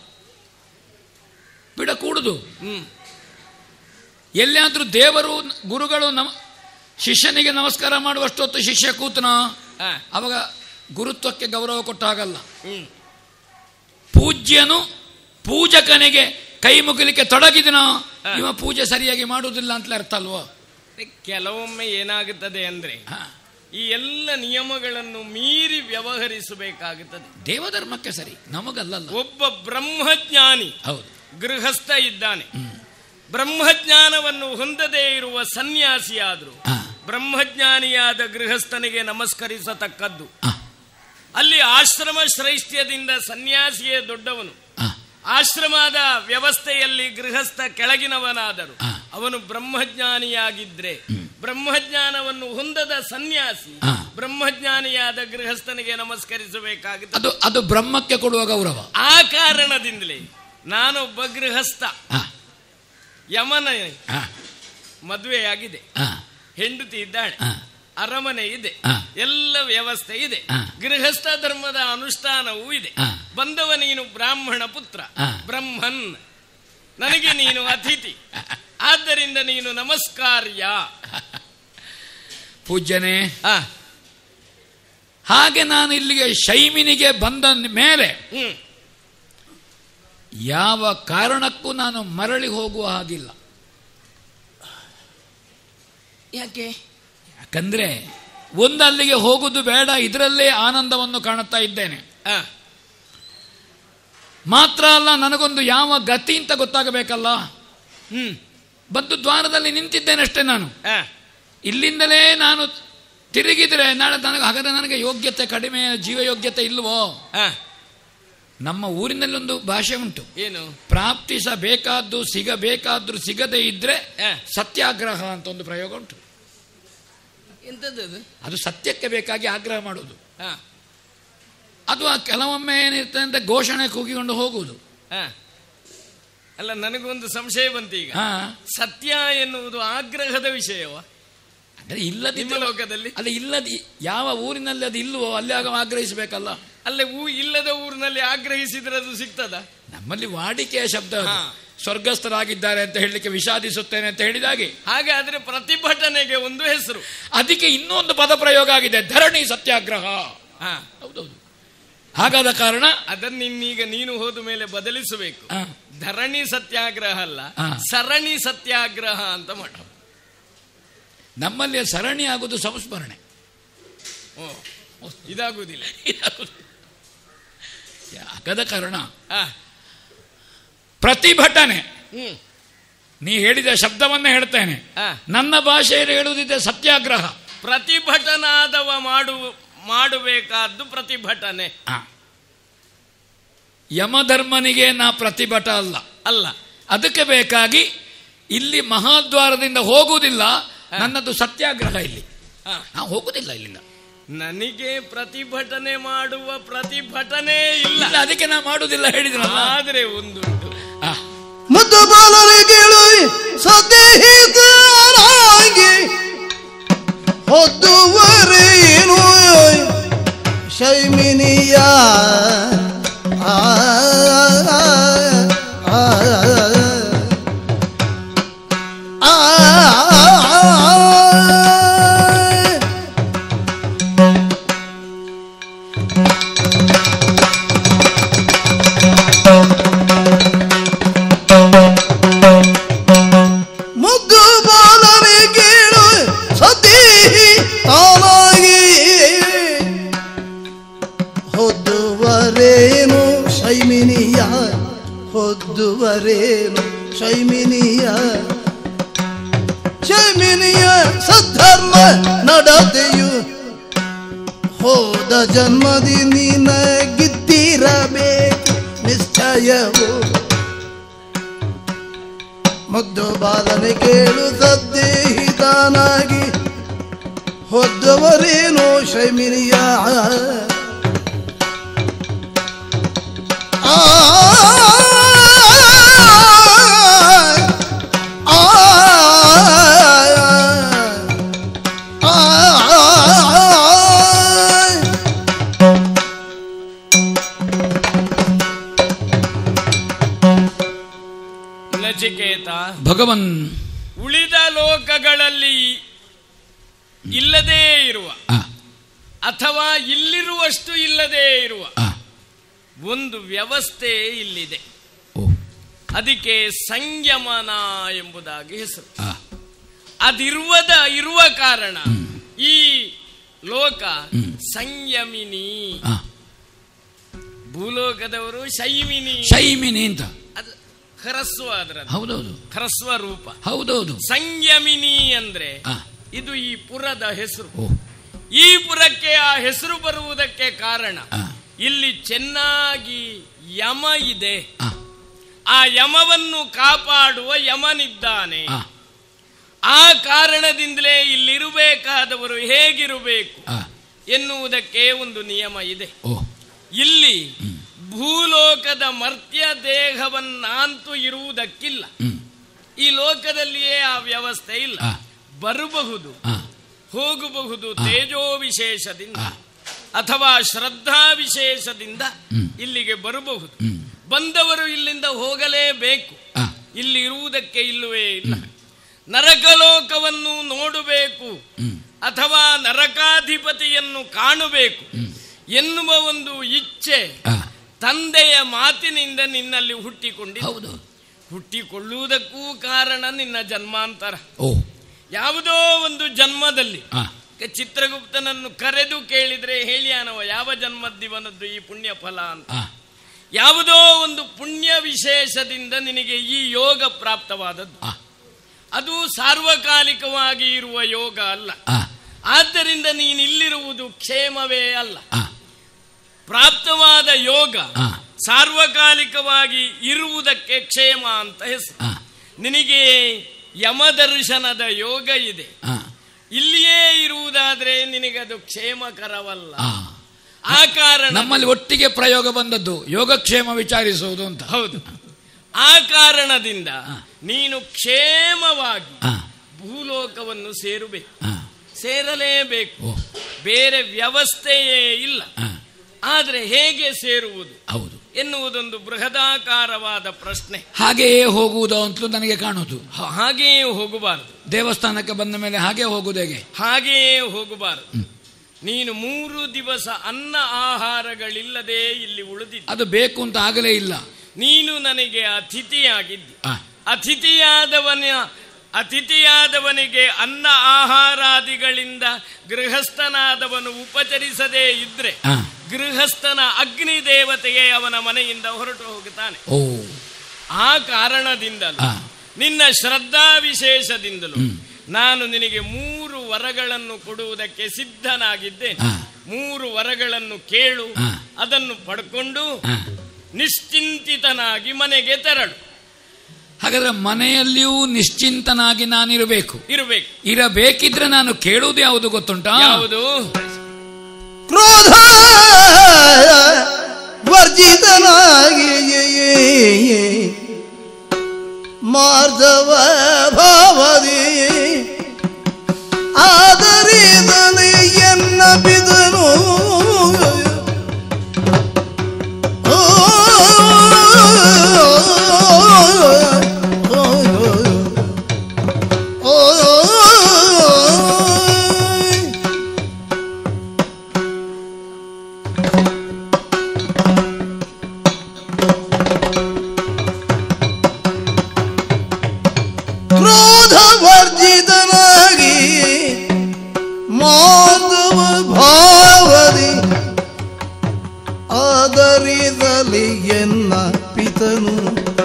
ಬಿಡಕೂಡುದು ಹ್ಮ್ ಎಲ್ಲಿಯಾದ್ರೂ ದೇವರು ಗುರುಗಳು ನಮ ಶಿಷ್ಯನಿಗೆ ನಮಸ್ಕಾರ ಮಾಡುವಷ್ಟು ಹೊತ್ತು ಶಿಷ್ಯ ಕೂತನ ಆ, ಅವಾಗ ಗುರುತ್ವಕ್ಕೆ ಗೌರವ ಕೊಟ್ಟಾಗಲ್ಲ ಹ್ಮ್ ಪೂಜ್ಯನು ಪೂಜಕನಿಗೆ ಕೈ ಮುಗಿಲಿಕ್ಕೆ ತೊಡಗಿದನೋ ಇವ ಪೂಜೆ ಸರಿಯಾಗಿ ಮಾಡುವುದಿಲ್ಲ ಅಂತಲೇ ಅರ್ಥ ಅಲ್ವೋ ಕೆಲವೊಮ್ಮೆ ಏನಾಗುತ್ತದೆ ಅಂದ್ರೆ ಹಾ. ಈ ಎಲ್ಲ ನಿಯಮಗಳನ್ನು ಮೀರಿ ವ್ಯವಹರಿಸಬೇಕಾಗುತ್ತದೆ ದೇವಧರ್ಮಕ್ಕೆ ಸರಿ ನಮಗಲ್ಲಲ್ಲ ಒಬ್ಬ ಬ್ರಹ್ಮಜ್ಞಾನಿ ಹೌದು ಗೃಹಸ್ಥ ಇದ್ದಾನೆ ಬ್ರಹ್ಮಜ್ಞಾನವನ್ನು ಹೊಂದದೇ ಇರುವ ಸನ್ಯಾಸಿಯಾದ್ರು ಹಾ. ಬ್ರಹ್ಮಜ್ಞಾನಿಯಾದ ಗೃಹಸ್ಥನಿಗೆ ನಮಸ್ಕರಿಸತಕ್ಕದ್ದು ಆ, ಅಲ್ಲಿ ಆಶ್ರಮ ಶ್ರೈಷ್ಠ್ಯದಿಂದ ಸನ್ಯಾಸಿಯೇ ದೊಡ್ಡವನು ಆ, ಆಶ್ರಮದ ವ್ಯವಸ್ಥೆಯಲ್ಲಿ ಗೃಹಸ್ಥ ಕೆಳಗಿನವನಾದರು ಆ. ಅವನು ಬ್ರಹ್ಮಜ್ಞಾನಿಯಾಗಿದ್ರೆ ಬ್ರಹ್ಮಜ್ಞಾನವನ್ನು ಹೊಂದದ ಸನ್ಯಾಸಿ ಆ. ಬ್ರಹ್ಮಜ್ಞಾನಿಯಾದ ಗೃಹಸ್ಥನಿಗೆ ನಮಸ್ಕರಿಸಬೇಕಾಗುತ್ತದೆ ಅದು ಅದು ಬ್ರಹ್ಮಕ್ಕೆ ಕೊಡುವ ಗೌರವ ಆ ಕಾರಣದಿಂದಲೇ ನಾನೊಬ್ಬ ಗೃಹಸ್ಥ ಆ, ಯಮನ ಆ, ಮದುವೆಯಾಗಿದೆ ಆ, ಹೆಂಡತಿ ಇದ್ದಾಳೆ ಆ. ಅರಮನೆ ಇದೆ ಆ. ಎಲ್ಲ ವ್ಯವಸ್ಥೆ ಇದೆ ಆ. ಗೃಹಸ್ಥ ಧರ್ಮದ ಅನುಷ್ಠಾನವೂ ಇದೆ ಆ. ಬಂದವ ನೀನು ಬ್ರಾಹ್ಮಣ ಪುತ್ರ ಆ. ಬ್ರಹ್ಮನ್ ನನಗೆ ನೀನು ಅತಿಥಿ ಆದ್ದರಿಂದ ನೀನು ನಮಸ್ಕಾರ್ಯ ಪೂಜ್ಯನೇ ಆ, ಹಾಗೆ ನಾನು ಇಲ್ಲಿಗೆ ಶೈಮಿನಿಗೆ ಬಂದ ಮೇಲೆ ಹ್ಮ್ ಯಾವ ಕಾರಣಕ್ಕೂ ನಾನು ಮರಳಿ ಹೋಗುವ ಹಾಗಿಲ್ಲ ಯಾಕೆ ಯಾಕಂದ್ರೆ ಒಂದು ಅಲ್ಲಿಗೆ ಹೋಗುದು ಬೇಡ ಇದರಲ್ಲೇ ಆನಂದವನ್ನು ಕಾಣುತ್ತಾ ಇದ್ದೇನೆ ಆ, ಮಾತ್ರ ಅಲ್ಲ ನನಗೊಂದು ಯಾವ ಗತಿ ಅಂತ ಗೊತ್ತಾಗಬೇಕಲ್ಲ ಹ್ಮ್ ಬಂದು ದ್ವಾರದಲ್ಲಿ ನಿಂತಿದ್ದೇನೆ ಅಷ್ಟೇ ನಾನು ಆ, ಇಲ್ಲಿಂದಲೇ ನಾನು ತಿರುಗಿದ್ರೆ ನಾಳೆ ನನಗೆ ಹಾಗಾದ್ರೆ ನನಗೆ ಯೋಗ್ಯತೆ ಕಡಿಮೆ ಜೀವ ಯೋಗ್ಯತೆ ಇಲ್ವೋ ಆ, ನಮ್ಮ ಊರಿನಲ್ಲಿ ಒಂದು ಭಾಷೆ ಉಂಟು ಏನು ಪ್ರಾಪ್ತಿಸಬೇಕಾದ್ದು ಸಿಗಬೇಕಾದ್ರೂ ಸಿಗದೇ ಇದ್ರೆ ಆ, ಸತ್ಯಾಗ್ರಹ ಅಂತ ಒಂದು ಪ್ರಯೋಗ ಉಂಟು ಎಂತದದು ಅದು ಸತ್ಯಕ್ಕೆ ಬೇಕಾಗಿ ಆಗ್ರಹ ಮಾಡುವುದು ಆ, ಅದು ಆ ಕೆಲವೊಮ್ಮೆ ಏನಿರ್ತದೆ ಅಂತ ಘೋಷಣೆ ಕೂಗಿಕೊಂಡು ಹೋಗುವುದು ಆ. ಅಲ್ಲ ನನಗೊಂದು ಸಂಶಯ ಬಂತು ಈಗ ಹಾ ಸತ್ಯ ಎನ್ನುವುದು ಆಗ್ರಹದ ವಿಷಯವ ಅಂದ್ರೆ ನಿಮ್ಮ ಇಲ್ಲದಿದ್ದ ಲೋಕದಲ್ಲಿ ಅಲ್ಲ ಇಲ್ಲದ ಯಾವ ಊರಿನಲ್ಲಿ ಅದು ಇಲ್ವೋ ಅಲ್ಲಿ ಆಗ ಆಗ್ರಹಿಸಬೇಕಲ್ಲ ಅಲ್ಲೇ ಊ ಇಲ್ಲದ ಊರಿನಲ್ಲಿ ಆಗ್ರಹಿಸಿದ್ರೆ ಅದು ಸಿಗ್ತದ ನಮ್ಮಲ್ಲಿ ವಾಡಿಕೆಯ ಶಬ್ದ ಅದು. ಹಾ. ಸ್ವರ್ಗಸ್ಥರಾಗಿದ್ದಾರೆ ಅಂತ ಹೇಳಲಿಕ್ಕೆ ವಿಷಾದಿಸುತ್ತೇನೆ ಅಂತ ಹೇಳಿದಾಗೆ ಹಾಗಾದ್ರೆ ಪ್ರತಿಭಟನೆಗೆ ಒಂದು ಹೆಸರು ಅದಕ್ಕೆ ಇನ್ನೊಂದು ಪದ ಪ್ರಯೋಗ ಆಗಿದೆ ಧರಣಿ ಸತ್ಯಾಗ್ರಹ ಹಾ ಹೌದೌದು ಹಾಗಾದ ಕಾರಣ ಅದನ್ನ ಇನ್ನೀಗ ನೀನು ಹೋದ ಮೇಲೆ ಬದಲಿಸಬೇಕು ಆ, ಧರಣಿ ಸತ್ಯಾಗ್ರಹ ಅಲ್ಲ ಹಾ. ಸರಣಿ ಸತ್ಯಾಗ್ರಹ ಅಂತ ಮಾಡ ನಮ್ಮಲ್ಲಿ ಸರಣಿ ಆಗುವುದು ಸಂಸ್ಮರಣೆ ಓ ಇದಾಗುವುದಿಲ್ಲ ಆಗದ ಕಾರಣ ಆ, ಪ್ರತಿಭಟನೆ ಹ್ಮ್ ನೀ ಹೇಳಿದ ಶಬ್ದವನ್ನೇ ಹೇಳ್ತೇನೆ ಆ, ನನ್ನ ಭಾಷೆಯಲ್ಲಿ ಹೇಳುವುದಿದೆ ಸತ್ಯಾಗ್ರಹ ಪ್ರತಿಭಟನಾದವ ಮಾಡು ಮಾಡಬೇಕಾದ್ದು ಪ್ರತಿಭಟನೆ ಆ. ಯಮಧರ್ಮನಿಗೆ ನಾ ಪ್ರತಿಭಟ ಅಲ್ಲ ಅಲ್ಲ ಅದಕ್ಕೆ ಬೇಕಾಗಿ ಇಲ್ಲಿ ಮಹಾದ್ವಾರದಿಂದ ಹೋಗುವುದಿಲ್ಲ ನನ್ನದು ಸತ್ಯಾಗ್ರಹ ಇಲ್ಲಿ ಆ, ನಾ ಹೋಗುದಿಲ್ಲ ಇಲ್ಲಿಂದ ನನಗೆ ಪ್ರತಿಭಟನೆ ಮಾಡುವ ಪ್ರತಿಭಟನೆ ಇಲ್ಲ ಇಲ್ಲ ಅದಕ್ಕೆ ನಾ ಮಾಡುವುದಿಲ್ಲ ಹೇಳಿದ್ರಲ್ಲ ಆದ್ರೆ ಒಂದುಂಟು ಆ, ಮುದ್ದು ಬಾಲರಿಗಳು ಸದೇಹಿತರಾಗಿ ಹೊದ್ದುವರೇನು ಶೈಮಿನಿಯ ಆ, ಆ, ಆ, ಆ, ಆ, ಮುದ್ದು ಬಾಲನೆ ಕೇಳು ಸತೀಹಿ ತಾನಾಗಿ ಹೊದ್ದುವರೇನು ಶೈಮಿನಿಯ ಹೊದ್ದುವರೇನು ಶೈಮಿನಿಯ ಶೈಮಿನಿಯ ಸದ್ಧರ್ಮ ನಡತೆಯು ಹೋದ ಜನ್ಮದಿ ನಿನಗಿದ್ದಿರಬೇಕು ನಿಶ್ಚಯವು ಮುದ್ದು ಬಾಲನೆ ಕೇಳು ಸದ್ದೇಹಿತಾನಾಗಿ ಹೊದ್ದವರೇನೋ ಶೈಮಿನಿಯ ಆ ನಚಿಕೇತ ಭಗವನ್ ಉಳಿದ ಲೋಕಗಳಲ್ಲಿ ಇಲ್ಲದೇ ಇರುವ ಆ, ಅಥವಾ ಇಲ್ಲಿರುವಷ್ಟು ಇಲ್ಲದೇ ಇರುವ ಆ, ಒಂದು ವ್ಯವಸ್ಥೆ ಇಲ್ಲಿದೆ ಓ ಅದಕ್ಕೆ ಸಂಯಮನ ಎಂಬುದಾಗಿ ಹೆಸರು ಆ, ಅದಿರುವದ ಇರುವ ಕಾರಣ ಈ ಲೋಕ ಸಂಯಮಿನಿ ಆ. ಭೂಲೋಕದವರು ಶೈಮಿನಿ ಶೈಮಿನಿ ಅಂತ ಅದು ಹರಸ್ವ ಅದರ ಹೌದೌದು ಹರಸ್ವ ರೂಪ ಹೌದೌದು ಸಂಯಮಿನಿ ಅಂದ್ರೆ ಆ, ಇದು ಈ ಪುರದ ಹೆಸರು ಓ ಈ ಪುರಕ್ಕೆ ಆ ಹೆಸರು ಬರುವುದಕ್ಕೆ ಕಾರಣ ಆ, ಇಲ್ಲಿ ಚೆನ್ನಾಗಿ ಯಮ ಇದೆ ಆ, ಆ ಯಮವನ್ನು ಕಾಪಾಡುವ ಯಮನಿದ್ದಾನೆ ಆ, ಆ ಕಾರಣದಿಂದಲೇ ಇಲ್ಲಿರಬೇಕಾದವರು ಹೇಗಿರಬೇಕು ಆ, ಎನ್ನುವುದಕ್ಕೆ ಒಂದು ನಿಯಮ ಇದೆ ಓ ಇಲ್ಲಿ ಭೂಲೋಕದ ಮರ್ತ್ಯ ದೇಹವನ್ನಂತೂ ಇರುವುದಕ್ಕಿಲ್ಲ ಹ್ಮ್ ಈ ಲೋಕದಲ್ಲಿಯೇ ಆ ವ್ಯವಸ್ಥೆ ಇಲ್ಲ ಆ, ಬರಬಹುದು ಆ, ಹೋಗಬಹುದು ತೇಜೋ ವಿಶೇಷದಿಂದ ಆ. ಅಥವಾ ಶ್ರದ್ಧಾ ವಿಶೇಷದಿಂದ ಹ್ಮ್. ಇಲ್ಲಿಗೆ ಬರಬಹುದು ಹ್ಮ್ ಬಂದವರು ಇಲ್ಲಿಂದ ಹೋಗಲೇಬೇಕು ಆ, ಇಲ್ಲಿ ಇರುವುದಕ್ಕೆ ಇಲ್ಲವೇ ಇಲ್ಲ ನರಕಲೋಕವನ್ನು ನೋಡಬೇಕು ಹ್ಮ್ ಅಥವಾ ನರಕಾಧಿಪತಿಯನ್ನು ಕಾಣಬೇಕು ಎನ್ನುವ ಒಂದು ಇಚ್ಛೆ ಆ, ತಂದೆಯ ಮಾತಿನಿಂದ ನಿನ್ನಲ್ಲಿ ಹುಟ್ಟಿಕೊಂಡಿದೆ ಹೌದು ಹುಟ್ಟಿಕೊಳ್ಳುವುದಕ್ಕೂ ಕಾರಣ ನಿನ್ನ ಜನ್ಮಾಂತರ ಓ ಯಾವುದೋ ಒಂದು ಜನ್ಮದಲ್ಲಿ ಆ, ಚಿತ್ರಗುಪ್ತನನ್ನು ಕರೆದು ಕೇಳಿದ್ರೆ ಹೇಳಿಯಾನವ ಯಾವ ಜನ್ಮದಿವನದ್ದು ಈ ಪುಣ್ಯ ಫಲ ಅಂತ ಆ, ಯಾವುದೋ ಒಂದು ಪುಣ್ಯ ವಿಶೇಷದಿಂದ ನಿನಗೆ ಈ ಯೋಗ ಪ್ರಾಪ್ತವಾದದ್ದು ಆ, ಅದು ಸಾರ್ವಕಾಲಿಕವಾಗಿ ಇರುವ ಯೋಗ ಅಲ್ಲ ಆ, ಆದ್ದರಿಂದ ನೀನು ಇಲ್ಲಿರುವುದು ಕ್ಷೇಮವೇ ಅಲ್ಲ ಆ, ಪ್ರಾಪ್ತವಾದ ಯೋಗ ಆ. ಸಾರ್ವಕಾಲಿಕವಾಗಿ ಇರುವುದಕ್ಕೆ ಕ್ಷೇಮ ಅಂತ ಹೆಸರು ಆ, ನಿನಗೆ ಯಮದರ್ಶನದ ಯೋಗ ಇದೆ ಆ, ಇಲ್ಲಿಯೇ ಇರುವುದಾದ್ರೆ ನಿನಗದು ಕ್ಷೇಮಕರವಲ್ಲ ಆ. ಆ ಕಾರಣ ನಮ್ಮಲ್ಲಿ ಒಟ್ಟಿಗೆ ಪ್ರಯೋಗ ಬಂದದ್ದು ಯೋಗಕ್ಷೇಮ ವಿಚಾರಿಸುವುದು ಅಂತ ಹೌದು ಆ ಕಾರಣದಿಂದ ನೀನು ಕ್ಷೇಮವಾಗಿ ಆ, ಭೂಲೋಕವನ್ನು ಸೇರಬೇಕು ಆ, ಸೇರಲೇಬೇಕು ಓ ಬೇರೆ ವ್ಯವಸ್ಥೆಯೇ ಇಲ್ಲ ಆ, ಆದರೆ ಹೇಗೆ ಸೇರುವುದು ಹೌದು ಎನ್ನುವುದೊಂದು ಬೃಹದಾಕಾರವಾದ ಪ್ರಶ್ನೆ ಹಾಗೆಯೇ ಹೋಗುವುದು ಅಂತಲೂ ನನಗೆ ಕಾಣುವುದು ಹ- ಹಾಗೆಯೇ ಹೋಗಬಾರದು ದೇವಸ್ಥಾನಕ್ಕೆ ಬಂದ ಮೇಲೆ ಹಾಗೆ ಹೋಗುವುದು ಹೇಗೆ ಹಾಗೆಯೇ ಹೋಗಬಾರದು ನೀನು ಮೂರು ದಿವಸ ಅನ್ನ ಆಹಾರಗಳಿಲ್ಲದೆ ಇಲ್ಲಿ ಉಳಿದಿದ್ದ ಅದು ಬೇಕು ಅಂತ ಆಗಲೇ ಇಲ್ಲ ನೀನು ನನಗೆ ಅತಿಥಿಯಾಗಿದ್ದಿ ಆ, ಅತಿಥಿಯಾದವನ ಅತಿಥಿಯಾದವನಿಗೆ ಅನ್ನ ಆಹಾರಾದಿಗಳಿಂದ ಗೃಹಸ್ಥನಾದವನು ಉಪಚರಿಸದೇ ಇದ್ರೆ ಆ, ಗೃಹಸ್ಥನ ಅಗ್ನಿ ದೇವತೆಗೆ ಅವನ ಮನೆಯಿಂದ ಹೊರಟು ಹೋಗುತ್ತಾನೆ ಓ ಆ ಕಾರಣದಿಂದಲೂ ಆ, ನಿನ್ನ ಶ್ರದ್ಧಾ ವಿಶೇಷದಿಂದಲೂ ನಾನು ನಿನಗೆ ಮೂರು ವರಗಳನ್ನು ಕೊಡುವುದಕ್ಕೆ ಸಿದ್ಧನಾಗಿದ್ದೇನೆ ಆ. ಮೂರು ವರಗಳನ್ನು ಕೇಳು ಆ. ಅದನ್ನು ಪಡ್ಕೊಂಡು ಆ. ನಿಶ್ಚಿಂತಿತನಾಗಿ ಮನೆಗೆ ತೆರಳು ಹಾಗಾದ್ರೆ ಮನೆಯಲ್ಲಿಯೂ ನಿಶ್ಚಿಂತನಾಗಿ ನಾನಿರಬೇಕು ಇರಬೇಕು ಇರಬೇಕಿದ್ರೆ ನಾನು ಕೇಳುವುದು ಯಾವುದು ಗೊತ್ತುಂಟಾ ಯಾವುದು ಕ್ರೋಧ ವರ್ಜಿತನಾಗಿ ಮಾರ್ಧವ ಭಾವದಿ ಆದರಿದನೆ ಎನ್ನ ಬಿದನು ಓ, ಓ, ಓ, ಕ್ರೋಧವರ್ಜಿತನಾಗಿ ಮಾಧವ ಭಾವದಿ ಆದರಿಸಲಿ ಎನ್ನ ಪಿತನು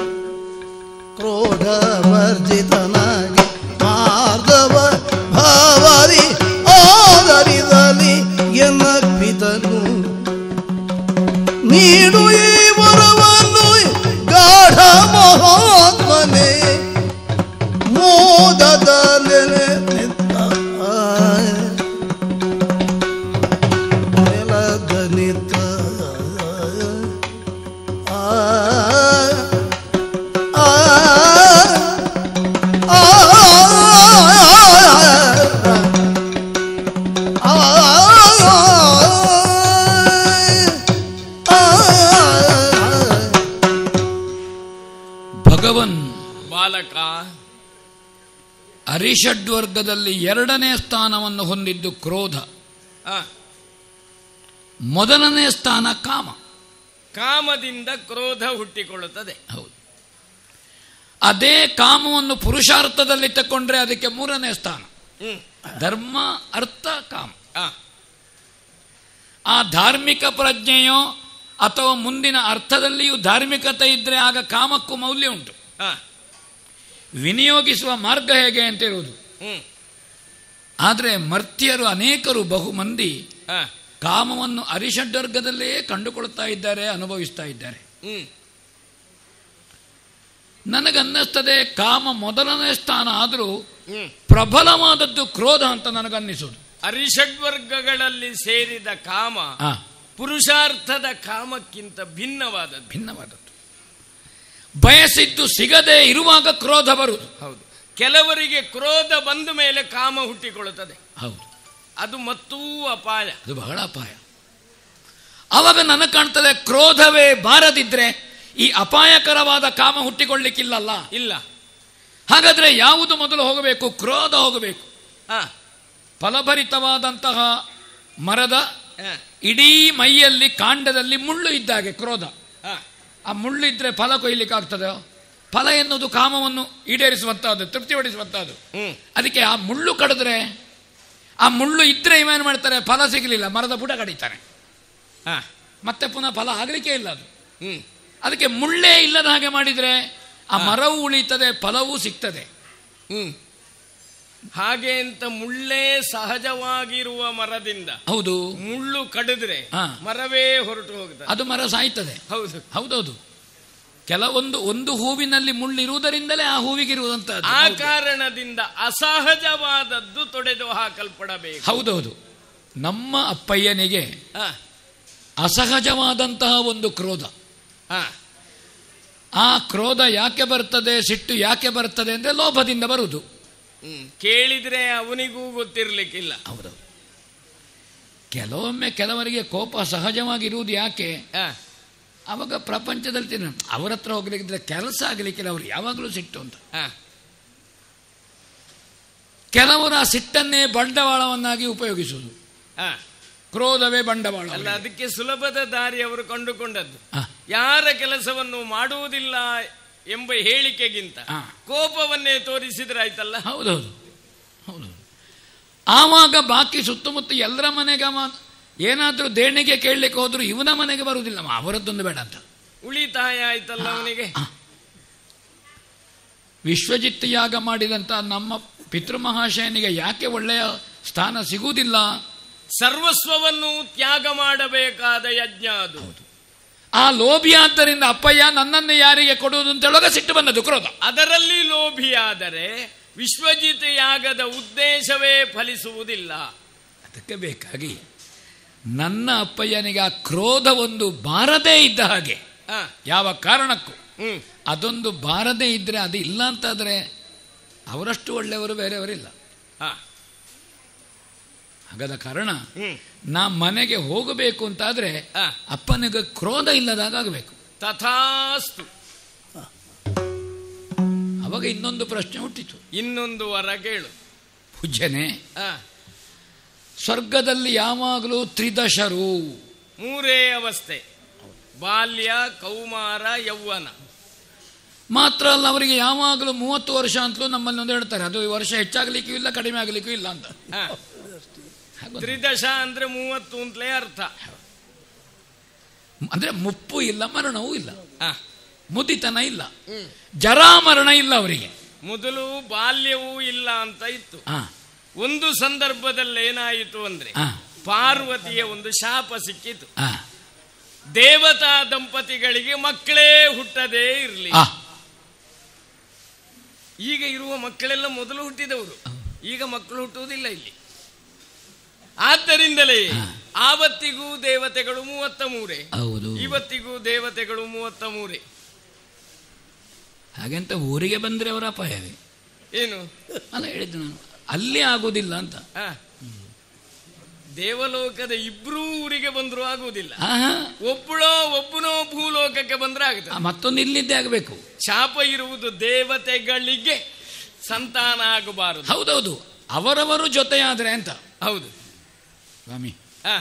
ಕ್ರೋಧವರ್ಜಿತನಾಗಿ ಮಾಧವ ಭಾವದಿ ಆದರಿಸಲಿ ಎನ್ನ ಪಿತನು ನೀಡು ಈ ವರವನ್ನು ಗಾಢ ಮಹಾತ್ಮನೇ ಮೋದದ ನೆನೆತ್ತ ನೆಲದ ನಿತ್ತ ಆ ಆ ಆ ಆ ಆ ಬಾಲಕ ಅರಿಷಡ್ವರ್ಗದಲ್ಲಿ ಎರಡನೇ ಸ್ಥಾನವನ್ನು ಹೊಂದಿದ್ದು ಕ್ರೋಧ ಆ, ಮೊದಲನೇ ಸ್ಥಾನ ಕಾಮ ಕಾಮದಿಂದ ಕ್ರೋಧ ಹುಟ್ಟಿಕೊಳ್ಳುತ್ತದೆ ಹೌದು ಅದೇ ಕಾಮವನ್ನು ಪುರುಷಾರ್ಥದಲ್ಲಿ ತಕೊಂಡ್ರೆ ಅದಕ್ಕೆ ಮೂರನೇ ಸ್ಥಾನ ಹ್ಮ್ ಧರ್ಮ ಅರ್ಥ ಕಾಮ ಆ, ಆ ಧಾರ್ಮಿಕ ಪ್ರಜ್ಞೆಯೋ ಅಥವಾ ಮುಂದಿನ ಅರ್ಥದಲ್ಲಿಯೂ ಧಾರ್ಮಿಕತೆ ಇದ್ರೆ ಆಗ ಕಾಮಕ್ಕೂ ಮೌಲ್ಯ ಉಂಟು ಆ, ವಿನಿಯೋಗಿಸುವ ಮಾರ್ಗ ಹೇಗೆ ಅಂತ ಇರುವುದು ಹ್ಮ್ ಆದರೆ ಮರ್ತ್ಯರು ಅನೇಕರು ಬಹು ಮಂದಿ ಆ, ಕಾಮವನ್ನು ಅರಿಷಡ್ವರ್ಗದಲ್ಲೇ ಕಂಡುಕೊಳ್ತಾ ಇದ್ದಾರೆ ಅನುಭವಿಸ್ತಾ ಇದ್ದಾರೆ ಹ್ಮ್ ನನಗನ್ನಿಸ್ತದೆ ಕಾಮ ಮೊದಲನೇ ಸ್ಥಾನ ಆದರೂ ಹ್ಮ್ ಪ್ರಬಲವಾದದ್ದು ಕ್ರೋಧ ಅಂತ ನನಗನ್ನಿಸುವುದು ಅರಿಷಡ್ವರ್ಗಗಳಲ್ಲಿ ಸೇರಿದ ಕಾಮ ಆ, ಪುರುಷಾರ್ಥದ ಕಾಮಕ್ಕಿಂತ ಭಿನ್ನವಾದದ್ದು ಭಿನ್ನವಾದದ್ದು ಬಯಸಿದ್ದು ಸಿಗದೆ ಇರುವಾಗ ಕ್ರೋಧ ಬರುವುದು ಹೌದು ಕೆಲವರಿಗೆ ಕ್ರೋಧ ಬಂದ ಮೇಲೆ ಕಾಮ ಹುಟ್ಟಿಕೊಳ್ಳುತ್ತದೆ ಹೌದು ಅದು ಮತ್ತೂ ಅಪಾಯ ಅದು ಬಹಳ ಅಪಾಯ ಆವಾಗ ನನಗೆ ಕಾಣ್ತದೆ ಕ್ರೋಧವೇ ಬಾರದಿದ್ರೆ ಈ ಅಪಾಯಕರವಾದ ಕಾಮ ಹುಟ್ಟಿಕೊಳ್ಳಿಕ್ಕಿಲ್ಲಲ್ಲ ಇಲ್ಲ ಹಾಗಾದ್ರೆ ಯಾವುದು ಮೊದಲು ಹೋಗಬೇಕು ಕ್ರೋಧ ಹೋಗಬೇಕು ಆ, ಫಲಭರಿತವಾದಂತಹ ಮರದ ಆ, ಇಡೀ ಮೈಯಲ್ಲಿ ಕಾಂಡದಲ್ಲಿ ಮುಳ್ಳು ಇದ್ದಾಗೆ ಕ್ರೋಧ ಆ, ಆ ಮುಳ್ಳು ಇದ್ರೆ ಫಲ ಕೊಯ್ಲಿಕ್ಕೆ ಆಗ್ತದೆ ಫಲ ಎನ್ನುವುದು ಕಾಮವನ್ನು ಈಡೇರಿಸುವಂತಹದ್ದು ತೃಪ್ತಿಪಡಿಸುವಂತಹದ್ದು ಹ್ಮ್ ಅದಕ್ಕೆ ಆ ಮುಳ್ಳು ಕಡಿದ್ರೆ ಆ ಮುಳ್ಳು ಇದ್ರೆ ಇವೇನು ಮಾಡ್ತಾರೆ ಫಲ ಸಿಗಲಿಲ್ಲ ಮರದ ಬುಡ ಕಡಿತಾನೆ ಆ, ಮತ್ತೆ ಪುನಃ ಫಲ ಆಗಲಿಕ್ಕೆ ಇಲ್ಲ ಅದು ಹ್ಮ್ ಅದಕ್ಕೆ ಮುಳ್ಳೇ ಇಲ್ಲದ ಹಾಗೆ ಮಾಡಿದ್ರೆ ಆ ಮರವು ಉಳಿತದೆ ಫಲವೂ ಸಿಗ್ತದೆ ಹ್ಮ್ ಹಾಗೆ ಅಂತ ಮುಳ್ಳೇ ಸಹಜವಾಗಿರುವ ಮರದಿಂದ ಹೌದು ಮುಳ್ಳು ಕಡಿದ್ರೆ ಆ. ಮರವೇ ಹೊರಟು ಹೋಗ್ತದೆ ಅದು ಮರ ಸಾಯ್ತದೆ ಹೌದು ಹೌದೌದು ಕೆಲವೊಂದು ಒಂದು ಹೂವಿನಲ್ಲಿ ಮುಳ್ಳಿರುವುದರಿಂದಲೇ ಆ ಹೂವಿಗಿರುವುದಂತ ಆ ಕಾರಣದಿಂದ ಅಸಹಜವಾದದ್ದು ತೊಡೆದು ಹಾಕಲ್ಪಡಬೇಕು ಹೌದೌದು ನಮ್ಮ ಅಪ್ಪಯ್ಯನಿಗೆ ಆ, ಅಸಹಜವಾದಂತಹ ಒಂದು ಕ್ರೋಧ ಆ, ಆ ಕ್ರೋಧ ಯಾಕೆ ಬರ್ತದೆ ಸಿಟ್ಟು ಯಾಕೆ ಬರ್ತದೆ ಅಂದ್ರೆ ಲೋಭದಿಂದ ಬರುವುದು ಹ್ಮ್. ಕೇಳಿದ್ರೆ ಅವನಿಗೂ ಗೊತ್ತಿರ್ಲಿಕ್ಕಿಲ್ಲ ಹೌದೌದು ಕೆಲವೊಮ್ಮೆ ಕೆಲವರಿಗೆ ಕೋಪ ಸಹಜವಾಗಿರುವುದು ಯಾಕೆ ಆ, ಅವಾಗ ಪ್ರಪಂಚದಲ್ಲಿ ತಿನ್ನ- ಅವ್ರ ಹತ್ರ ಹೋಗ್ಲಿಕ್ಕಿದ್ರೆ ಕೆಲಸ ಆಗಲಿಕ್ಕಿಲ್ಲ ಅವ್ರು ಯಾವಾಗಲೂ ಸಿಟ್ಟು ಅಂತ ಆ, ಕೆಲವರು ಆ ಸಿಟ್ಟನ್ನೇ ಬಂಡವಾಳವನ್ನಾಗಿ ಉಪಯೋಗಿಸುವುದು ಆ. ಕ್ರೋಧವೇ ಬಂಡವಾಳ ಅಲ್ಲ ಅದಕ್ಕೆ ಸುಲಭದ ದಾರಿ ಅವರು ಕಂಡುಕೊಂಡದ್ದು ಆ, ಯಾರ ಕೆಲಸವನ್ನು ಮಾಡುವುದಿಲ್ಲ ಎಂಬ ಹೇಳಿಕೆಗಿಂತ ಆ. ಕೋಪವನ್ನೇ ತೋರಿಸಿದ್ರಾಯ್ತಲ್ಲ ಹೌದೌದು ಹೌದು ಆವಾಗ ಬಾಕಿ ಸುತ್ತಮುತ್ತ ಎಲ್ಲರ ಮನೆಗೆ ಅವ ಏನಾದರೂ ದೇಣಿಗೆ ಕೇಳಲಿಕ್ಕೆ ಹೋದ್ರು ಇವನ ಮನೆಗೆ ಬರುವುದಿಲ್ಲ ಅವರದ್ದೊಂದು ಬೇಡ ಅಂತ ಉಳಿತಾಯ ಆಯ್ತಲ್ಲ ಅವನಿಗೆ ವಿಶ್ವಜಿತ್ ಯಾಗ ಮಾಡಿದಂತ ನಮ್ಮ ಪಿತೃಮಹಾಶಯನಿಗೆ ಯಾಕೆ ಒಳ್ಳೆಯ ಸ್ಥಾನ ಸಿಗುವುದಿಲ್ಲ ಸರ್ವಸ್ವವನ್ನು ತ್ಯಾಗ ಮಾಡಬೇಕಾದ ಯಜ್ಞ ಅದು ಆ ಲೋಭಿ ಆದ್ದರಿಂದ ಅಪ್ಪಯ್ಯ ನನ್ನನ್ನು ಯಾರಿಗೆ ಕೊಡುವುದು ಅಂತ ಹೇಳುವಾಗ ಸಿಟ್ಟು ಬಂದದ್ದು ಕ್ರೋಧ ಅದರಲ್ಲಿ ಲೋಭಿಯಾದರೆ ವಿಶ್ವಜಿತ ಯಾಗದ ಉದ್ದೇಶವೇ ಫಲಿಸುವುದಿಲ್ಲ ಅದಕ್ಕೆ ಬೇಕಾಗಿ ನನ್ನ ಅಪ್ಪಯ್ಯನಿಗೆ ಆ ಕ್ರೋಧ ಒಂದು ಬಾರದೇ ಇದ್ದ ಹಾಗೆ ಆ, ಯಾವ ಕಾರಣಕ್ಕೂ ಹ್ಮ್ ಅದೊಂದು ಬಾರದೇ ಇದ್ರೆ ಅದು ಇಲ್ಲ ಅಂತಾದ್ರೆ ಅವರಷ್ಟು ಒಳ್ಳೆಯವರು ಬೇರೆಯವರಿಲ್ಲ ಆ, ಹಾಗಾದ ಕಾರಣ ಹ್ಮ್ ನಾ ಮನೆಗೆ ಹೋಗಬೇಕು ಅಂತಾದ್ರೆ ಆ, ಅಪ್ಪನಿಗೆ ಕ್ರೋಧ ಇಲ್ಲದಾಗ ಆಗಬೇಕು ತಥಾಸ್ತು ಅವಾಗ ಇನ್ನೊಂದು ಪ್ರಶ್ನೆ ಹುಟ್ಟಿತು ಇನ್ನೊಂದು ವರ ಕೇಳು ಪೂಜ್ಯನೆ ಆ, ಸ್ವರ್ಗದಲ್ಲಿ ಯಾವಾಗಲೂ ತ್ರಿದಶರು ಮೂರೇ ಅವಸ್ಥೆ ಬಾಲ್ಯ ಕೌಮಾರ ಯೌವನ ಮಾತ್ರ ಅಲ್ಲ ಅವರಿಗೆ ಯಾವಾಗಲೂ ಮೂವತ್ತು ವರ್ಷ ಅಂತಲೂ ನಮ್ಮಲ್ಲಿ ಒಂದು ಹೇಳ್ತಾರೆ ಅದು ಈ ವರ್ಷ ಹೆಚ್ಚಾಗಲಿಕ್ಕೂ ಇಲ್ಲ ಕಡಿಮೆ ಆಗಲಿಕ್ಕೂ ಇಲ್ಲ ಅಂತ ಆ, ಹಾಗೊಂದು- ತ್ರಿದಶ ಅಂದ್ರೆ ಮೂವತ್ತು ಅಂತಲೇ ಅರ್ಥ ಅಂದ್ರೆ ಮುಪ್ಪು ಇಲ್ಲ ಮರಣವೂ ಇಲ್ಲ ಆ, ಮುದಿತನ ಇಲ್ಲ ಜರಾಮರಣ ಇಲ್ಲ ಅವರಿಗೆ ಮೊದಲು ಬಾಲ್ಯವೂ ಇಲ್ಲ ಅಂತ ಇತ್ತು ಆ, ಒಂದು ಸಂದರ್ಭದಲ್ಲಿ ಏನಾಯಿತು ಅಂದ್ರೆ ಆ, ಪಾರ್ವತಿಯ ಒಂದು ಶಾಪ ಸಿಕ್ಕಿತು ಆ, ದೇವತಾ ದಂಪತಿಗಳಿಗೆ ಮಕ್ಕಳೇ ಹುಟ್ಟದೇ ಇರಲಿ ಆ. ಈಗ ಇರುವ ಮಕ್ಕಳೆಲ್ಲ ಮೊದಲು ಹುಟ್ಟಿದವರು ಈಗ ಮಕ್ಕಳು ಹುಟ್ಟುವುದಿಲ್ಲ ಇಲ್ಲಿ ಆದ್ದರಿಂದಲೇ ಆವತ್ತಿಗೂ ದೇವತೆಗಳು ಮೂವತ್ತ ಮೂರೇ ಹೌದು ಇವತ್ತಿಗೂ ದೇವತೆಗಳು ಮೂವತ್ತ ಮೂರೇ ಹಾಗೆಂತ ಊರಿಗೆ ಬಂದ್ರೆ ಅವರ ಅಪಾಯವೇ ಏನು ಅಲ್ಲ ಹೇಳಿದ್ದು ನಾನು ಅಲ್ಲಿ ಆಗೋದಿಲ್ಲ ಅಂತ ಆ, ದೇವಲೋಕದ ಇಬ್ರೂ ಊರಿಗೆ ಬಂದರೂ ಆಗುವುದಿಲ್ಲ ಆಹಾ. ಒಬ್ಬಳೋ ಒಬ್ಬನೋ ಭೂಲೋಕಕ್ಕೆ ಬಂದ್ರೆ ಆ, ಆಗುತ್ತದೆ ಮತ್ತೊಂದು ಇಲ್ಲಿದ್ದೇ ಆಗಬೇಕು ಶಾಪ ಇರುವುದು ದೇವತೆಗಳಿಗೆ ಸಂತಾನ ಆಗಬಾರದು ಹೌದೌದು ಅವರವರು ಜೊತೆಯಾದ್ರೆ ಅಂತ ಹೌದು ಸ್ವಾಮಿ ಆ,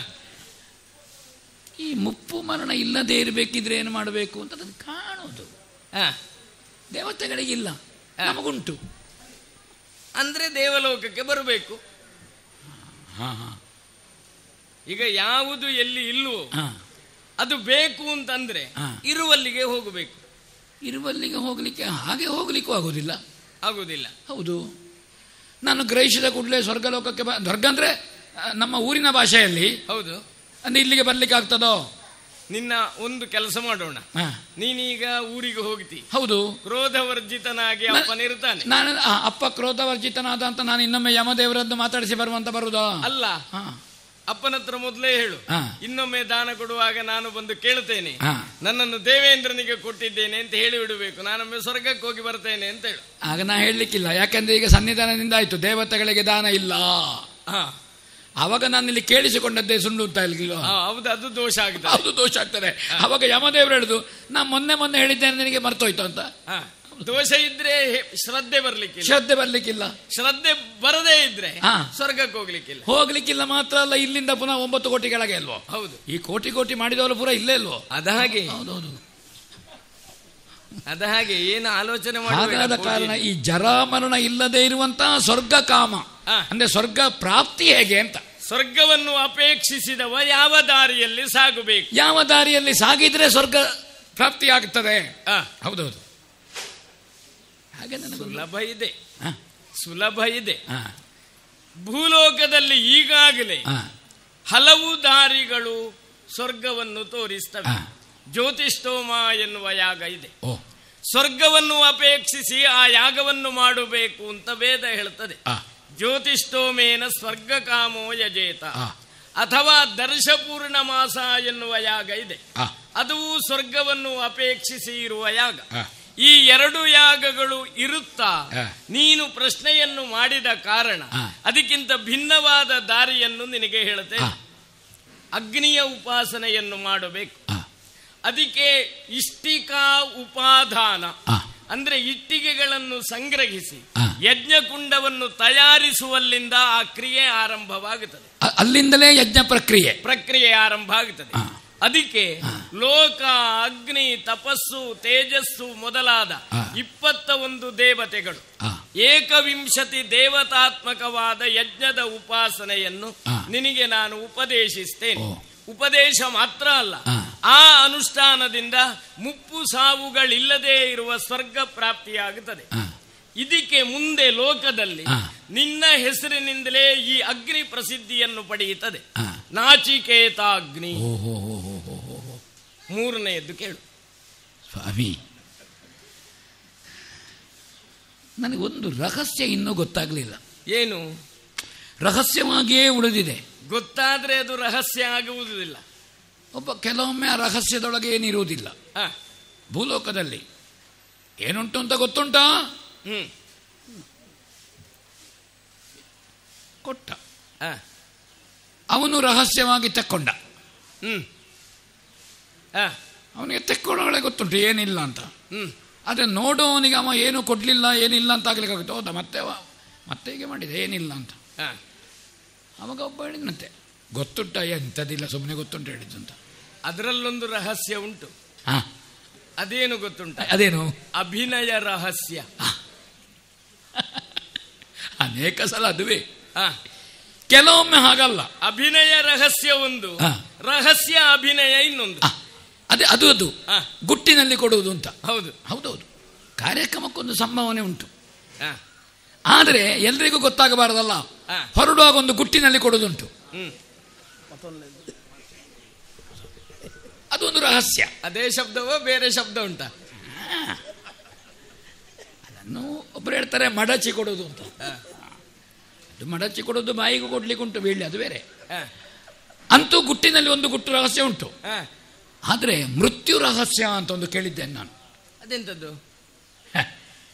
ಈ ಮುಪ್ಪು ಮರಣ ಇಲ್ಲದೆ ಇರಬೇಕಿದ್ರೆ ಏನು ಮಾಡಬೇಕು ಅಂತ ಅದನ್ನು ಕಾಣೋದು ಆ. ದೇವತೆಗಳಿಗಿಲ್ಲ ನಮಗುಂಟು ಅಂದ್ರೆ ದೇವಲೋಕಕ್ಕೆ ಬರಬೇಕು ಹಾ ಹಾ ಈಗ ಯಾವುದು ಎಲ್ಲಿ ಇಲ್ವೋ ಹಾ ಅದು ಬೇಕು ಅಂತಂದ್ರೆ ಆ. ಇರುವಲ್ಲಿಗೆ ಹೋಗಬೇಕು ಇರುವಲ್ಲಿಗೆ ಹೋಗ್ಲಿಕ್ಕೆ ಹಾಗೆ ಹೋಗ್ಲಿಕ್ಕೂ ಆಗೋದಿಲ್ಲ ಆಗುದಿಲ್ಲ ಹೌದು ನಾನು ಗ್ರಹಿಸಿದ ಕೂಡಲೇ ಸ್ವರ್ಗಲೋಕಕ್ಕೆ ಬ ಸ್ವರ್ಗ ಅಂದ್ರೆ ಆ, ನಮ್ಮ ಊರಿನ ಭಾಷೆಯಲ್ಲಿ ಹೌದು ಅಂದ್ರೆ ಇಲ್ಲಿಗೆ ಬರ್ಲಿಕ್ಕೆ ಆಗ್ತದೋ ನಿನ್ನ ಒಂದು ಕೆಲಸ ಮಾಡೋಣ ಹಾ, ನೀನೀಗ ಊರಿಗೆ ಹೋಗ್ತಿ ಹೌದು ಕ್ರೋಧವರ್ಜಿತನಾಗಿ ಅಪ್ಪನಿರ್ತಾನೆ ನಾನು ಆ, ಅಪ್ಪ ಕ್ರೋಧವರ್ಜಿತನಾದ ಅಂತ ನಾನು ಇನ್ನೊಮ್ಮೆ ಯಮದೇವರದ್ದು ಮಾತಾಡಿಸಿ ಬರುವಂತ ಬರುದಾ ಅಲ್ಲ ಹಾ ಅಪ್ಪನ ಹತ್ರ ಮೊದಲೇ ಹೇಳು ಹಾ. ಇನ್ನೊಮ್ಮೆ ದಾನ ಕೊಡುವಾಗ ನಾನು ಬಂದು ಕೇಳ್ತೇನೆ ಹಾ. ನನ್ನನ್ನು ದೇವೇಂದ್ರನಿಗೆ ಕೊಟ್ಟಿದ್ದೇನೆ ಅಂತ ಹೇಳಿ ಬಿಡಬೇಕು ನಾನೊಮ್ಮೆ ಸ್ವರ್ಗಕ್ಕೆ ಹೋಗಿ ಬರ್ತೇನೆ ಅಂತ ಹೇಳು ಆಗ ನಾ ಹೇಳಲಿಕ್ಕಿಲ್ಲ ಯಾಕಂದ್ರೆ ಈಗ ಸನ್ನಿಧಾನದಿಂದ ಆಯ್ತು ದೇವತೆಗಳಿಗೆ ದಾನ ಇಲ್ಲ ಹಾ. ಅವಾಗ ನಾನು ಇಲ್ಲಿ ಕೇಳಿಸಿಕೊಂಡದ್ದೇ ಸುಳ್ಳು ಅಂತ ಇಲ್ಗಿಲ್ವ ಹಾ, ಹೌದು ಅದು ದೋಷ ಆಗುತ್ತೆ ಅದು ದೋಷ ಆಗ್ತದೆ ಅವಾಗ ಯಮದೇವರು ಹೇಳುದು ನಾ ಮೊನ್ನೆ ಮೊನ್ನೆ ಹೇಳಿದ್ದೇನೆ ನಿನಗೆ ಮರ್ತೋಯ್ತು ಅಂತ ಹಾ. ದೋಷ ಇದ್ರೆ ಹೆ- ಶ್ರದ್ಧೆ ಬರ್ಲಿಕ್ಕಿಲ್ಲ ಶ್ರದ್ಧೆ ಬರ್ಲಿಕ್ಕಿಲ್ಲ ಶ್ರದ್ಧೆ ಬರದೇ ಇದ್ರೆ ಹಾ. ಸ್ವರ್ಗಕ್ಕೆ ಹೋಗ್ಲಿಕ್ಕಿಲ್ಲ ಹೋಗ್ಲಿಕ್ಕಿಲ್ಲ ಮಾತ್ರ ಅಲ್ಲ ಇಲ್ಲಿಂದ ಪುನಃ ಒಂಬತ್ತು ಕೋಟಿ ಕೆಳಗೆ ಅಲ್ವೋ ಹೌದು ಈ ಕೋಟಿ ಕೋಟಿ ಮಾಡಿದವರು ಪೂರ ಇಲ್ಲೇ ಅಲ್ವೋ ಅದ ಹಾಗೆ ಹೌದೌದು ಅದ ಹಾಗೆ ಏನು ಆಲೋಚನೆ ಹಾಗಾದ ಮಾಡಬೇಡ ಕಾರಣ ಈ ಜರಾಮರಣ ಇಲ್ಲದೆ ಇರುವಂತಹ ಸ್ವರ್ಗ ಕಾಮ ಹಾ. ಅಂದ್ರೆ ಸ್ವರ್ಗ ಪ್ರಾಪ್ತಿ ಹೇಗೆ ಅಂತ ಸ್ವರ್ಗವನ್ನು ಅಪೇಕ್ಷಿಸಿದವ ಯಾವ ದಾರಿಯಲ್ಲಿ ಸಾಗಬೇಕು ಯಾವ ದಾರಿಯಲ್ಲಿ ಸಾಗಿದ್ರೆ ಸ್ವರ್ಗ ಪ್ರಾಪ್ತಿ ಆಗ್ತದೆ ಆ, ಹೌದೌದು ಹಾಗೆ ನನಗೆ ಸುಲಭ ಇದೆ ಹಾ, ಸುಲಭ ಇದೆ ಹಾ, ಭೂಲೋಕದಲ್ಲಿ ಈಗಾಗಲೇ ಹಾ, ಹಲವು ದಾರಿಗಳು ಸ್ವರ್ಗವನ್ನು ತೋರಿಸ್ತವೆ ಹಾ. ಜ್ಯೋತಿಷ್ಠೋಮ ಎನ್ನುವ ಯಾಗ ಇದೆ ಓ ಸ್ವರ್ಗವನ್ನು ಅಪೇಕ್ಷಿಸಿ ಆ ಯಾಗವನ್ನು ಮಾಡಬೇಕು ಅಂತ ವೇದ ಹೇಳ್ತದೆ ಆ, ಜ್ಯೋತಿಷ್ಠೋಮೇನ ಸ್ವರ್ಗ ಕಾಮೋ ಯಜೇತ ಆ, ಅಥವಾ ದರ್ಶಪೂರ್ಣ ಮಾಸ ಎನ್ನುವ ಯಾಗ ಇದೆ ಆ, ಅದು ಸ್ವರ್ಗವನ್ನು ಅಪೇಕ್ಷಿಸಿ ಇರುವ ಯಾಗ ಆ. ಈ ಎರಡು ಯಾಗಗಳು ಇರುತ್ತಾ ಆ. ನೀನು ಪ್ರಶ್ನೆಯನ್ನು ಮಾಡಿದ ಕಾರಣ ಆ. ಅದಕ್ಕಿಂತ ಭಿನ್ನವಾದ ದಾರಿಯನ್ನು ನಿನಗೆ ಹೇಳುತ್ತೇನೆ ಆ. ಅಗ್ನಿಯ ಉಪಾಸನೆಯನ್ನು ಮಾಡಬೇಕು ಆ, ಅದಕ್ಕೆ ಇಷ್ಟಿಕಾ ಉಪಾದಾನ ಆ. ಅಂದ್ರೆ ಇಟ್ಟಿಗೆಗಳನ್ನು ಸಂಗ್ರಹಿಸಿ ಆ. ಯಜ್ಞಕುಂಡವನ್ನು ತಯಾರಿಸುವಲ್ಲಿಂದ ಆ ಕ್ರಿಯೆ ಆರಂಭವಾಗುತ್ತದೆ ಅ- ಅಲ್ಲಿಂದಲೇ ಯಜ್ಞ ಪ್ರಕ್ರಿಯೆ ಪ್ರಕ್ರಿಯೆ ಆರಂಭ ಆಗುತ್ತದೆ ಆ. ಅದಕ್ಕೆ ಲೋಕ ಅಗ್ನಿ ತಪಸ್ಸು ತೇಜಸ್ಸು ಮೊದಲಾದ ಆ. ಇಪ್ಪತ್ತ ಒಂದು ದೇವತೆಗಳು ಆ, ಏಕವಿಂಶತಿ ದೇವತಾತ್ಮಕವಾದ ಯಜ್ಞದ ಉಪಾಸನೆಯನ್ನು ಆ. ನಿನಗೆ ನಾನು ಉಪದೇಶಿಸ್ತೇನೆ ಓ. ಉಪದೇಶ ಮಾತ್ರ ಅಲ್ಲ ಆ. ಆ ಅನುಷ್ಠಾನದಿಂದ ಮುಪ್ಪು ಸಾವುಗಳಿಲ್ಲದೆ ಇರುವ ಸ್ವರ್ಗ ಪ್ರಾಪ್ತಿಯಾಗುತ್ತದೆ ಆ, ಇದಕ್ಕೆ ಮುಂದೆ ಲೋಕದಲ್ಲಿ ಆ. ನಿನ್ನ ಹೆಸರಿನಿಂದಲೇ ಈ ಅಗ್ನಿ ಪ್ರಸಿದ್ಧಿಯನ್ನು ಪಡೆಯುತ್ತದೆ ಆ. ನಾಚಿಕೇತಾಗ್ನಿ ಓ ಹೋ ಹೋ ಹೋ ಹೋ ಹೋ ಹೋ. ಮೂರನೆಯದ್ದು ಕೇಳು ಸ್ವಾಮಿ ನನಗೊಂದು ರಹಸ್ಯ ಇನ್ನೂ ಗೊತ್ತಾಗಲಿಲ್ಲ ಏನು ರಹಸ್ಯವಾಗಿಯೇ ಉಳಿದಿದೆ ಗೊತ್ತಾದ್ರೆ ಅದು ರಹಸ್ಯ ಆಗುವುದಿಲ್ಲ ಒಬ್ಬ ಕೆಲವೊಮ್ಮೆ ಆ ರಹಸ್ಯದೊಳಗೆ ಏನಿರುವುದಿಲ್ಲ ಆ, ಭೂಲೋಕದಲ್ಲಿ ಏನುಂಟು ಅಂತ ಗೊತ್ತುಂಟಾ ಹ್ಮ್ ಕೊಟ್ಟ ಆ, ಅವನು ರಹಸ್ಯವಾಗಿ ತಕ್ಕೊಂಡ ಹ್ಮ್ ಆ, ಅವನಿಗೆ ತೆಕ್ಕೊಳ್ಳೋಳೆ ಗೊತ್ತುಂಟು ಏನಿಲ್ಲ ಅಂತ ಹ್ಮ್ ಆದರೆ ನೋಡೋವನಿಗೆ ಅವ ಏನು ಕೊಡ್ಲಿಲ್ಲ ಏನಿಲ್ಲ ಅಂತ ಆಗ್ಲಿಕ್ಕೆ ಆಗುತ್ತೆ ಹೌದಾ ಮತ್ತೆ ಅವ ಮತ್ತೆ ಹೀಗೆ ಮಾಡಿದೆ ಏನಿಲ್ಲ ಅಂತ ಆ, ಅವಾಗ ಒಬ್ಬ ಹೇಳಿದಂತೆ ಗೊತ್ತುಂಟ ಎಂಥದಿಲ್ಲ ಸುಮ್ಮನೆ ಗೊತ್ತುಂಟು ಹೇಳಿದ್ದು ಅಂತ ಅದರಲ್ಲೊಂದು ರಹಸ್ಯ ಉಂಟು ಹಾ ಅದೇನು ಗೊತ್ತುಂಟ ಅದೇನು ಅಭಿನಯ ರಹಸ್ಯ ಅನೇಕ ಸಲ ಅದುವೇ ಆ, ಕೆಲವೊಮ್ಮೆ ಹಾಗಲ್ಲ ಅಭಿನಯ ರಹಸ್ಯ ಒಂದು ಆ. ರಹಸ್ಯ ಅಭಿನಯ ಇನ್ನೊಂದು ಆ, ಅದೇ ಅದು ಅದು ಆ, ಗುಟ್ಟಿನಲ್ಲಿ ಕೊಡುವುದು ಅಂತ ಹೌದು ಹೌದೌದು ಕಾರ್ಯಕ್ರಮಕ್ಕೊಂದು ಸಂಭಾವನೆ ಉಂಟು ಆ, ಆದರೆ ಎಲ್ರಿಗೂ ಗೊತ್ತಾಗಬಾರದಲ್ಲ ಆ. ಹೊರಡುವಾಗ ಒಂದು ಗುಟ್ಟಿನಲ್ಲಿ ಕೊಡುವುದುಂಟು ಹ್ಮ್ ಅದೊಂದು ರಹಸ್ಯ ಅದೇ ಶಬ್ದವೋ ಬೇರೆ ಶಬ್ದ ಉಂಟಾ ಅದನ್ನು ಒಬ್ಬರು ಹೇಳ್ತಾರೆ ಮಡಚಿ ಕೊಡೋದು ಅಂತ ಆ, ಅದು ಮಡಚಿ ಕೊಡೋದು ಬಾಯಿಗೂ ಕೊಡ್ಲಿಕ್ಕೆ ಉಂಟು ಬೀಳಿ ಅದು ಬೇರೆ ಆ, ಅಂತೂ ಗುಟ್ಟಿನಲ್ಲಿ ಒಂದು ಗುಟ್ಟು ರಹಸ್ಯ ಉಂಟು ಆ. ಆದರೆ ಮೃತ್ಯು ರಹಸ್ಯ ಅಂತ ಒಂದು ಕೇಳಿದ್ದೇನೆ ನಾನು ಅದೆಂತದ್ದು ಹ.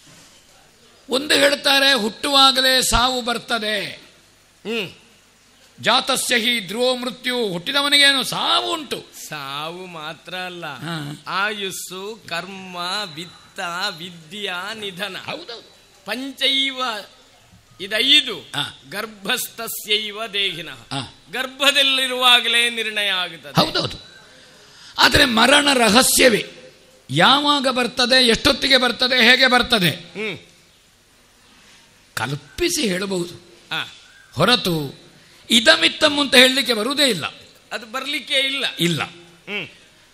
ಒಂದು ಹೇಳ್ತಾರೆ ಹುಟ್ಟುವಾಗಲೇ ಸಾವು ಬರ್ತದೆ ಹ್ಮ್ ಜಾತಸ್ಯ ಹಿ ಧ್ರುವ ಮೃತ್ಯು ಹುಟ್ಟಿದವನಿಗೇನು ಸಾವು ಉಂಟು ಸಾವು ಮಾತ್ರ ಅಲ್ಲ ಹಾ. ಆಯುಸ್ಸು ಕರ್ಮ ವಿತ್ತ ವಿದ್ಯಾ ನಿಧನ ಹೌದೌದು ಪಂಚೈವ ಇದೈದು ಹಾ. ಗರ್ಭಸ್ಥಸ್ಯೈವ ದೇಹಿನ ಹಾ. ಗರ್ಭದಲ್ಲಿರುವಾಗಲೇ ನಿರ್ಣಯ ಆಗುತ್ತದೆ ಹೌದೌದು ಆದರೆ ಮರಣ ರಹಸ್ಯವೇ ಯಾವಾಗ ಬರ್ತದೆ ಎಷ್ಟೊತ್ತಿಗೆ ಬರ್ತದೆ ಹೇಗೆ ಬರ್ತದೆ ಹ್ಮ್ ಕಲ್ಪಿಸಿ ಹೇಳಬಹುದು ಆ, ಹೊರತು ಇದಮಿತ್ತಮ್ ಅಂತ ಹೇಳಲಿಕ್ಕೆ ಬರುವುದೇ ಇಲ್ಲ ಅದು ಬರ್ಲಿಕ್ಕೆ ಇಲ್ಲ ಇಲ್ಲ ಹ್ಮ್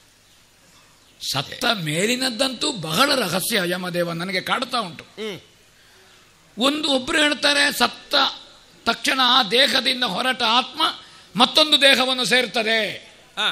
ಸತ್ತ ಮೇಲಿನದ್ದಂತೂ ಬಹಳ ರಹಸ್ಯ ಯಮದೇವ ನನಗೆ ಕಾಡ್ತಾ ಉಂಟು ಹ್ಮ್ ಒಂದು ಒಬ್ಬರು ಹೇಳ್ತಾರೆ ಸತ್ತ ತಕ್ಷಣ ಆ ದೇಹದಿಂದ ಹೊರಟ ಆತ್ಮ ಮತ್ತೊಂದು ದೇಹವನ್ನು ಸೇರ್ತದೆ ಆ,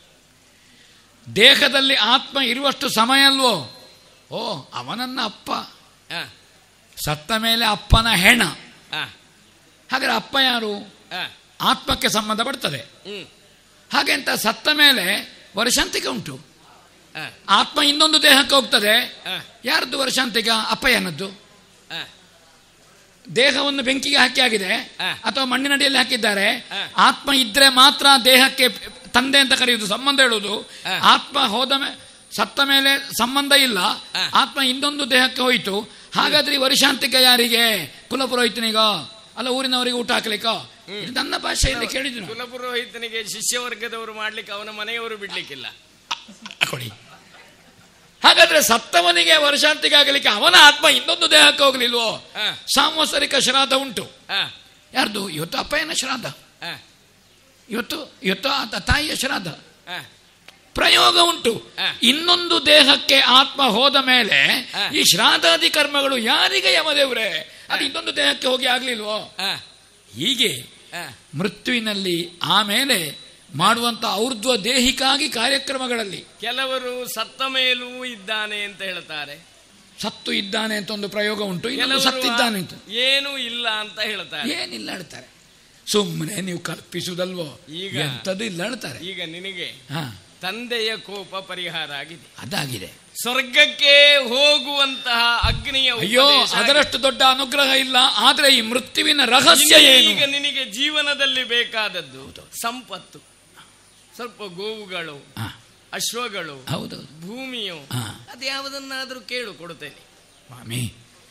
ದೇಹದಲ್ಲಿ ಆತ್ಮ ಇರುವಷ್ಟು ಸಮಯ ಅಲ್ವೋ ಓ ಅವನನ್ನ ಅಪ್ಪ ಆ, ಸತ್ತ ಮೇಲೆ ಅಪ್ಪನ ಹೆಣ ಆ, ಹಾಗಾದ್ರೆ ಅಪ್ಪ ಯಾರು ಆ, ಆತ್ಮಕ್ಕೆ ಸಂಬಂಧ ಪಡ್ತದೆ ಹ್ಮ್ ಹಾಗೆ ಅಂತ ಸತ್ತ ಮೇಲೆ ವರ್ಷಾಂತಿಕ ಉಂಟು ಆ, ಆತ್ಮ ಇನ್ನೊಂದು ದೇಹಕ್ಕೆ ಹೋಗ್ತದೆ ಆ, ಯಾರದ್ದು ವರ್ಷಾಂತಿಕ ಅಪ್ಪಯ್ಯನದ್ದು ಆ, ದೇಹವನ್ನು ಬೆಂಕಿಗೆ ಹಾಕಿ ಆಗಿದೆ ಆ. ಅಥವಾ ಮಣ್ಣಿನಡಿಯಲ್ಲಿ ಹಾಕಿದ್ದಾರೆ ಆ. ಆತ್ಮ ಇದ್ರೆ ಮಾತ್ರ ದೇಹಕ್ಕೆ ತಂದೆ ಅಂತ ಕರೆಯುವುದು ಸಂಬಂಧ ಹೇಳುವುದು ಆ. ಆತ್ಮ ಹೋದ ಮೇ ಸತ್ತ ಮೇಲೆ ಸಂಬಂಧ ಇಲ್ಲ ಆ. ಆತ್ಮ ಇನ್ನೊಂದು ದೇಹಕ್ಕೆ ಹೋಯಿತು ಹಾಗಾದ್ರೆ ಈ ವರ್ಷಾಂತಿಕ ಯಾರಿಗೆ ಕುಲಪುರೋಹಿತನಿಗ ಅಲ್ಲ ಊರಿನವರಿಗೆ ಊಟ ಹಾಕ್ಲಿಕ್ಕ ಇದು ನನ್ನ ಭಾಷೆಯಲ್ಲಿ ಕೇಳಿದ್ರು ಕುಲಪುರೋಹಿತನಿಗೆ ಶಿಷ್ಯ ವರ್ಗದವರು ಮಾಡ್ಲಿಕ್ಕೆ ಅವನ ಮನೆಯವರು ಬಿಡ್ಲಿಕ್ಕಿಲ್ಲ ಕೊಡಿ ಹಾಗಾದ್ರೆ ಸತ್ತವನಿಗೆ ವರ್ಷಾಂತಿಗೆ ಆಗಲಿಕ್ಕೆ ಅವನ ಆತ್ಮ ಇನ್ನೊಂದು ದೇಹಕ್ಕೆ ಹೋಗ್ಲಿಲ್ವೋ ಆ, ಸಾಂವತ್ಸರಿಕ ಶ್ರಾದ್ದ ಉಂಟು ಆ, ಯಾರ್ದು ಇವತ್ತು ಅಪ್ಪಯ್ಯನ ಶ್ರಾದ್ದ ಆ, ಇವತ್ತು ಇವತ್ತು ಆತ ತಾಯಿಯ ಶ್ರಾದ್ದ ಆ, ಪ್ರಯೋಗ ಉಂಟು ಆ. ಇನ್ನೊಂದು ದೇಹಕ್ಕೆ ಆತ್ಮ ಹೋದ ಮೇಲೆ ಆ. ಈ ಶ್ರಾದ್ದಾದಿ ಕರ್ಮಗಳು ಯಾರಿಗೆ ಯಮದೇವ್ರೆ ಅದು ಇನ್ನೊಂದು ದೇಹಕ್ಕೆ ಹೋಗಿ ಆಗ್ಲಿಲ್ವೋ ಆ, ಹೀಗೆ ಆ, ಮೃತ್ಯುವಿನಲ್ಲಿ ಆಮೇಲೆ ಮಾಡುವಂತ ಔರ್ಧ್ವ ದೇಹಿಕಾಗಿ ಕಾರ್ಯಕ್ರಮಗಳಲ್ಲಿ ಕೆಲವರು ಸತ್ತ ಮೇಲೂ ಇದ್ದಾನೆ ಅಂತ ಹೇಳ್ತಾರೆ ಸತ್ತು ಇದ್ದಾನೆ ಅಂತ ಒಂದು ಪ್ರಯೋಗ ಉಂಟು ಇನ್ನೊಂದು ಕೆಲವರು ಸತ್ತಿದ್ದಾನೆ ಅಂತ ಏನೂ ಇಲ್ಲ ಅಂತ ಹೇಳ್ತಾರೆ ಏನಿಲ್ಲ ಹೇಳ್ತಾರೆ ಸುಮ್ಮನೆ ನೀವು ಕಲ್ಪಿಸುವುದಲ್ವೋ ಈಗ- ಎಂತದ್ದು ಇಲ್ಲ ಹೇಳ್ತಾರೆ ಈಗ ನಿನಗೆ ಹಾ ತಂದೆಯ ಕೋಪ ಪರಿಹಾರ ಆಗಿದೆ ಅದಾಗಿದೆ ಸ್ವರ್ಗಕ್ಕೆ ಹೋಗುವಂತಹ ಅಗ್ನಿಯ ಅಯ್ಯೋ ಉಪದೇಶ ಆಗಿದೆ. ಅದರಷ್ಟು ದೊಡ್ಡ ಅನುಗ್ರಹ ಇಲ್ಲ ಆದ್ರೆ ಈ ಮೃತ್ಯುವಿನ ರಹಸ್ಯ ಇನ್ನು ಏನು ಈಗ ನಿನಗೆ ಜೀವನದಲ್ಲಿ ಬೇಕಾದದ್ದು ಸಂಪತ್ತು ಸ್ವಲ್ಪ ಗೋವುಗಳು ಹಾ, ಅಶ್ವಗಳು ಹೌದು ಭೂಮಿಯು ಹಾ. ಅದ್ಯಾವುದನ್ನಾದ್ರೂ ಕೇಳು ಕೊಡುತ್ತೇನೆ ಸ್ವಾಮಿ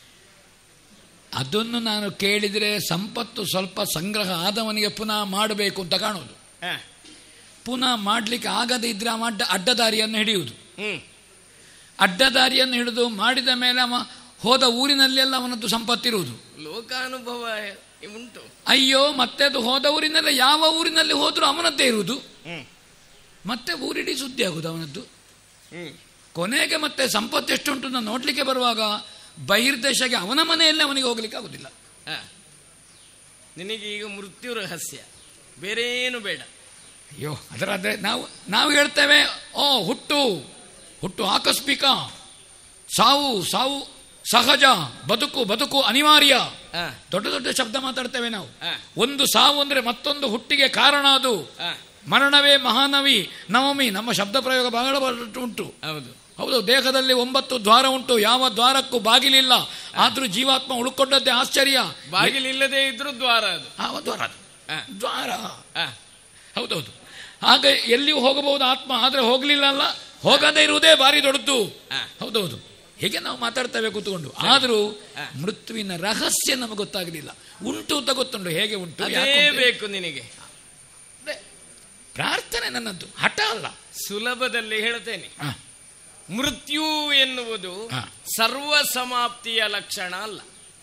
ಅದನ್ನು ನಾನು ಕೇಳಿದರೆ ಸಂಪತ್ತು ಸ್ವಲ್ಪ ಸಂಗ್ರಹ ಆದವನಿಗೆ ಪುನಃ ಮಾಡಬೇಕು ಅಂತ ಕಾಣುವುದು ಹ. ಪುನಃ ಮಾಡಲಿಕ್ಕೆ ಆಗದೇ ಇದ್ರೆ ಅವ ಅಡ್ಡ ಅಡ್ಡದಾರಿಯನ್ನು ಹಿಡಿಯುವುದು ಹ್ಮ್ ಅಡ್ಡದಾರಿಯನ್ನು ಹಿಡಿದು ಮಾಡಿದ ಮೇಲೆ ಅವ ಹೋದ ಊರಿನಲ್ಲೆಲ್ಲ ಅವನದ್ದು ಸಂಪತ್ತಿರುವುದು ಲೋಕಾನುಭವ ಉಂಟು ಅಯ್ಯೋ ಮತ್ತೆ ಅದು ಹೋದ ಊರಿನೆಲ್ಲ ಯಾವ ಊರಿನಲ್ಲಿ ಹೋದ್ರೂ ಅವನದ್ದೇ ಇರುವುದು ಹ್ಮ್ ಮತ್ತೆ ಊರಿಡೀ ಸುದ್ದಿ ಆಗುದು ಅವನದ್ದು ಹ್ಮ್ ಕೊನೆಗೆ ಮತ್ತೆ ಸಂಪತ್ತು ಎಷ್ಟುಂಟು ನಾನು ನೋಡ್ಲಿಕ್ಕೆ ಬರುವಾಗ ಬಹಿರ್ದೇಶಕ್ಕೆ ಅವನ ಮನೆಯಲ್ಲೇ ಅವನಿಗೆ ಹೋಗ್ಲಿಕ್ಕೆ ಆಗುದಿಲ್ಲ ಹ. ನಿನಗೆ ಈಗ ಮೃತ್ಯು ರಹಸ್ಯ ಬೇರೆ ಏನು ಬೇಡ ಅಯ್ಯೋ ಅದರ ಅದೇ ನಾವು ನಾವು ಹೇಳ್ತೇವೆ ಓ ಹುಟ್ಟು ಹುಟ್ಟು ಆಕಸ್ಮಿಕ ಸಾವು ಸಾವು ಸಹಜ ಬದುಕು ಬದುಕು ಅನಿವಾರ್ಯ ಹ. ದೊಡ್ಡ ದೊಡ್ಡ ಶಬ್ದ ಮಾತಾಡ್ತೇವೆ ನಾವು ಹ. ಒಂದು ಸಾವು ಅಂದ್ರೆ ಮತ್ತೊಂದು ಹುಟ್ಟಿಗೆ ಕಾರಣ ಅದು ಹ. ಮರಣವೇ ಮಹಾನವಿ ನವಮಿ ನಮ್ಮ ಶಬ್ದ ಪ್ರಯೋಗ ಬಹಳ ಬಹಳ ಉಂಟು ಹೌದು ಹೌದು ದೇಹದಲ್ಲಿ ಒಂಬತ್ತು ದ್ವಾರ ಉಂಟು ಯಾವ ದ್ವಾರಕ್ಕೂ ಬಾಗಿಲಿಲ್ಲ ಆದ್ರೂ ಜೀವಾತ್ಮ ಉಳ್ಕೊಂಡದ್ದೇ ಆಶ್ಚರ್ಯ ಬಾಗಿಲಿಲ್ಲದೆ ಇದ್ರೂ ದ್ವಾರ ಅದು ಯಾವ ದ್ವಾರ ಅದು? ಹ. ದ್ವಾರ ಹ. ಹೌದೌದು ಆಗ ಎಲ್ಲಿಯೂ ಹೋಗಬಹುದು ಆತ್ಮ ಆದ್ರೆ ಹೋಗ್ಲಿಲ್ಲ ಅಲ್ಲ ಹೋಗದೇ ಇರುವುದೇ ಭಾರಿ ದೊಡ್ಡದು ಹ. ಹೌದೌದು ಹೀಗೆ ನಾವು ಮಾತಾಡ್ತೇವೆ ಕೂತ್ಕೊಂಡು ಆದ್ರೂ ಮೃತ್ಯುವಿನ ರಹಸ್ಯ ನಮಗೆ ಗೊತ್ತಾಗಲಿಲ್ಲ ಉಂಟು ಅಂತ ಗೊತ್ತುಂಟು ಹೇಗೆ ಉಂಟು ಅದೇ ಯಾಕೆ ಉಂಟು? ಬೇಕು ನಿನಗೆ ಅದೇ. ಪ್ರಾರ್ಥನೆ ನನ್ನದ್ದು ಹಠ ಅಲ್ಲ ಸುಲಭದಲ್ಲಿ ಹೇಳ್ತೇನೆ ಹ. ಮೃತ್ಯು ಎನ್ನುವುದು ಹ. ಸರ್ವ ಸಮಾಪ್ತಿಯ ಲಕ್ಷಣ ಅಲ್ಲ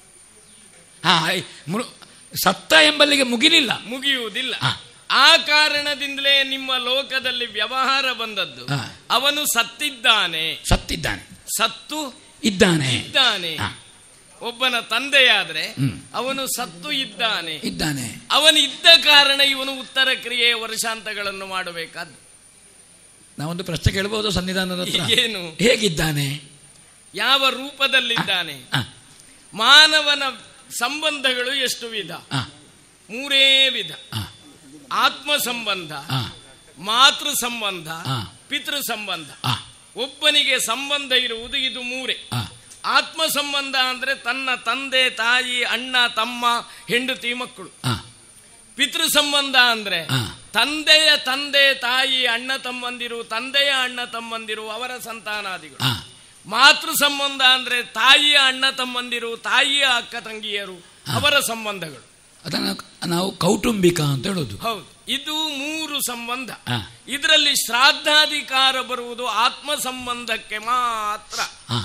ಹಾ ಐ- ಮೃ- ಸತ್ತ ಎಂಬಲ್ಲಿಗೆ ಮುಗಿಲಿಲ್ಲ ಮುಗಿಯುವುದಿಲ್ಲ ಹ. ಆ ಕಾರಣದಿಂದಲೇ ನಿಮ್ಮ ಲೋಕದಲ್ಲಿ ವ್ಯವಹಾರ ಬಂದದ್ದು ಹ. ಅವನು ಸತ್ತಿದ್ದಾನೆ ಸತ್ತಿದ್ದಾನೆ ಸತ್ತು ಇದ್ದಾನೆ ಇದ್ದಾನೆ ಹ. ಒಬ್ಬನ ತಂದೆಯಾದ್ರೆ ಹ್ಮ್. ಅವನು ಸತ್ತು ಇದ್ದಾನೆ ಇದ್ದಾನೆ ಅವನು ಇದ್ದ ಕಾರಣ ಇವನು ಉತ್ತರ ಕ್ರಿಯೆಯ ವರ್ಷಾಂತಗಳನ್ನು ಮಾಡಬೇಕಾದ್ದು ನಾವೊಂದು ಪ್ರಶ್ನೆ ಕೇಳಬಹುದು ಸನ್ನಿಧಾನದ ಹತ್ರ ಏನು ಹೇಗಿದ್ದಾನೆ ಯಾವ ರೂಪದಲ್ಲಿದ್ದಾನೆ ಆ, ಮಾನವನ ಸಂಬಂಧಗಳು ಎಷ್ಟು ವಿಧ ಆ, ಮೂರೇ ವಿಧ ಆ, ಆತ್ಮ ಸಂಬಂಧ ಆ, ಮಾತೃ ಸಂಬಂಧ ಆ. ಪಿತೃ ಸಂಬಂಧ ಆ, ಒಬ್ಬನಿಗೆ ಸಂಬಂಧ ಇರುವುದು ಇದು ಮೂರೇ ಆ, ಆತ್ಮ ಸಂಬಂಧ ಅಂದ್ರೆ ತನ್ನ ತಂದೆ ತಾಯಿ ಅಣ್ಣ ತಮ್ಮ ಹೆಂಡತಿ ಮಕ್ಕಳು ಆ, ಪಿತೃ ಸಂಬಂಧ ಅಂದ್ರೆ ಹಾ. ತಂದೆಯ ತಂದೆ ತಾಯಿ ಅಣ್ಣ ತಮ್ಮಂದಿರು ತಂದೆಯ ಅಣ್ಣ ತಮ್ಮಂದಿರು ಅವರ ಸಂತಾನಾದಿಗಳು ಆ, ಮಾತೃ ಸಂಬಂಧ ಅಂದ್ರೆ ತಾಯಿಯ ಅಣ್ಣ ತಮ್ಮಂದಿರು ತಾಯಿಯ ಅಕ್ಕ ತಂಗಿಯರು ಅವರ ಸಂಬಂಧಗಳು ಅದನ್ನು ನಾವು ಕೌಟುಂಬಿಕ ಅಂತ ಹೇಳೋದು ಹೌದು ಇದು ಮೂರು ಸಂಬಂಧ ಆ, ಇದರಲ್ಲಿ ಶ್ರಾದ್ದಾಧಿಕಾರ ಬರುವುದು ಆತ್ಮ ಸಂಬಂಧಕ್ಕೆ ಮಾತ್ರ ಆ,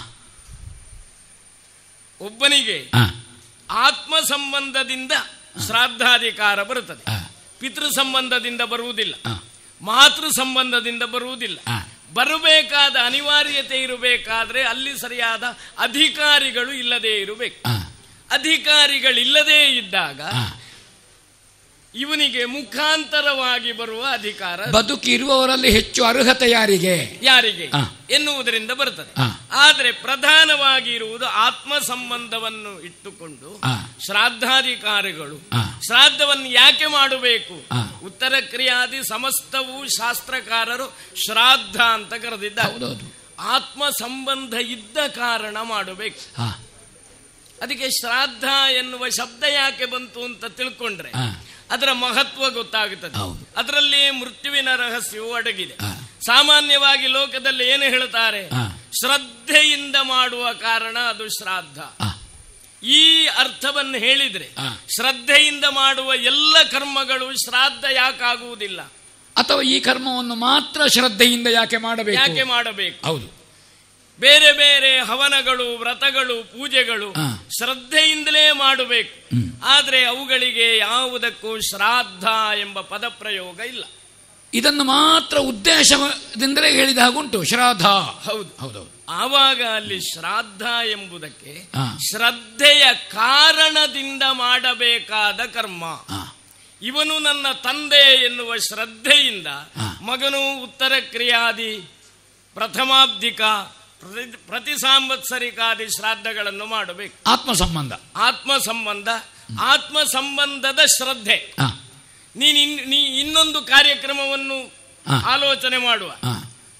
ಒಬ್ಬನಿಗೆ ಆ, ಆತ್ಮ ಸಂಬಂಧದಿಂದ ಶ್ರಾದ್ದಾಧಿಕಾರ ಬರುತ್ತದೆ ಆ, ಪಿತೃ ಸಂಬಂಧದಿಂದ ಬರುವುದಿಲ್ಲ ಆ, ಮಾತೃ ಸಂಬಂಧದಿಂದ ಬರುವುದಿಲ್ಲ ಆ. ಬರಬೇಕಾದ ಅನಿವಾರ್ಯತೆ ಇರಬೇಕಾದ್ರೆ ಅಲ್ಲಿ ಸರಿಯಾದ ಅಧಿಕಾರಿಗಳು ಇಲ್ಲದೆ ಇರಬೇಕು ಆ, ಅಧಿಕಾರಿಗಳಿಲ್ಲದೇ ಇದ್ದಾಗ ಆ. ಇವನಿಗೆ ಮುಖಾಂತರವಾಗಿ ಬರುವ ಅಧಿಕಾರ ಬದುಕಿರುವವರಲ್ಲಿ ಹೆಚ್ಚು ಅರ್ಹತೆ ಯಾರಿಗೆ ಯಾರಿಗೆ ಆ. ಎನ್ನುವುದರಿಂದ ಬರ್ತದೆ ಆ. ಆದರೆ ಪ್ರಧಾನವಾಗಿ ಇರುವುದು ಆತ್ಮ ಸಂಬಂಧವನ್ನು ಇಟ್ಟುಕೊಂಡು ಆ. ಶ್ರಾದ್ದಾಧಿಕಾರಿಗಳು ಆ. ಶ್ರಾದ್ದವನ್ನು ಯಾಕೆ ಮಾಡಬೇಕು ಆ. ಉತ್ತರ ಕ್ರಿಯಾದಿ ಸಮಸ್ತವೂ ಶಾಸ್ತ್ರಕಾರರು ಶ್ರಾದ್ದ ಅಂತ ಕರೆದಿದ್ದಾರೆ ಹೌದೌದು ಆತ್ಮ ಸಂಬಂಧ ಇದ್ದ ಕಾರಣ ಮಾಡಬೇಕು ಆ, ಅದಕ್ಕೆ ಶ್ರಾದ್ದ ಎನ್ನುವ ಶಬ್ದ ಯಾಕೆ ಬಂತು ಅಂತ ತಿಳ್ಕೊಂಡ್ರೆ ಆ. ಅದರ ಮಹತ್ವ ಗೊತ್ತಾಗುತ್ತದೆ ಹೌದು. ಅದರಲ್ಲಿ ಮೃತ್ಯುವಿನ ರಹಸ್ಯವು ಅಡಗಿದೆ ಆ. ಸಾಮಾನ್ಯವಾಗಿ ಲೋಕದಲ್ಲಿ ಏನು ಹೇಳ್ತಾರೆ ಆ. ಶ್ರದ್ಧೆಯಿಂದ ಮಾಡುವ ಕಾರಣ ಅದು ಶ್ರಾದ್ದ ಆ, ಈ ಅರ್ಥವನ್ನು ಹೇಳಿದ್ರೆ ಆ. ಶ್ರದ್ಧೆಯಿಂದ ಮಾಡುವ ಎಲ್ಲ ಕರ್ಮಗಳು ಶ್ರಾದ್ದ ಯಾಕಾಗುವುದಿಲ್ಲ ಅಥವಾ ಈ ಕರ್ಮವನ್ನು ಮಾತ್ರ ಶ್ರದ್ಧೆಯಿಂದ ಯಾಕೆ ಮಾಡಬೇಕು ಯಾಕೆ ಮಾಡಬೇಕು ಹೌದು ಬೇರೆ ಬೇರೆ ಹವನಗಳು ವ್ರತಗಳು ಪೂಜೆಗಳು ಆ. ಶ್ರದ್ಧೆಯಿಂದಲೇ ಮಾಡಬೇಕು ಆದ್ರೆ ಅವುಗಳಿಗೆ ಯಾವುದಕ್ಕೂ ಶ್ರಾದ್ದ ಎಂಬ ಪದಪ್ರಯೋಗ ಇಲ್ಲ ಇದನ್ನು ಮಾತ್ರ ಉದ್ದೇಶದಿಂದಲೇ ಹೇಳಿದ ಹಾಗುಂಟು ಶ್ರಾದ್ದ ಹೌದು ಹೌದೌದು ಆವಾಗ ಅಲ್ಲಿ ಶ್ರಾದ್ದ ಎಂಬುದಕ್ಕೆ ಆ. ಶ್ರದ್ಧೆಯ ಕಾರಣದಿಂದ ಮಾಡಬೇಕಾದ ಕರ್ಮ ಆ, ಇವನು ನನ್ನ ತಂದೆ ಎನ್ನುವ ಶ್ರದ್ಧೆಯಿಂದ ಆ. ಮಗನು ಉತ್ತರ ಕ್ರಿಯಾದಿ ಪ್ರಥಮಾಬ್ದಿಕ ಪ್ರತಿ- ಪ್ರತಿ ಸಾಂವತ್ಸರಿಕಾದಿ ಶ್ರಾದ್ದಗಳನ್ನು ಮಾಡಬೇಕು ಆತ್ಮ ಸಂಬಂಧ ಆತ್ಮ ಸಂಬಂಧ ಆತ್ಮ ಸಂಬಂಧದ ಶ್ರದ್ಧೆ ಆ, ನೀನ್ ಇನ್- ನೀ ಇನ್ನೊಂದು ಕಾರ್ಯಕ್ರಮವನ್ನು ಆ. ಆಲೋಚನೆ ಮಾಡುವ ಆ,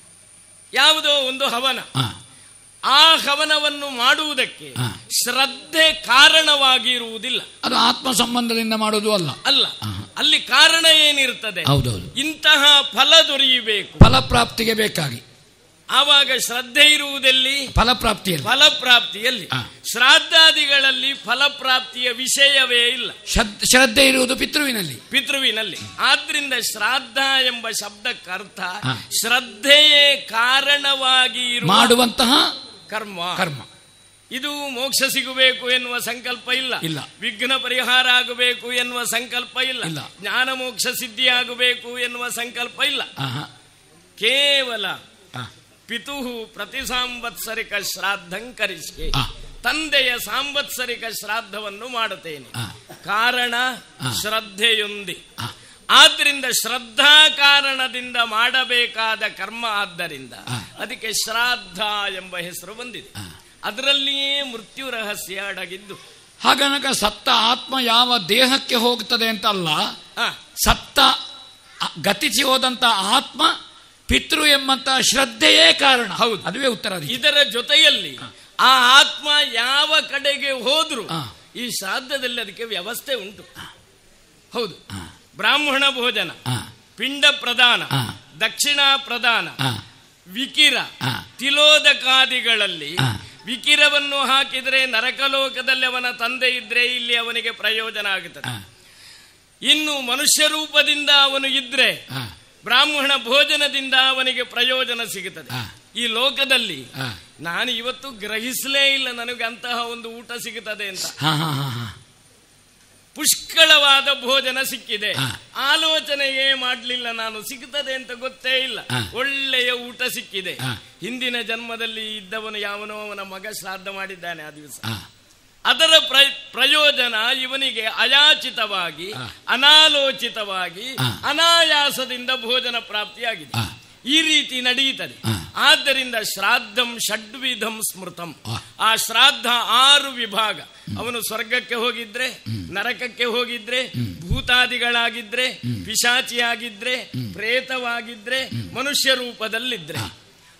ಯಾವುದೋ ಒಂದು ಹವನ ಆ, ಆ ಹವನವನ್ನು ಮಾಡುವುದಕ್ಕೆ ಆ. ಶ್ರದ್ಧೆ ಕಾರಣವಾಗಿ ಇರುವುದಿಲ್ಲ ಅದು ಆತ್ಮ ಸಂಬಂಧದಿಂದ ಮಾಡೋದು ಅಲ್ಲ ಅಲ್ಲ ಅಲ್ಲಿ ಕಾರಣ ಏನಿರ್ತದೆ ಹೌದೌದು ಇಂತಹ ಫಲ ದೊರೆಯಬೇಕು ಫಲಪ್ರಾಪ್ತಿಗೆ ಬೇಕಾಗಿ ಆವಾಗ ಶ್ರದ್ಧೆ ಇರುವುದೆಲ್ಲಿ ಫಲಪ್ರಾಪ್ತಿಯಲ್ಲಿ ಫಲಪ್ರಾಪ್ತಿಯಲ್ಲಿ ಆ. ಶ್ರಾದ್ದಾದಿಗಳಲ್ಲಿ ಫಲಪ್ರಾಪ್ತಿಯ ವಿಷಯವೇ ಇಲ್ಲ ಶ್ರದ್ಧೆ- ಶ್ರದ್ಧೆ ಇರುವುದು ಪಿತೃವಿನಲ್ಲಿ ಪಿತೃವಿನಲ್ಲಿ ಆದ್ರಿಂದ ಶ್ರಾದ್ದ ಎಂಬ ಶಬ್ದಕ್ಕೆ ಅರ್ಥ ಆ. ಶ್ರದ್ಧೆಯೇ ಕಾರಣವಾಗಿ ಇರುವ ಮಾಡುವಂತಹ ಕರ್ಮ ಕರ್ಮ ಇದು ಮೋಕ್ಷ ಸಿಗಬೇಕು ಎನ್ನುವ ಸಂಕಲ್ಪ ಇಲ್ಲ ಇಲ್ಲ. ವಿಘ್ನ ಪರಿಹಾರ ಆಗಬೇಕು ಎನ್ನುವ ಸಂಕಲ್ಪ ಇಲ್ಲ ಇಲ್ಲ. ಜ್ಞಾನ ಮೋಕ್ಷ ಸಿದ್ಧಿ ಆಗಬೇಕು ಎನ್ನುವ ಸಂಕಲ್ಪ ಇಲ್ಲ ಆಹಾ, ಕೇವಲ ಆ, ಪಿತು ಪ್ರತಿ ಸಾಂವತ್ಸರಿಕ ಶ್ರಾದ್ದಂ ಕರಿಸಿ ಆ. ತಂದೆಯ ಸಾಂವತ್ಸರಿಕ ಶ್ರಾದ್ದವನ್ನು ಮಾಡುತ್ತೇನೆ ಆ. ಕಾರಣ ಆ. ಶ್ರದ್ಧೆಯೊಂದಿ ಆ. ಆದ್ರಿಂದ ಶ್ರದ್ಧಾ ಕಾರಣದಿಂದ ಮಾಡಬೇಕಾದ ಕರ್ಮ ಆದ್ದರಿಂದ ಆ. ಅದಕ್ಕೆ ಶ್ರಾದ್ದ ಎಂಬ ಹೆಸರು ಬಂದಿದೆ ಆ. ಅದರಲ್ಲಿಯೇ ಮೃತ್ಯು ರಹಸ್ಯ ಅಡಗಿದ್ದು ಹಾಗನಕ ಸತ್ತ ಆತ್ಮ ಯಾವ ದೇಹಕ್ಕೆ ಹೋಗ್ತದೆ ಅಂತ ಅಲ್ಲ ಆ, ಸತ್ತ ಅ- ಗತಿಸಿ ಹೋದಂತ ಆತ್ಮ ಪಿತೃ ಎಂಬಂತ ಶ್ರದ್ಧೆಯೇ ಕಾರಣ ಹೌದು. ಅದುವೇ ಉತ್ತರ ಅದಕ್ಕೆ. ಇದರ ಜೊತೆಯಲ್ಲಿ ಆ ಆತ್ಮ ಯಾವ ಕಡೆಗೆ ಹೋದ್ರು ಆ. ಈ ಶ್ರಾದ್ದದಲ್ಲಿ ಅದಕ್ಕೆ ವ್ಯವಸ್ಥೆ ಉಂಟು ಹೌದು ಆ, ಬ್ರಾಹ್ಮಣ ಭೋಜನ ಆ, ಪಿಂಡ ಪ್ರದಾನ ಆ. ದಕ್ಷಿಣಾ ಪ್ರದಾನ ಆ, ವಿಕಿರ ಆ. ತಿಲೋದಕಾದಿಗಳಲ್ಲಿ ಆ. ವಿಕಿರವನ್ನು ಹಾಕಿದರೆ ನರಕಲೋಕದಲ್ಲಿ ಅವನ ತಂದೆ ಇದ್ರೆ ಇಲ್ಲಿ ಅವನಿಗೆ ಪ್ರಯೋಜನ ಆಗುತ್ತದೆ ಆ, ಇನ್ನು ಮನುಷ್ಯ ರೂಪದಿಂದ ಅವನು ಇದ್ರೆ ಆ, ಬ್ರಾಹ್ಮಣ ಭೋಜನದಿಂದ ಅವನಿಗೆ ಪ್ರಯೋಜನ ಸಿಗುತ್ತದೆ ಆ. ಈ ಲೋಕದಲ್ಲಿ ಆ. ನಾನು ಇವತ್ತು ಗ್ರಹಿಸಲೇ ಇಲ್ಲ ನನಗೆ ಅಂತಹ ಒಂದು ಊಟ ಸಿಗುತ್ತದೆ ಅಂತ ಹಾ ಹಾ ಹಾ ಹಾ ಪುಷ್ಕಳವಾದ ಭೋಜನ ಸಿಕ್ಕಿದೆ ಆ. ಆಲೋಚನೆಯೇ ಮಾಡಲಿಲ್ಲ ನಾನು ಸಿಗುತ್ತದೆ ಅಂತ ಗೊತ್ತೇ ಇಲ್ಲ ಆ. ಒಳ್ಳೆಯ ಊಟ ಸಿಕ್ಕಿದೆ ಆ. ಹಿಂದಿನ ಜನ್ಮದಲ್ಲಿ ಇದ್ದವನು ಯಾವನೋ ಅವನ ಮಗ ಶ್ರಾದ್ದ ಮಾಡಿದ್ದಾನೆ ಆ ದಿವಸ ಆ, ಅದರ ಪ್ರ- ಪ್ರಯೋಜನ ಇವನಿಗೆ ಅಯಾಚಿತವಾಗಿ ಆ. ಅನಾಲೋಚಿತವಾಗಿ ಆ. ಅನಾಯಾಸದಿಂದ ಭೋಜನ ಪ್ರಾಪ್ತಿಯಾಗಿದೆ ಆ. ಈ ರೀತಿ ನಡೆಯುತ್ತದೆ ಆ. ಆದ್ದರಿಂದ ಶ್ರಾದ್ದಂ ಷಡ್ವಿಧಂ ಸ್ಮೃತಂ ಆ. ಆ ಶ್ರಾದ್ದ ಆರು ವಿಭಾಗ ಅವನು ಸ್ವರ್ಗಕ್ಕೆ ಹೋಗಿದ್ರೆ ನರಕಕ್ಕೆ ಹೋಗಿದ್ರೆ ಭೂತಾದಿಗಳಾಗಿದ್ರೆ ಪಿಶಾಚಿಯಾಗಿದ್ರೆ ಪ್ರೇತವಾಗಿದ್ರೆ ಮನುಷ್ಯ ರೂಪದಲ್ಲಿದ್ರೆ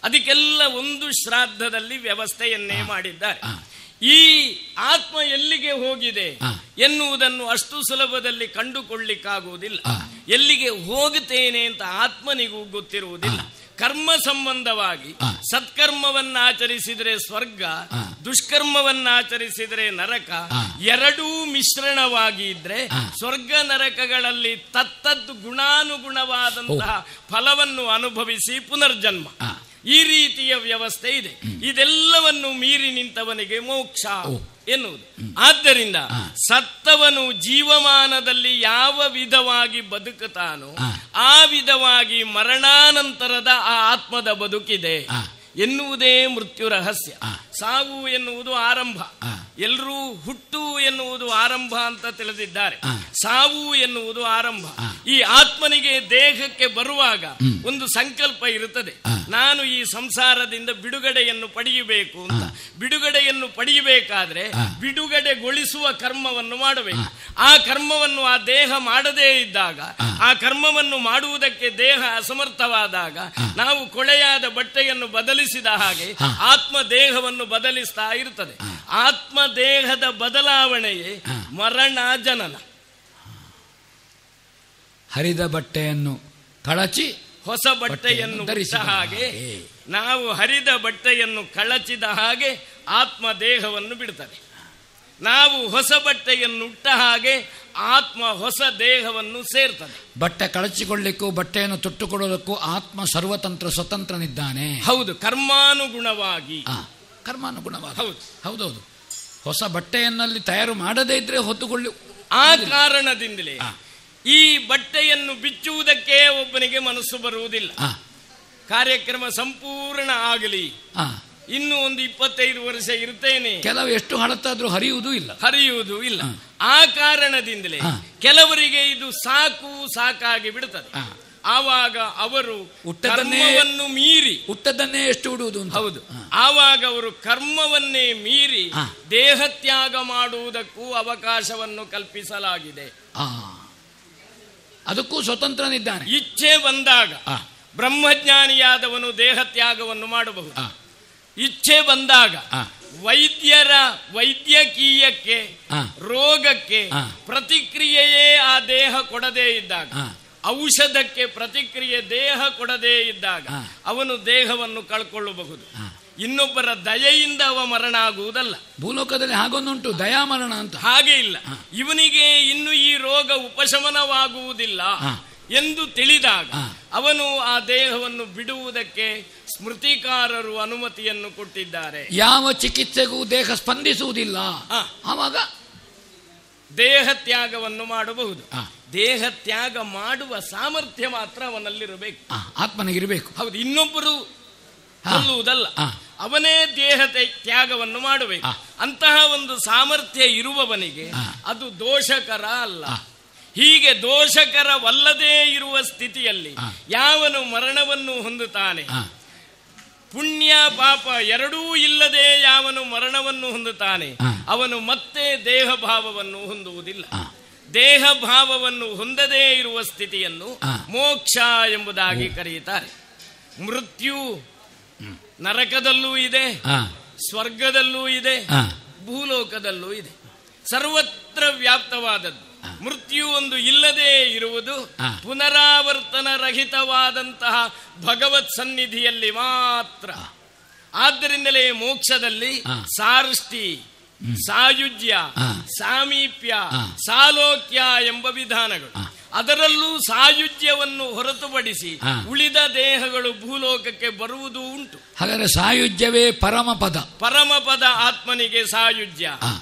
ಅದಕ್ಕೆಲ್ಲ ಒಂದು ಶ್ರಾದ್ದದಲ್ಲಿ ವ್ಯವಸ್ಥೆಯನ್ನೇ ಮಾಡಿದ್ದಾರೆ ಆ. ಈ ಆತ್ಮ ಎಲ್ಲಿಗೆ ಎಲ್ಲಿಗೆ ಹೋಗಿದೆ ಆ. ಎನ್ನುವುದನ್ನು ಅಷ್ಟು ಸುಲಭದಲ್ಲಿ ಕಂಡುಕೊಳ್ಳಿಕ್ಕಾಗುವುದಿಲ್ಲ ಆ. ಎಲ್ಲಿಗೆ ಹೋಗುತ್ತೇನೆ ಅಂತ ಆತ್ಮನಿಗೂ ಗೊತ್ತಿರುವುದಿಲ್ಲ ಕರ್ಮ ಸಂಬಂಧವಾಗಿ ಆ. ಸತ್ಕರ್ಮವನ್ನ ಆಚರಿಸಿದರೆ ಸ್ವರ್ಗ ಆ. ದುಷ್ಕರ್ಮವನ್ನ ಆಚರಿಸಿದರೆ ನರಕ ಆ. ಎರಡೂ ಮಿಶ್ರಣವಾಗಿ ಇದ್ರೆ ಆ. ಸ್ವರ್ಗ ನರಕಗಳಲ್ಲಿ ತತ್ತದ್ದು ಗುಣಾನುಗುಣವಾದಂತಹ ಫಲವನ್ನು ಅನುಭವಿಸಿ ಪುನರ್ಜನ್ಮ ಆ. ಈ ರೀತಿಯ ವ್ಯವಸ್ಥೆ ಇದೆ ಇದೆಲ್ಲವನ್ನು ಮೀರಿ ನಿಂತವನಿಗೆ ಮೋಕ್ಷ ಓ. ಎನ್ನುವುದು ಆದ್ದರಿಂದ ಆ. ಸತ್ತವನು ಜೀವಮಾನದಲ್ಲಿ ಯಾವ ವಿಧವಾಗಿ ಬದುಕುತ್ತಾನೋ ಆ. ಆ ವಿಧವಾಗಿ ಮರಣಾನಂತರದ ಆ ಆತ್ಮದ ಬದುಕಿದೆ ಆ. ಎನ್ನುವುದೇ ಮೃತ್ಯು ರಹಸ್ಯ ಆ. ಸಾವು ಎನ್ನುವುದು ಆರಂಭ ಆ. ಎಲ್ಲರೂ ಹುಟ್ಟು ಎನ್ನುವುದು ಆರಂಭ ಅಂತ ತಿಳಿದಿದ್ದಾರೆ ಆ. ಸಾವು ಎನ್ನುವುದು ಆರಂಭ ಆ. ಈ ಆತ್ಮನಿಗೆ ದೇಹಕ್ಕೆ ಬರುವಾಗ ಒಂದು ಸಂಕಲ್ಪ ಇರುತ್ತದೆ ಆ. ನಾನು ಈ ಸಂಸಾರದಿಂದ ಬಿಡುಗಡೆಯನ್ನು ಪಡೆಯಬೇಕು ಅಂತ ಬಿಡುಗಡೆಯನ್ನು ಪಡೆಯಬೇಕಾದ್ರೆ ಆ. ಬಿಡುಗಡೆಗೊಳಿಸುವ ಕರ್ಮವನ್ನು ಮಾಡಬೇಕು ಆ ಕರ್ಮವನ್ನು ಆ ದೇಹ ಮಾಡದೇ ಇದ್ದಾಗ ಆ ಕರ್ಮವನ್ನು ಮಾಡುವುದಕ್ಕೆ ದೇಹ ಅಸಮರ್ಥವಾದಾಗ ನಾವು ಕೊಳೆಯಾದ ಬಟ್ಟೆಯನ್ನು ಬದಲಿಸಿದ ಹಾಗೆ ಆ. ಆತ್ಮ ದೇಹವನ್ನು ಬದಲಿಸ್ತಾ ಇರುತ್ತದೆ ಆತ್ಮ ದೇಹದ ಬದಲಾವಣೆಯೇ ಆ. ಮರಣ ಜನನ ಹರಿದ ಬಟ್ಟೆಯನ್ನು ಕಳಚಿ ಹೊಸ ಬಟ್ಟೆಯನ್ನು ಧರಿಸಿದ ಉಟ್ಟ ಹಾಗೆ ಹಾಗೆ. ನಾವು ಹರಿದ ಬಟ್ಟೆಯನ್ನು ಕಳಚಿದ ಹಾಗೆ ಆತ್ಮ ದೇಹವನ್ನು ಬಿಡುತ್ತದೆ ನಾವು ಹೊಸ ಬಟ್ಟೆಯನ್ನು ಉಟ್ಟ ಹಾಗೆ ಆತ್ಮ ಹೊಸ ದೇಹವನ್ನು ಸೇರ್ತದೆ ಬಟ್ಟೆ ಕಳಚಿಕೊಳ್ಳಿಕ್ಕೂ ಬಟ್ಟೆಯನ್ನು ತೊಟ್ಟುಕೊಡೋದಕ್ಕೂ ಆತ್ಮ ಸರ್ವತಂತ್ರ ಸ್ವತಂತ್ರನಿದ್ದಾನೆ ಹೌದು ಕರ್ಮಾನುಗುಣವಾಗಿ ಆ, ಕರ್ಮಾನುಗುಣವಾಗಿ ಹೌದು. ಹೌದೌದು ಹೊಸ ಬಟ್ಟೆಯನ್ನಲ್ಲಿ ತಯಾರು ಮಾಡದೇ ಇದ್ರೆ ಹೊತ್ತುಕೊಳ್ಳಿ ಆ ಕಾರಣದಿಂದಲೇ ಆ. ಈ ಬಟ್ಟೆಯನ್ನು ಬಿಚ್ಚುವುದಕ್ಕೆ ಒಬ್ಬನಿಗೆ ಮನಸ್ಸು ಬರುವುದಿಲ್ಲ ಆ, ಕಾರ್ಯಕ್ರಮ ಸಂಪೂರ್ಣ ಆಗಲಿ ಆ. ಇನ್ನು ಒಂದು ಇಪ್ಪತ್ತೈದು ವರ್ಷ ಇರ್ತೇನೆ ಕೆಲವು ಎಷ್ಟು ಹಳತ್ತಾದ್ರೂ ಹರಿಯುವುದೂ ಇಲ್ಲ ಹರಿಯುವುದು ಇಲ್ಲ ಆ ಕಾರಣದಿಂದಲೇ ಹಾ. ಕೆಲವರಿಗೆ ಇದು ಸಾಕು ಸಾಕಾಗಿ ಬಿಡುತ್ತದೆ ಆ. ಆವಾಗ ಅವರು ಹುಟ್ಟದನ್ನೇ- ಕರ್ಮವನ್ನು ಮೀರಿ ಹುಟ್ಟದನ್ನೇ ಎಷ್ಟು ಉಡುವುದು ಅಂತ ಹೌದು ಆ. ಆವಾಗ ಅವರು ಕರ್ಮವನ್ನೇ ಮೀರಿ ಹಾ. ದೇಹ ತ್ಯಾಗ ಮಾಡುವುದಕ್ಕೂ ಅವಕಾಶವನ್ನು ಕಲ್ಪಿಸಲಾಗಿದೆ ಆ. ಅದಕ್ಕೂ ಸ್ವತಂತ್ರನಿದ್ದಾನೆ ಇಚ್ಛೆ ಬಂದಾಗ ಆ. ಬ್ರಹ್ಮಜ್ಞಾನಿಯಾದವನು ದೇಹ ತ್ಯಾಗವನ್ನು ಮಾಡಬಹುದು ಆ, ಇಚ್ಛೆ ಬಂದಾಗ ಆ. ವೈದ್ಯರ ವೈದ್ಯಕೀಯಕ್ಕೆ ಆ. ರೋಗಕ್ಕೆ ಆ. ಪ್ರತಿಕ್ರಿಯೆಯೇ ಆ ದೇಹ ಕೊಡದೇ ಇದ್ದಾಗ ಆ. ಔಷಧಕ್ಕೆ ಪ್ರತಿಕ್ರಿಯೆ ದೇಹ ಕೊಡದೇ ಇದ್ದಾಗ ಆ. ಅವನು ದೇಹವನ್ನು ಕಳ್ಕೊಳ್ಳಬಹುದು ಆ. ಇನ್ನೊಬ್ಬರ ದಯೆಯಿಂದ ಅವ ಮರಣ ಆಗುವುದಲ್ಲ ಭೂಲೋಕದಲ್ಲಿ ಹಾಗೊಂದುಂಟು ದಯಾಮರಣ ಅಂತ ಹಾಗೆ ಇಲ್ಲ ಇವನಿಗೆ ಇನ್ನು ಈ ರೋಗ ಉಪಶಮನವಾಗುವುದಿಲ್ಲ ಆ. ಎಂದು ತಿಳಿದಾಗ ಆ. ಅವನು ಆ ದೇಹವನ್ನು ಬಿಡುವುದಕ್ಕೆ ಸ್ಮೃತಿಕಾರರು ಅನುಮತಿಯನ್ನು ಕೊಟ್ಟಿದ್ದಾರೆ ಯಾವ ಚಿಕಿತ್ಸೆಗೂ ದೇಹ ಸ್ಪಂದಿಸುವುದಿಲ್ಲ ಆ. ಆವಾಗ ದೇಹ ತ್ಯಾಗವನ್ನು ಮಾಡಬಹುದು ಆ. ದೇಹ ತ್ಯಾಗ ಮಾಡುವ ಸಾಮರ್ಥ್ಯ ಮಾತ್ರ ಅವನಲ್ಲಿರಬೇಕು ಆ, ಆತ್ಮನಿಗಿರಬೇಕು ಹೌದು ಇನ್ನೊಬ್ಬರು ಆ. ಕೊಲ್ಲುವುದಲ್ಲ ಆ. ಅವನೇ ದೇಹ ತ್ಯ- ತ್ಯಾಗವನ್ನು ಮಾಡಬೇಕು ಆ. ಅಂತಹ ಒಂದು ಸಾಮರ್ಥ್ಯ ಇರುವವನಿಗೆ ಆ. ಅದು ದೋಷಕರ ಅಲ್ಲ ಆ. ಹೀಗೆ ದೋಷಕರವಲ್ಲದೇ ಇರುವ ಸ್ಥಿತಿಯಲ್ಲಿ ಆ. ಯಾವನು ಮರಣವನ್ನು ಹೊಂದುತ್ತಾನೆ ಆ, ಪುಣ್ಯ ಪಾಪ ಎರಡೂ ಇಲ್ಲದೆ ಯಾವನು ಮರಣವನ್ನು ಹೊಂದುತ್ತಾನೆ ಆ. ಅವನು ಮತ್ತೆ ದೇಹ ಭಾವವನ್ನು ಹೊಂದುವುದಿಲ್ಲ ಆ. ದೇಹ ಭಾವವನ್ನು ಹೊಂದದೇ ಇರುವ ಸ್ಥಿತಿಯನ್ನು ಆ. ಮೋಕ್ಷ ಎಂಬುದಾಗಿ ಕರೆಯುತ್ತಾರೆ ಮೃತ್ಯು ನರಕದಲ್ಲೂ ಇದೆ ಆ, ಸ್ವರ್ಗದಲ್ಲೂ ಇದೆ ಆ. ಭೂಲೋಕದಲ್ಲೂ ಇದೆ ಸರ್ವತ್ರ ವ್ಯಾಪ್ತವಾದದ್ದು ಮೃತ್ಯು ಒಂದು ಇಲ್ಲದೆ ಇರುವುದು ಆ. ಪುನರಾವರ್ತನ ರಹಿತವಾದಂತಹ ಭಗವತ್ ಸನ್ನಿಧಿಯಲ್ಲಿ ಮಾತ್ರ ಆದ್ದರಿಂದಲೇ ಮೋಕ್ಷದಲ್ಲಿ ಆ. ಸಾರ್ಷ್ಟಿ ಸಾಯುಜ್ಯ ಆ. ಸಾಮೀಪ್ಯ ಆ. ಸಾಲೋಕ್ಯ ಎಂಬ ವಿಧಾನಗಳು ಆ. ಅದರಲ್ಲೂ ಸಾಯುಜ್ಯವನ್ನು ಹೊರತುಪಡಿಸಿ ಆ. ಉಳಿದ ದೇಹಗಳು ಭೂಲೋಕಕ್ಕೆ ಬರುವುದು ಉಂಟು ಹಾಗಾದ್ರೆ ಸಾಯುಜ್ಯವೇ ಪರಮ ಪದ ಪರಮಪದ ಆತ್ಮನಿಗೆ ಸಾಯುಜ್ಯ ಆ,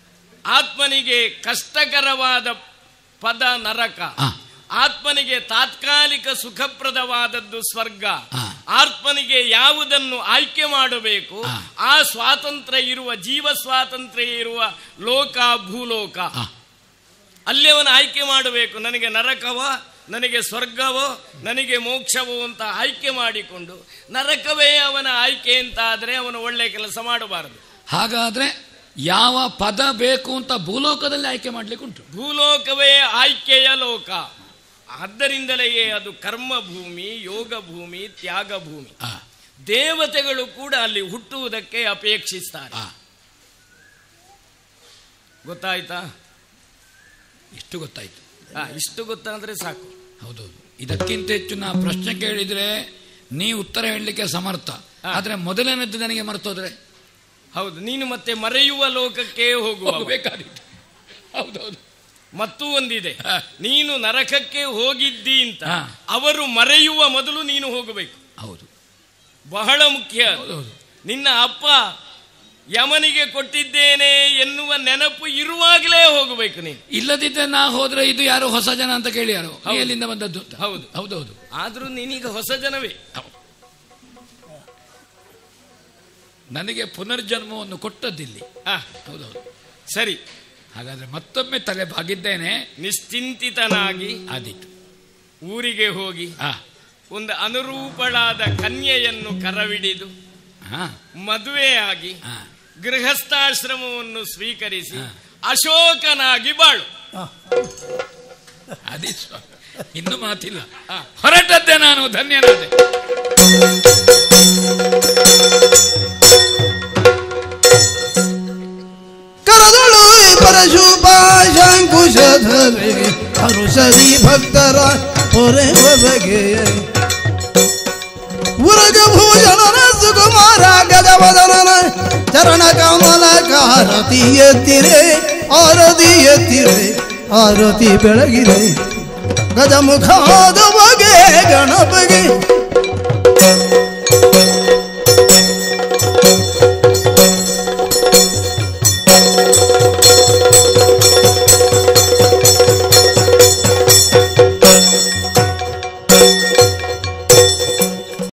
ಆತ್ಮನಿಗೆ ಕಷ್ಟಕರವಾದ ಪದ ನರಕ ಆ. ಆತ್ಮನಿಗೆ ತಾತ್ಕಾಲಿಕ ಸುಖಪ್ರದವಾದದ್ದು ಸ್ವರ್ಗ ಆ. ಆತ್ಮನಿಗೆ ಯಾವುದನ್ನು ಆಯ್ಕೆ ಮಾಡಬೇಕು ಆ. ಆ ಸ್ವಾತಂತ್ರ್ಯ ಇರುವ ಜೀವ ಸ್ವಾತಂತ್ರ್ಯ ಇರುವ ಲೋಕ ಭೂಲೋಕ ಆ. ಅಲ್ಲಿ ಅವನು ಆಯ್ಕೆ ಮಾಡಬೇಕು ನನಗೆ ನರಕವೋ ನನಗೆ ಸ್ವರ್ಗವೋ ನನಗೆ ಮೋಕ್ಷವೋ ಅಂತ ಆಯ್ಕೆ ಮಾಡಿಕೊಂಡು ನರಕವೇ ಅವನ ಆಯ್ಕೆ ಅಂತ ಆದರೆ ಅವನು ಒಳ್ಳೆ ಕೆಲಸ ಮಾಡಬಾರದು ಹಾಗಾದ್ರೆ ಯಾವ ಪದ ಬೇಕು ಅಂತ ಭೂಲೋಕದಲ್ಲಿ ಆಯ್ಕೆ ಮಾಡ್ಲಿಕ್ಕೆ ಉಂಟು ಭೂಲೋಕವೇ ಆಯ್ಕೆಯ ಲೋಕ ಆದ್ದರಿಂದಲೇ ಅದು ಕರ್ಮ ಭೂಮಿ ಯೋಗ ಭೂಮಿ ತ್ಯಾಗ ಭೂಮಿ ಆ, ದೇವತೆಗಳು ಕೂಡ ಅಲ್ಲಿ ಹುಟ್ಟುವುದಕ್ಕೆ ಅಪೇಕ್ಷಿಸ್ತಾರೆ ಆ. ಗೊತ್ತಾಯ್ತಾ ಇಷ್ಟು ಗೊತ್ತಾಯ್ತು ಆ, ಇಷ್ಟು ಗೊತ್ತಾದ್ರೆ ಸಾಕು ಹೌದೌದು ಇದಕ್ಕಿಂತ ಹೆಚ್ಚು ನಾ ಪ್ರಶ್ನೆ ಕೇಳಿದ್ರೆ ನೀ ಉತ್ತರ ಹೇಳಲಿಕ್ಕೆ ಸಮರ್ಥ ಹಾ. ಆದ್ರೆ ಮೊದಲನೇದ್ದು ನನಗೆ ಮರ್ತೋದ್ರೆ ಹೌದು ನೀನು ಮತ್ತೆ ಮರೆಯುವ ಲೋಕಕ್ಕೆ ಹೋಗುವ ಹೋಗಬೇಕಾದಿತ್ತು ಹೌದೌದು ಮತ್ತೂ ಒಂದಿದೆ ಹಾ. ನೀನು ನರಕಕ್ಕೆ ಹೋಗಿದ್ದಿ ಅಂತ ಹಾ. ಅವರು ಮರೆಯುವ ಮೊದಲು ನೀನು ಹೋಗಬೇಕು ಹೌದು ಬಹಳ ಮುಖ್ಯ ಅದು. ಹೌದೌದು ನಿನ್ನ ಅಪ್ಪ ಯಮನಿಗೆ ಕೊಟ್ಟಿದ್ದೇನೆ ಎನ್ನುವ ನೆನಪು ಇರುವಾಗಲೇ ಹೋಗಬೇಕು ನೀನು ಇಲ್ಲದಿದ್ದರೆ ನಾ ಹೋದ್ರೆ ಇದು ಯಾರು ಹೊಸ ಜನ ಅಂತ ಕೇಳಿ ಯಾರು ನೀ ಹೌದು. ಎಲ್ಲಿಂದ ಬಂದದ್ದು ಅಂತ. ಹೌದು. ಹೌದೌದು ಆದ್ರೂ ನೀನೀಗ ಹೊಸ ಜನವೇ ಹೌದು. ನನಗೆ ಪುನರ್ಜನ್ಮವನ್ನು ಕೊಟ್ಟದ್ದಿಲ್ಲಿ ಆ, ಹೌದೌದು ಸರಿ ಹಾಗಾದ್ರೆ ಮತ್ತೊಮ್ಮೆ ತಲೆ ಬಾಗಿದ್ದೇನೆ ನಿಶ್ಚಿಂತಿತನಾಗಿ ಆದೀತು ಊರಿಗೆ ಹೋಗಿ ಆ ಒಂದು ಅನುರೂಪಳಾದ ಕನ್ಯೆಯನ್ನು ಕರವಿಡಿದು ಹಾ ಮದುವೆಯಾಗಿ ಹಾ ಗೃಹಸ್ಥಾಶ್ರಮವನ್ನು ಸ್ವೀಕರಿಸಿ ಹಾ. ಅಶೋಕನಾಗಿ ಬಾಳು ಅದೇ ಸ್ವಾಮಿ ಇನ್ನು ಮಾತಿಲ್ಲ ಆ. ಹೊರಟದ್ದೆ ನಾನು ಧನ್ಯನಾದೆ ಕರದಳು ಪರಶುಪಾಶಂಕುಶಧರೆ ಹರುಷರಿ ಭಕ್ತರ ಹೊರೆವ ಬಗೆಯ ಉರಗ ಭೂಷಣನ ಸುಕುಮಾರ ಗಜವದನನ ಚರಣ ಕಮಲ ಆರತಿ ಎತ್ತಿರೆ ಆರತಿ ಎತ್ತಿರೆ ಆರತಿ ಬೆಳಗಿದೆ ಗಜಮುಖಾದ ಬಗೆ ಗಣಪಗೆ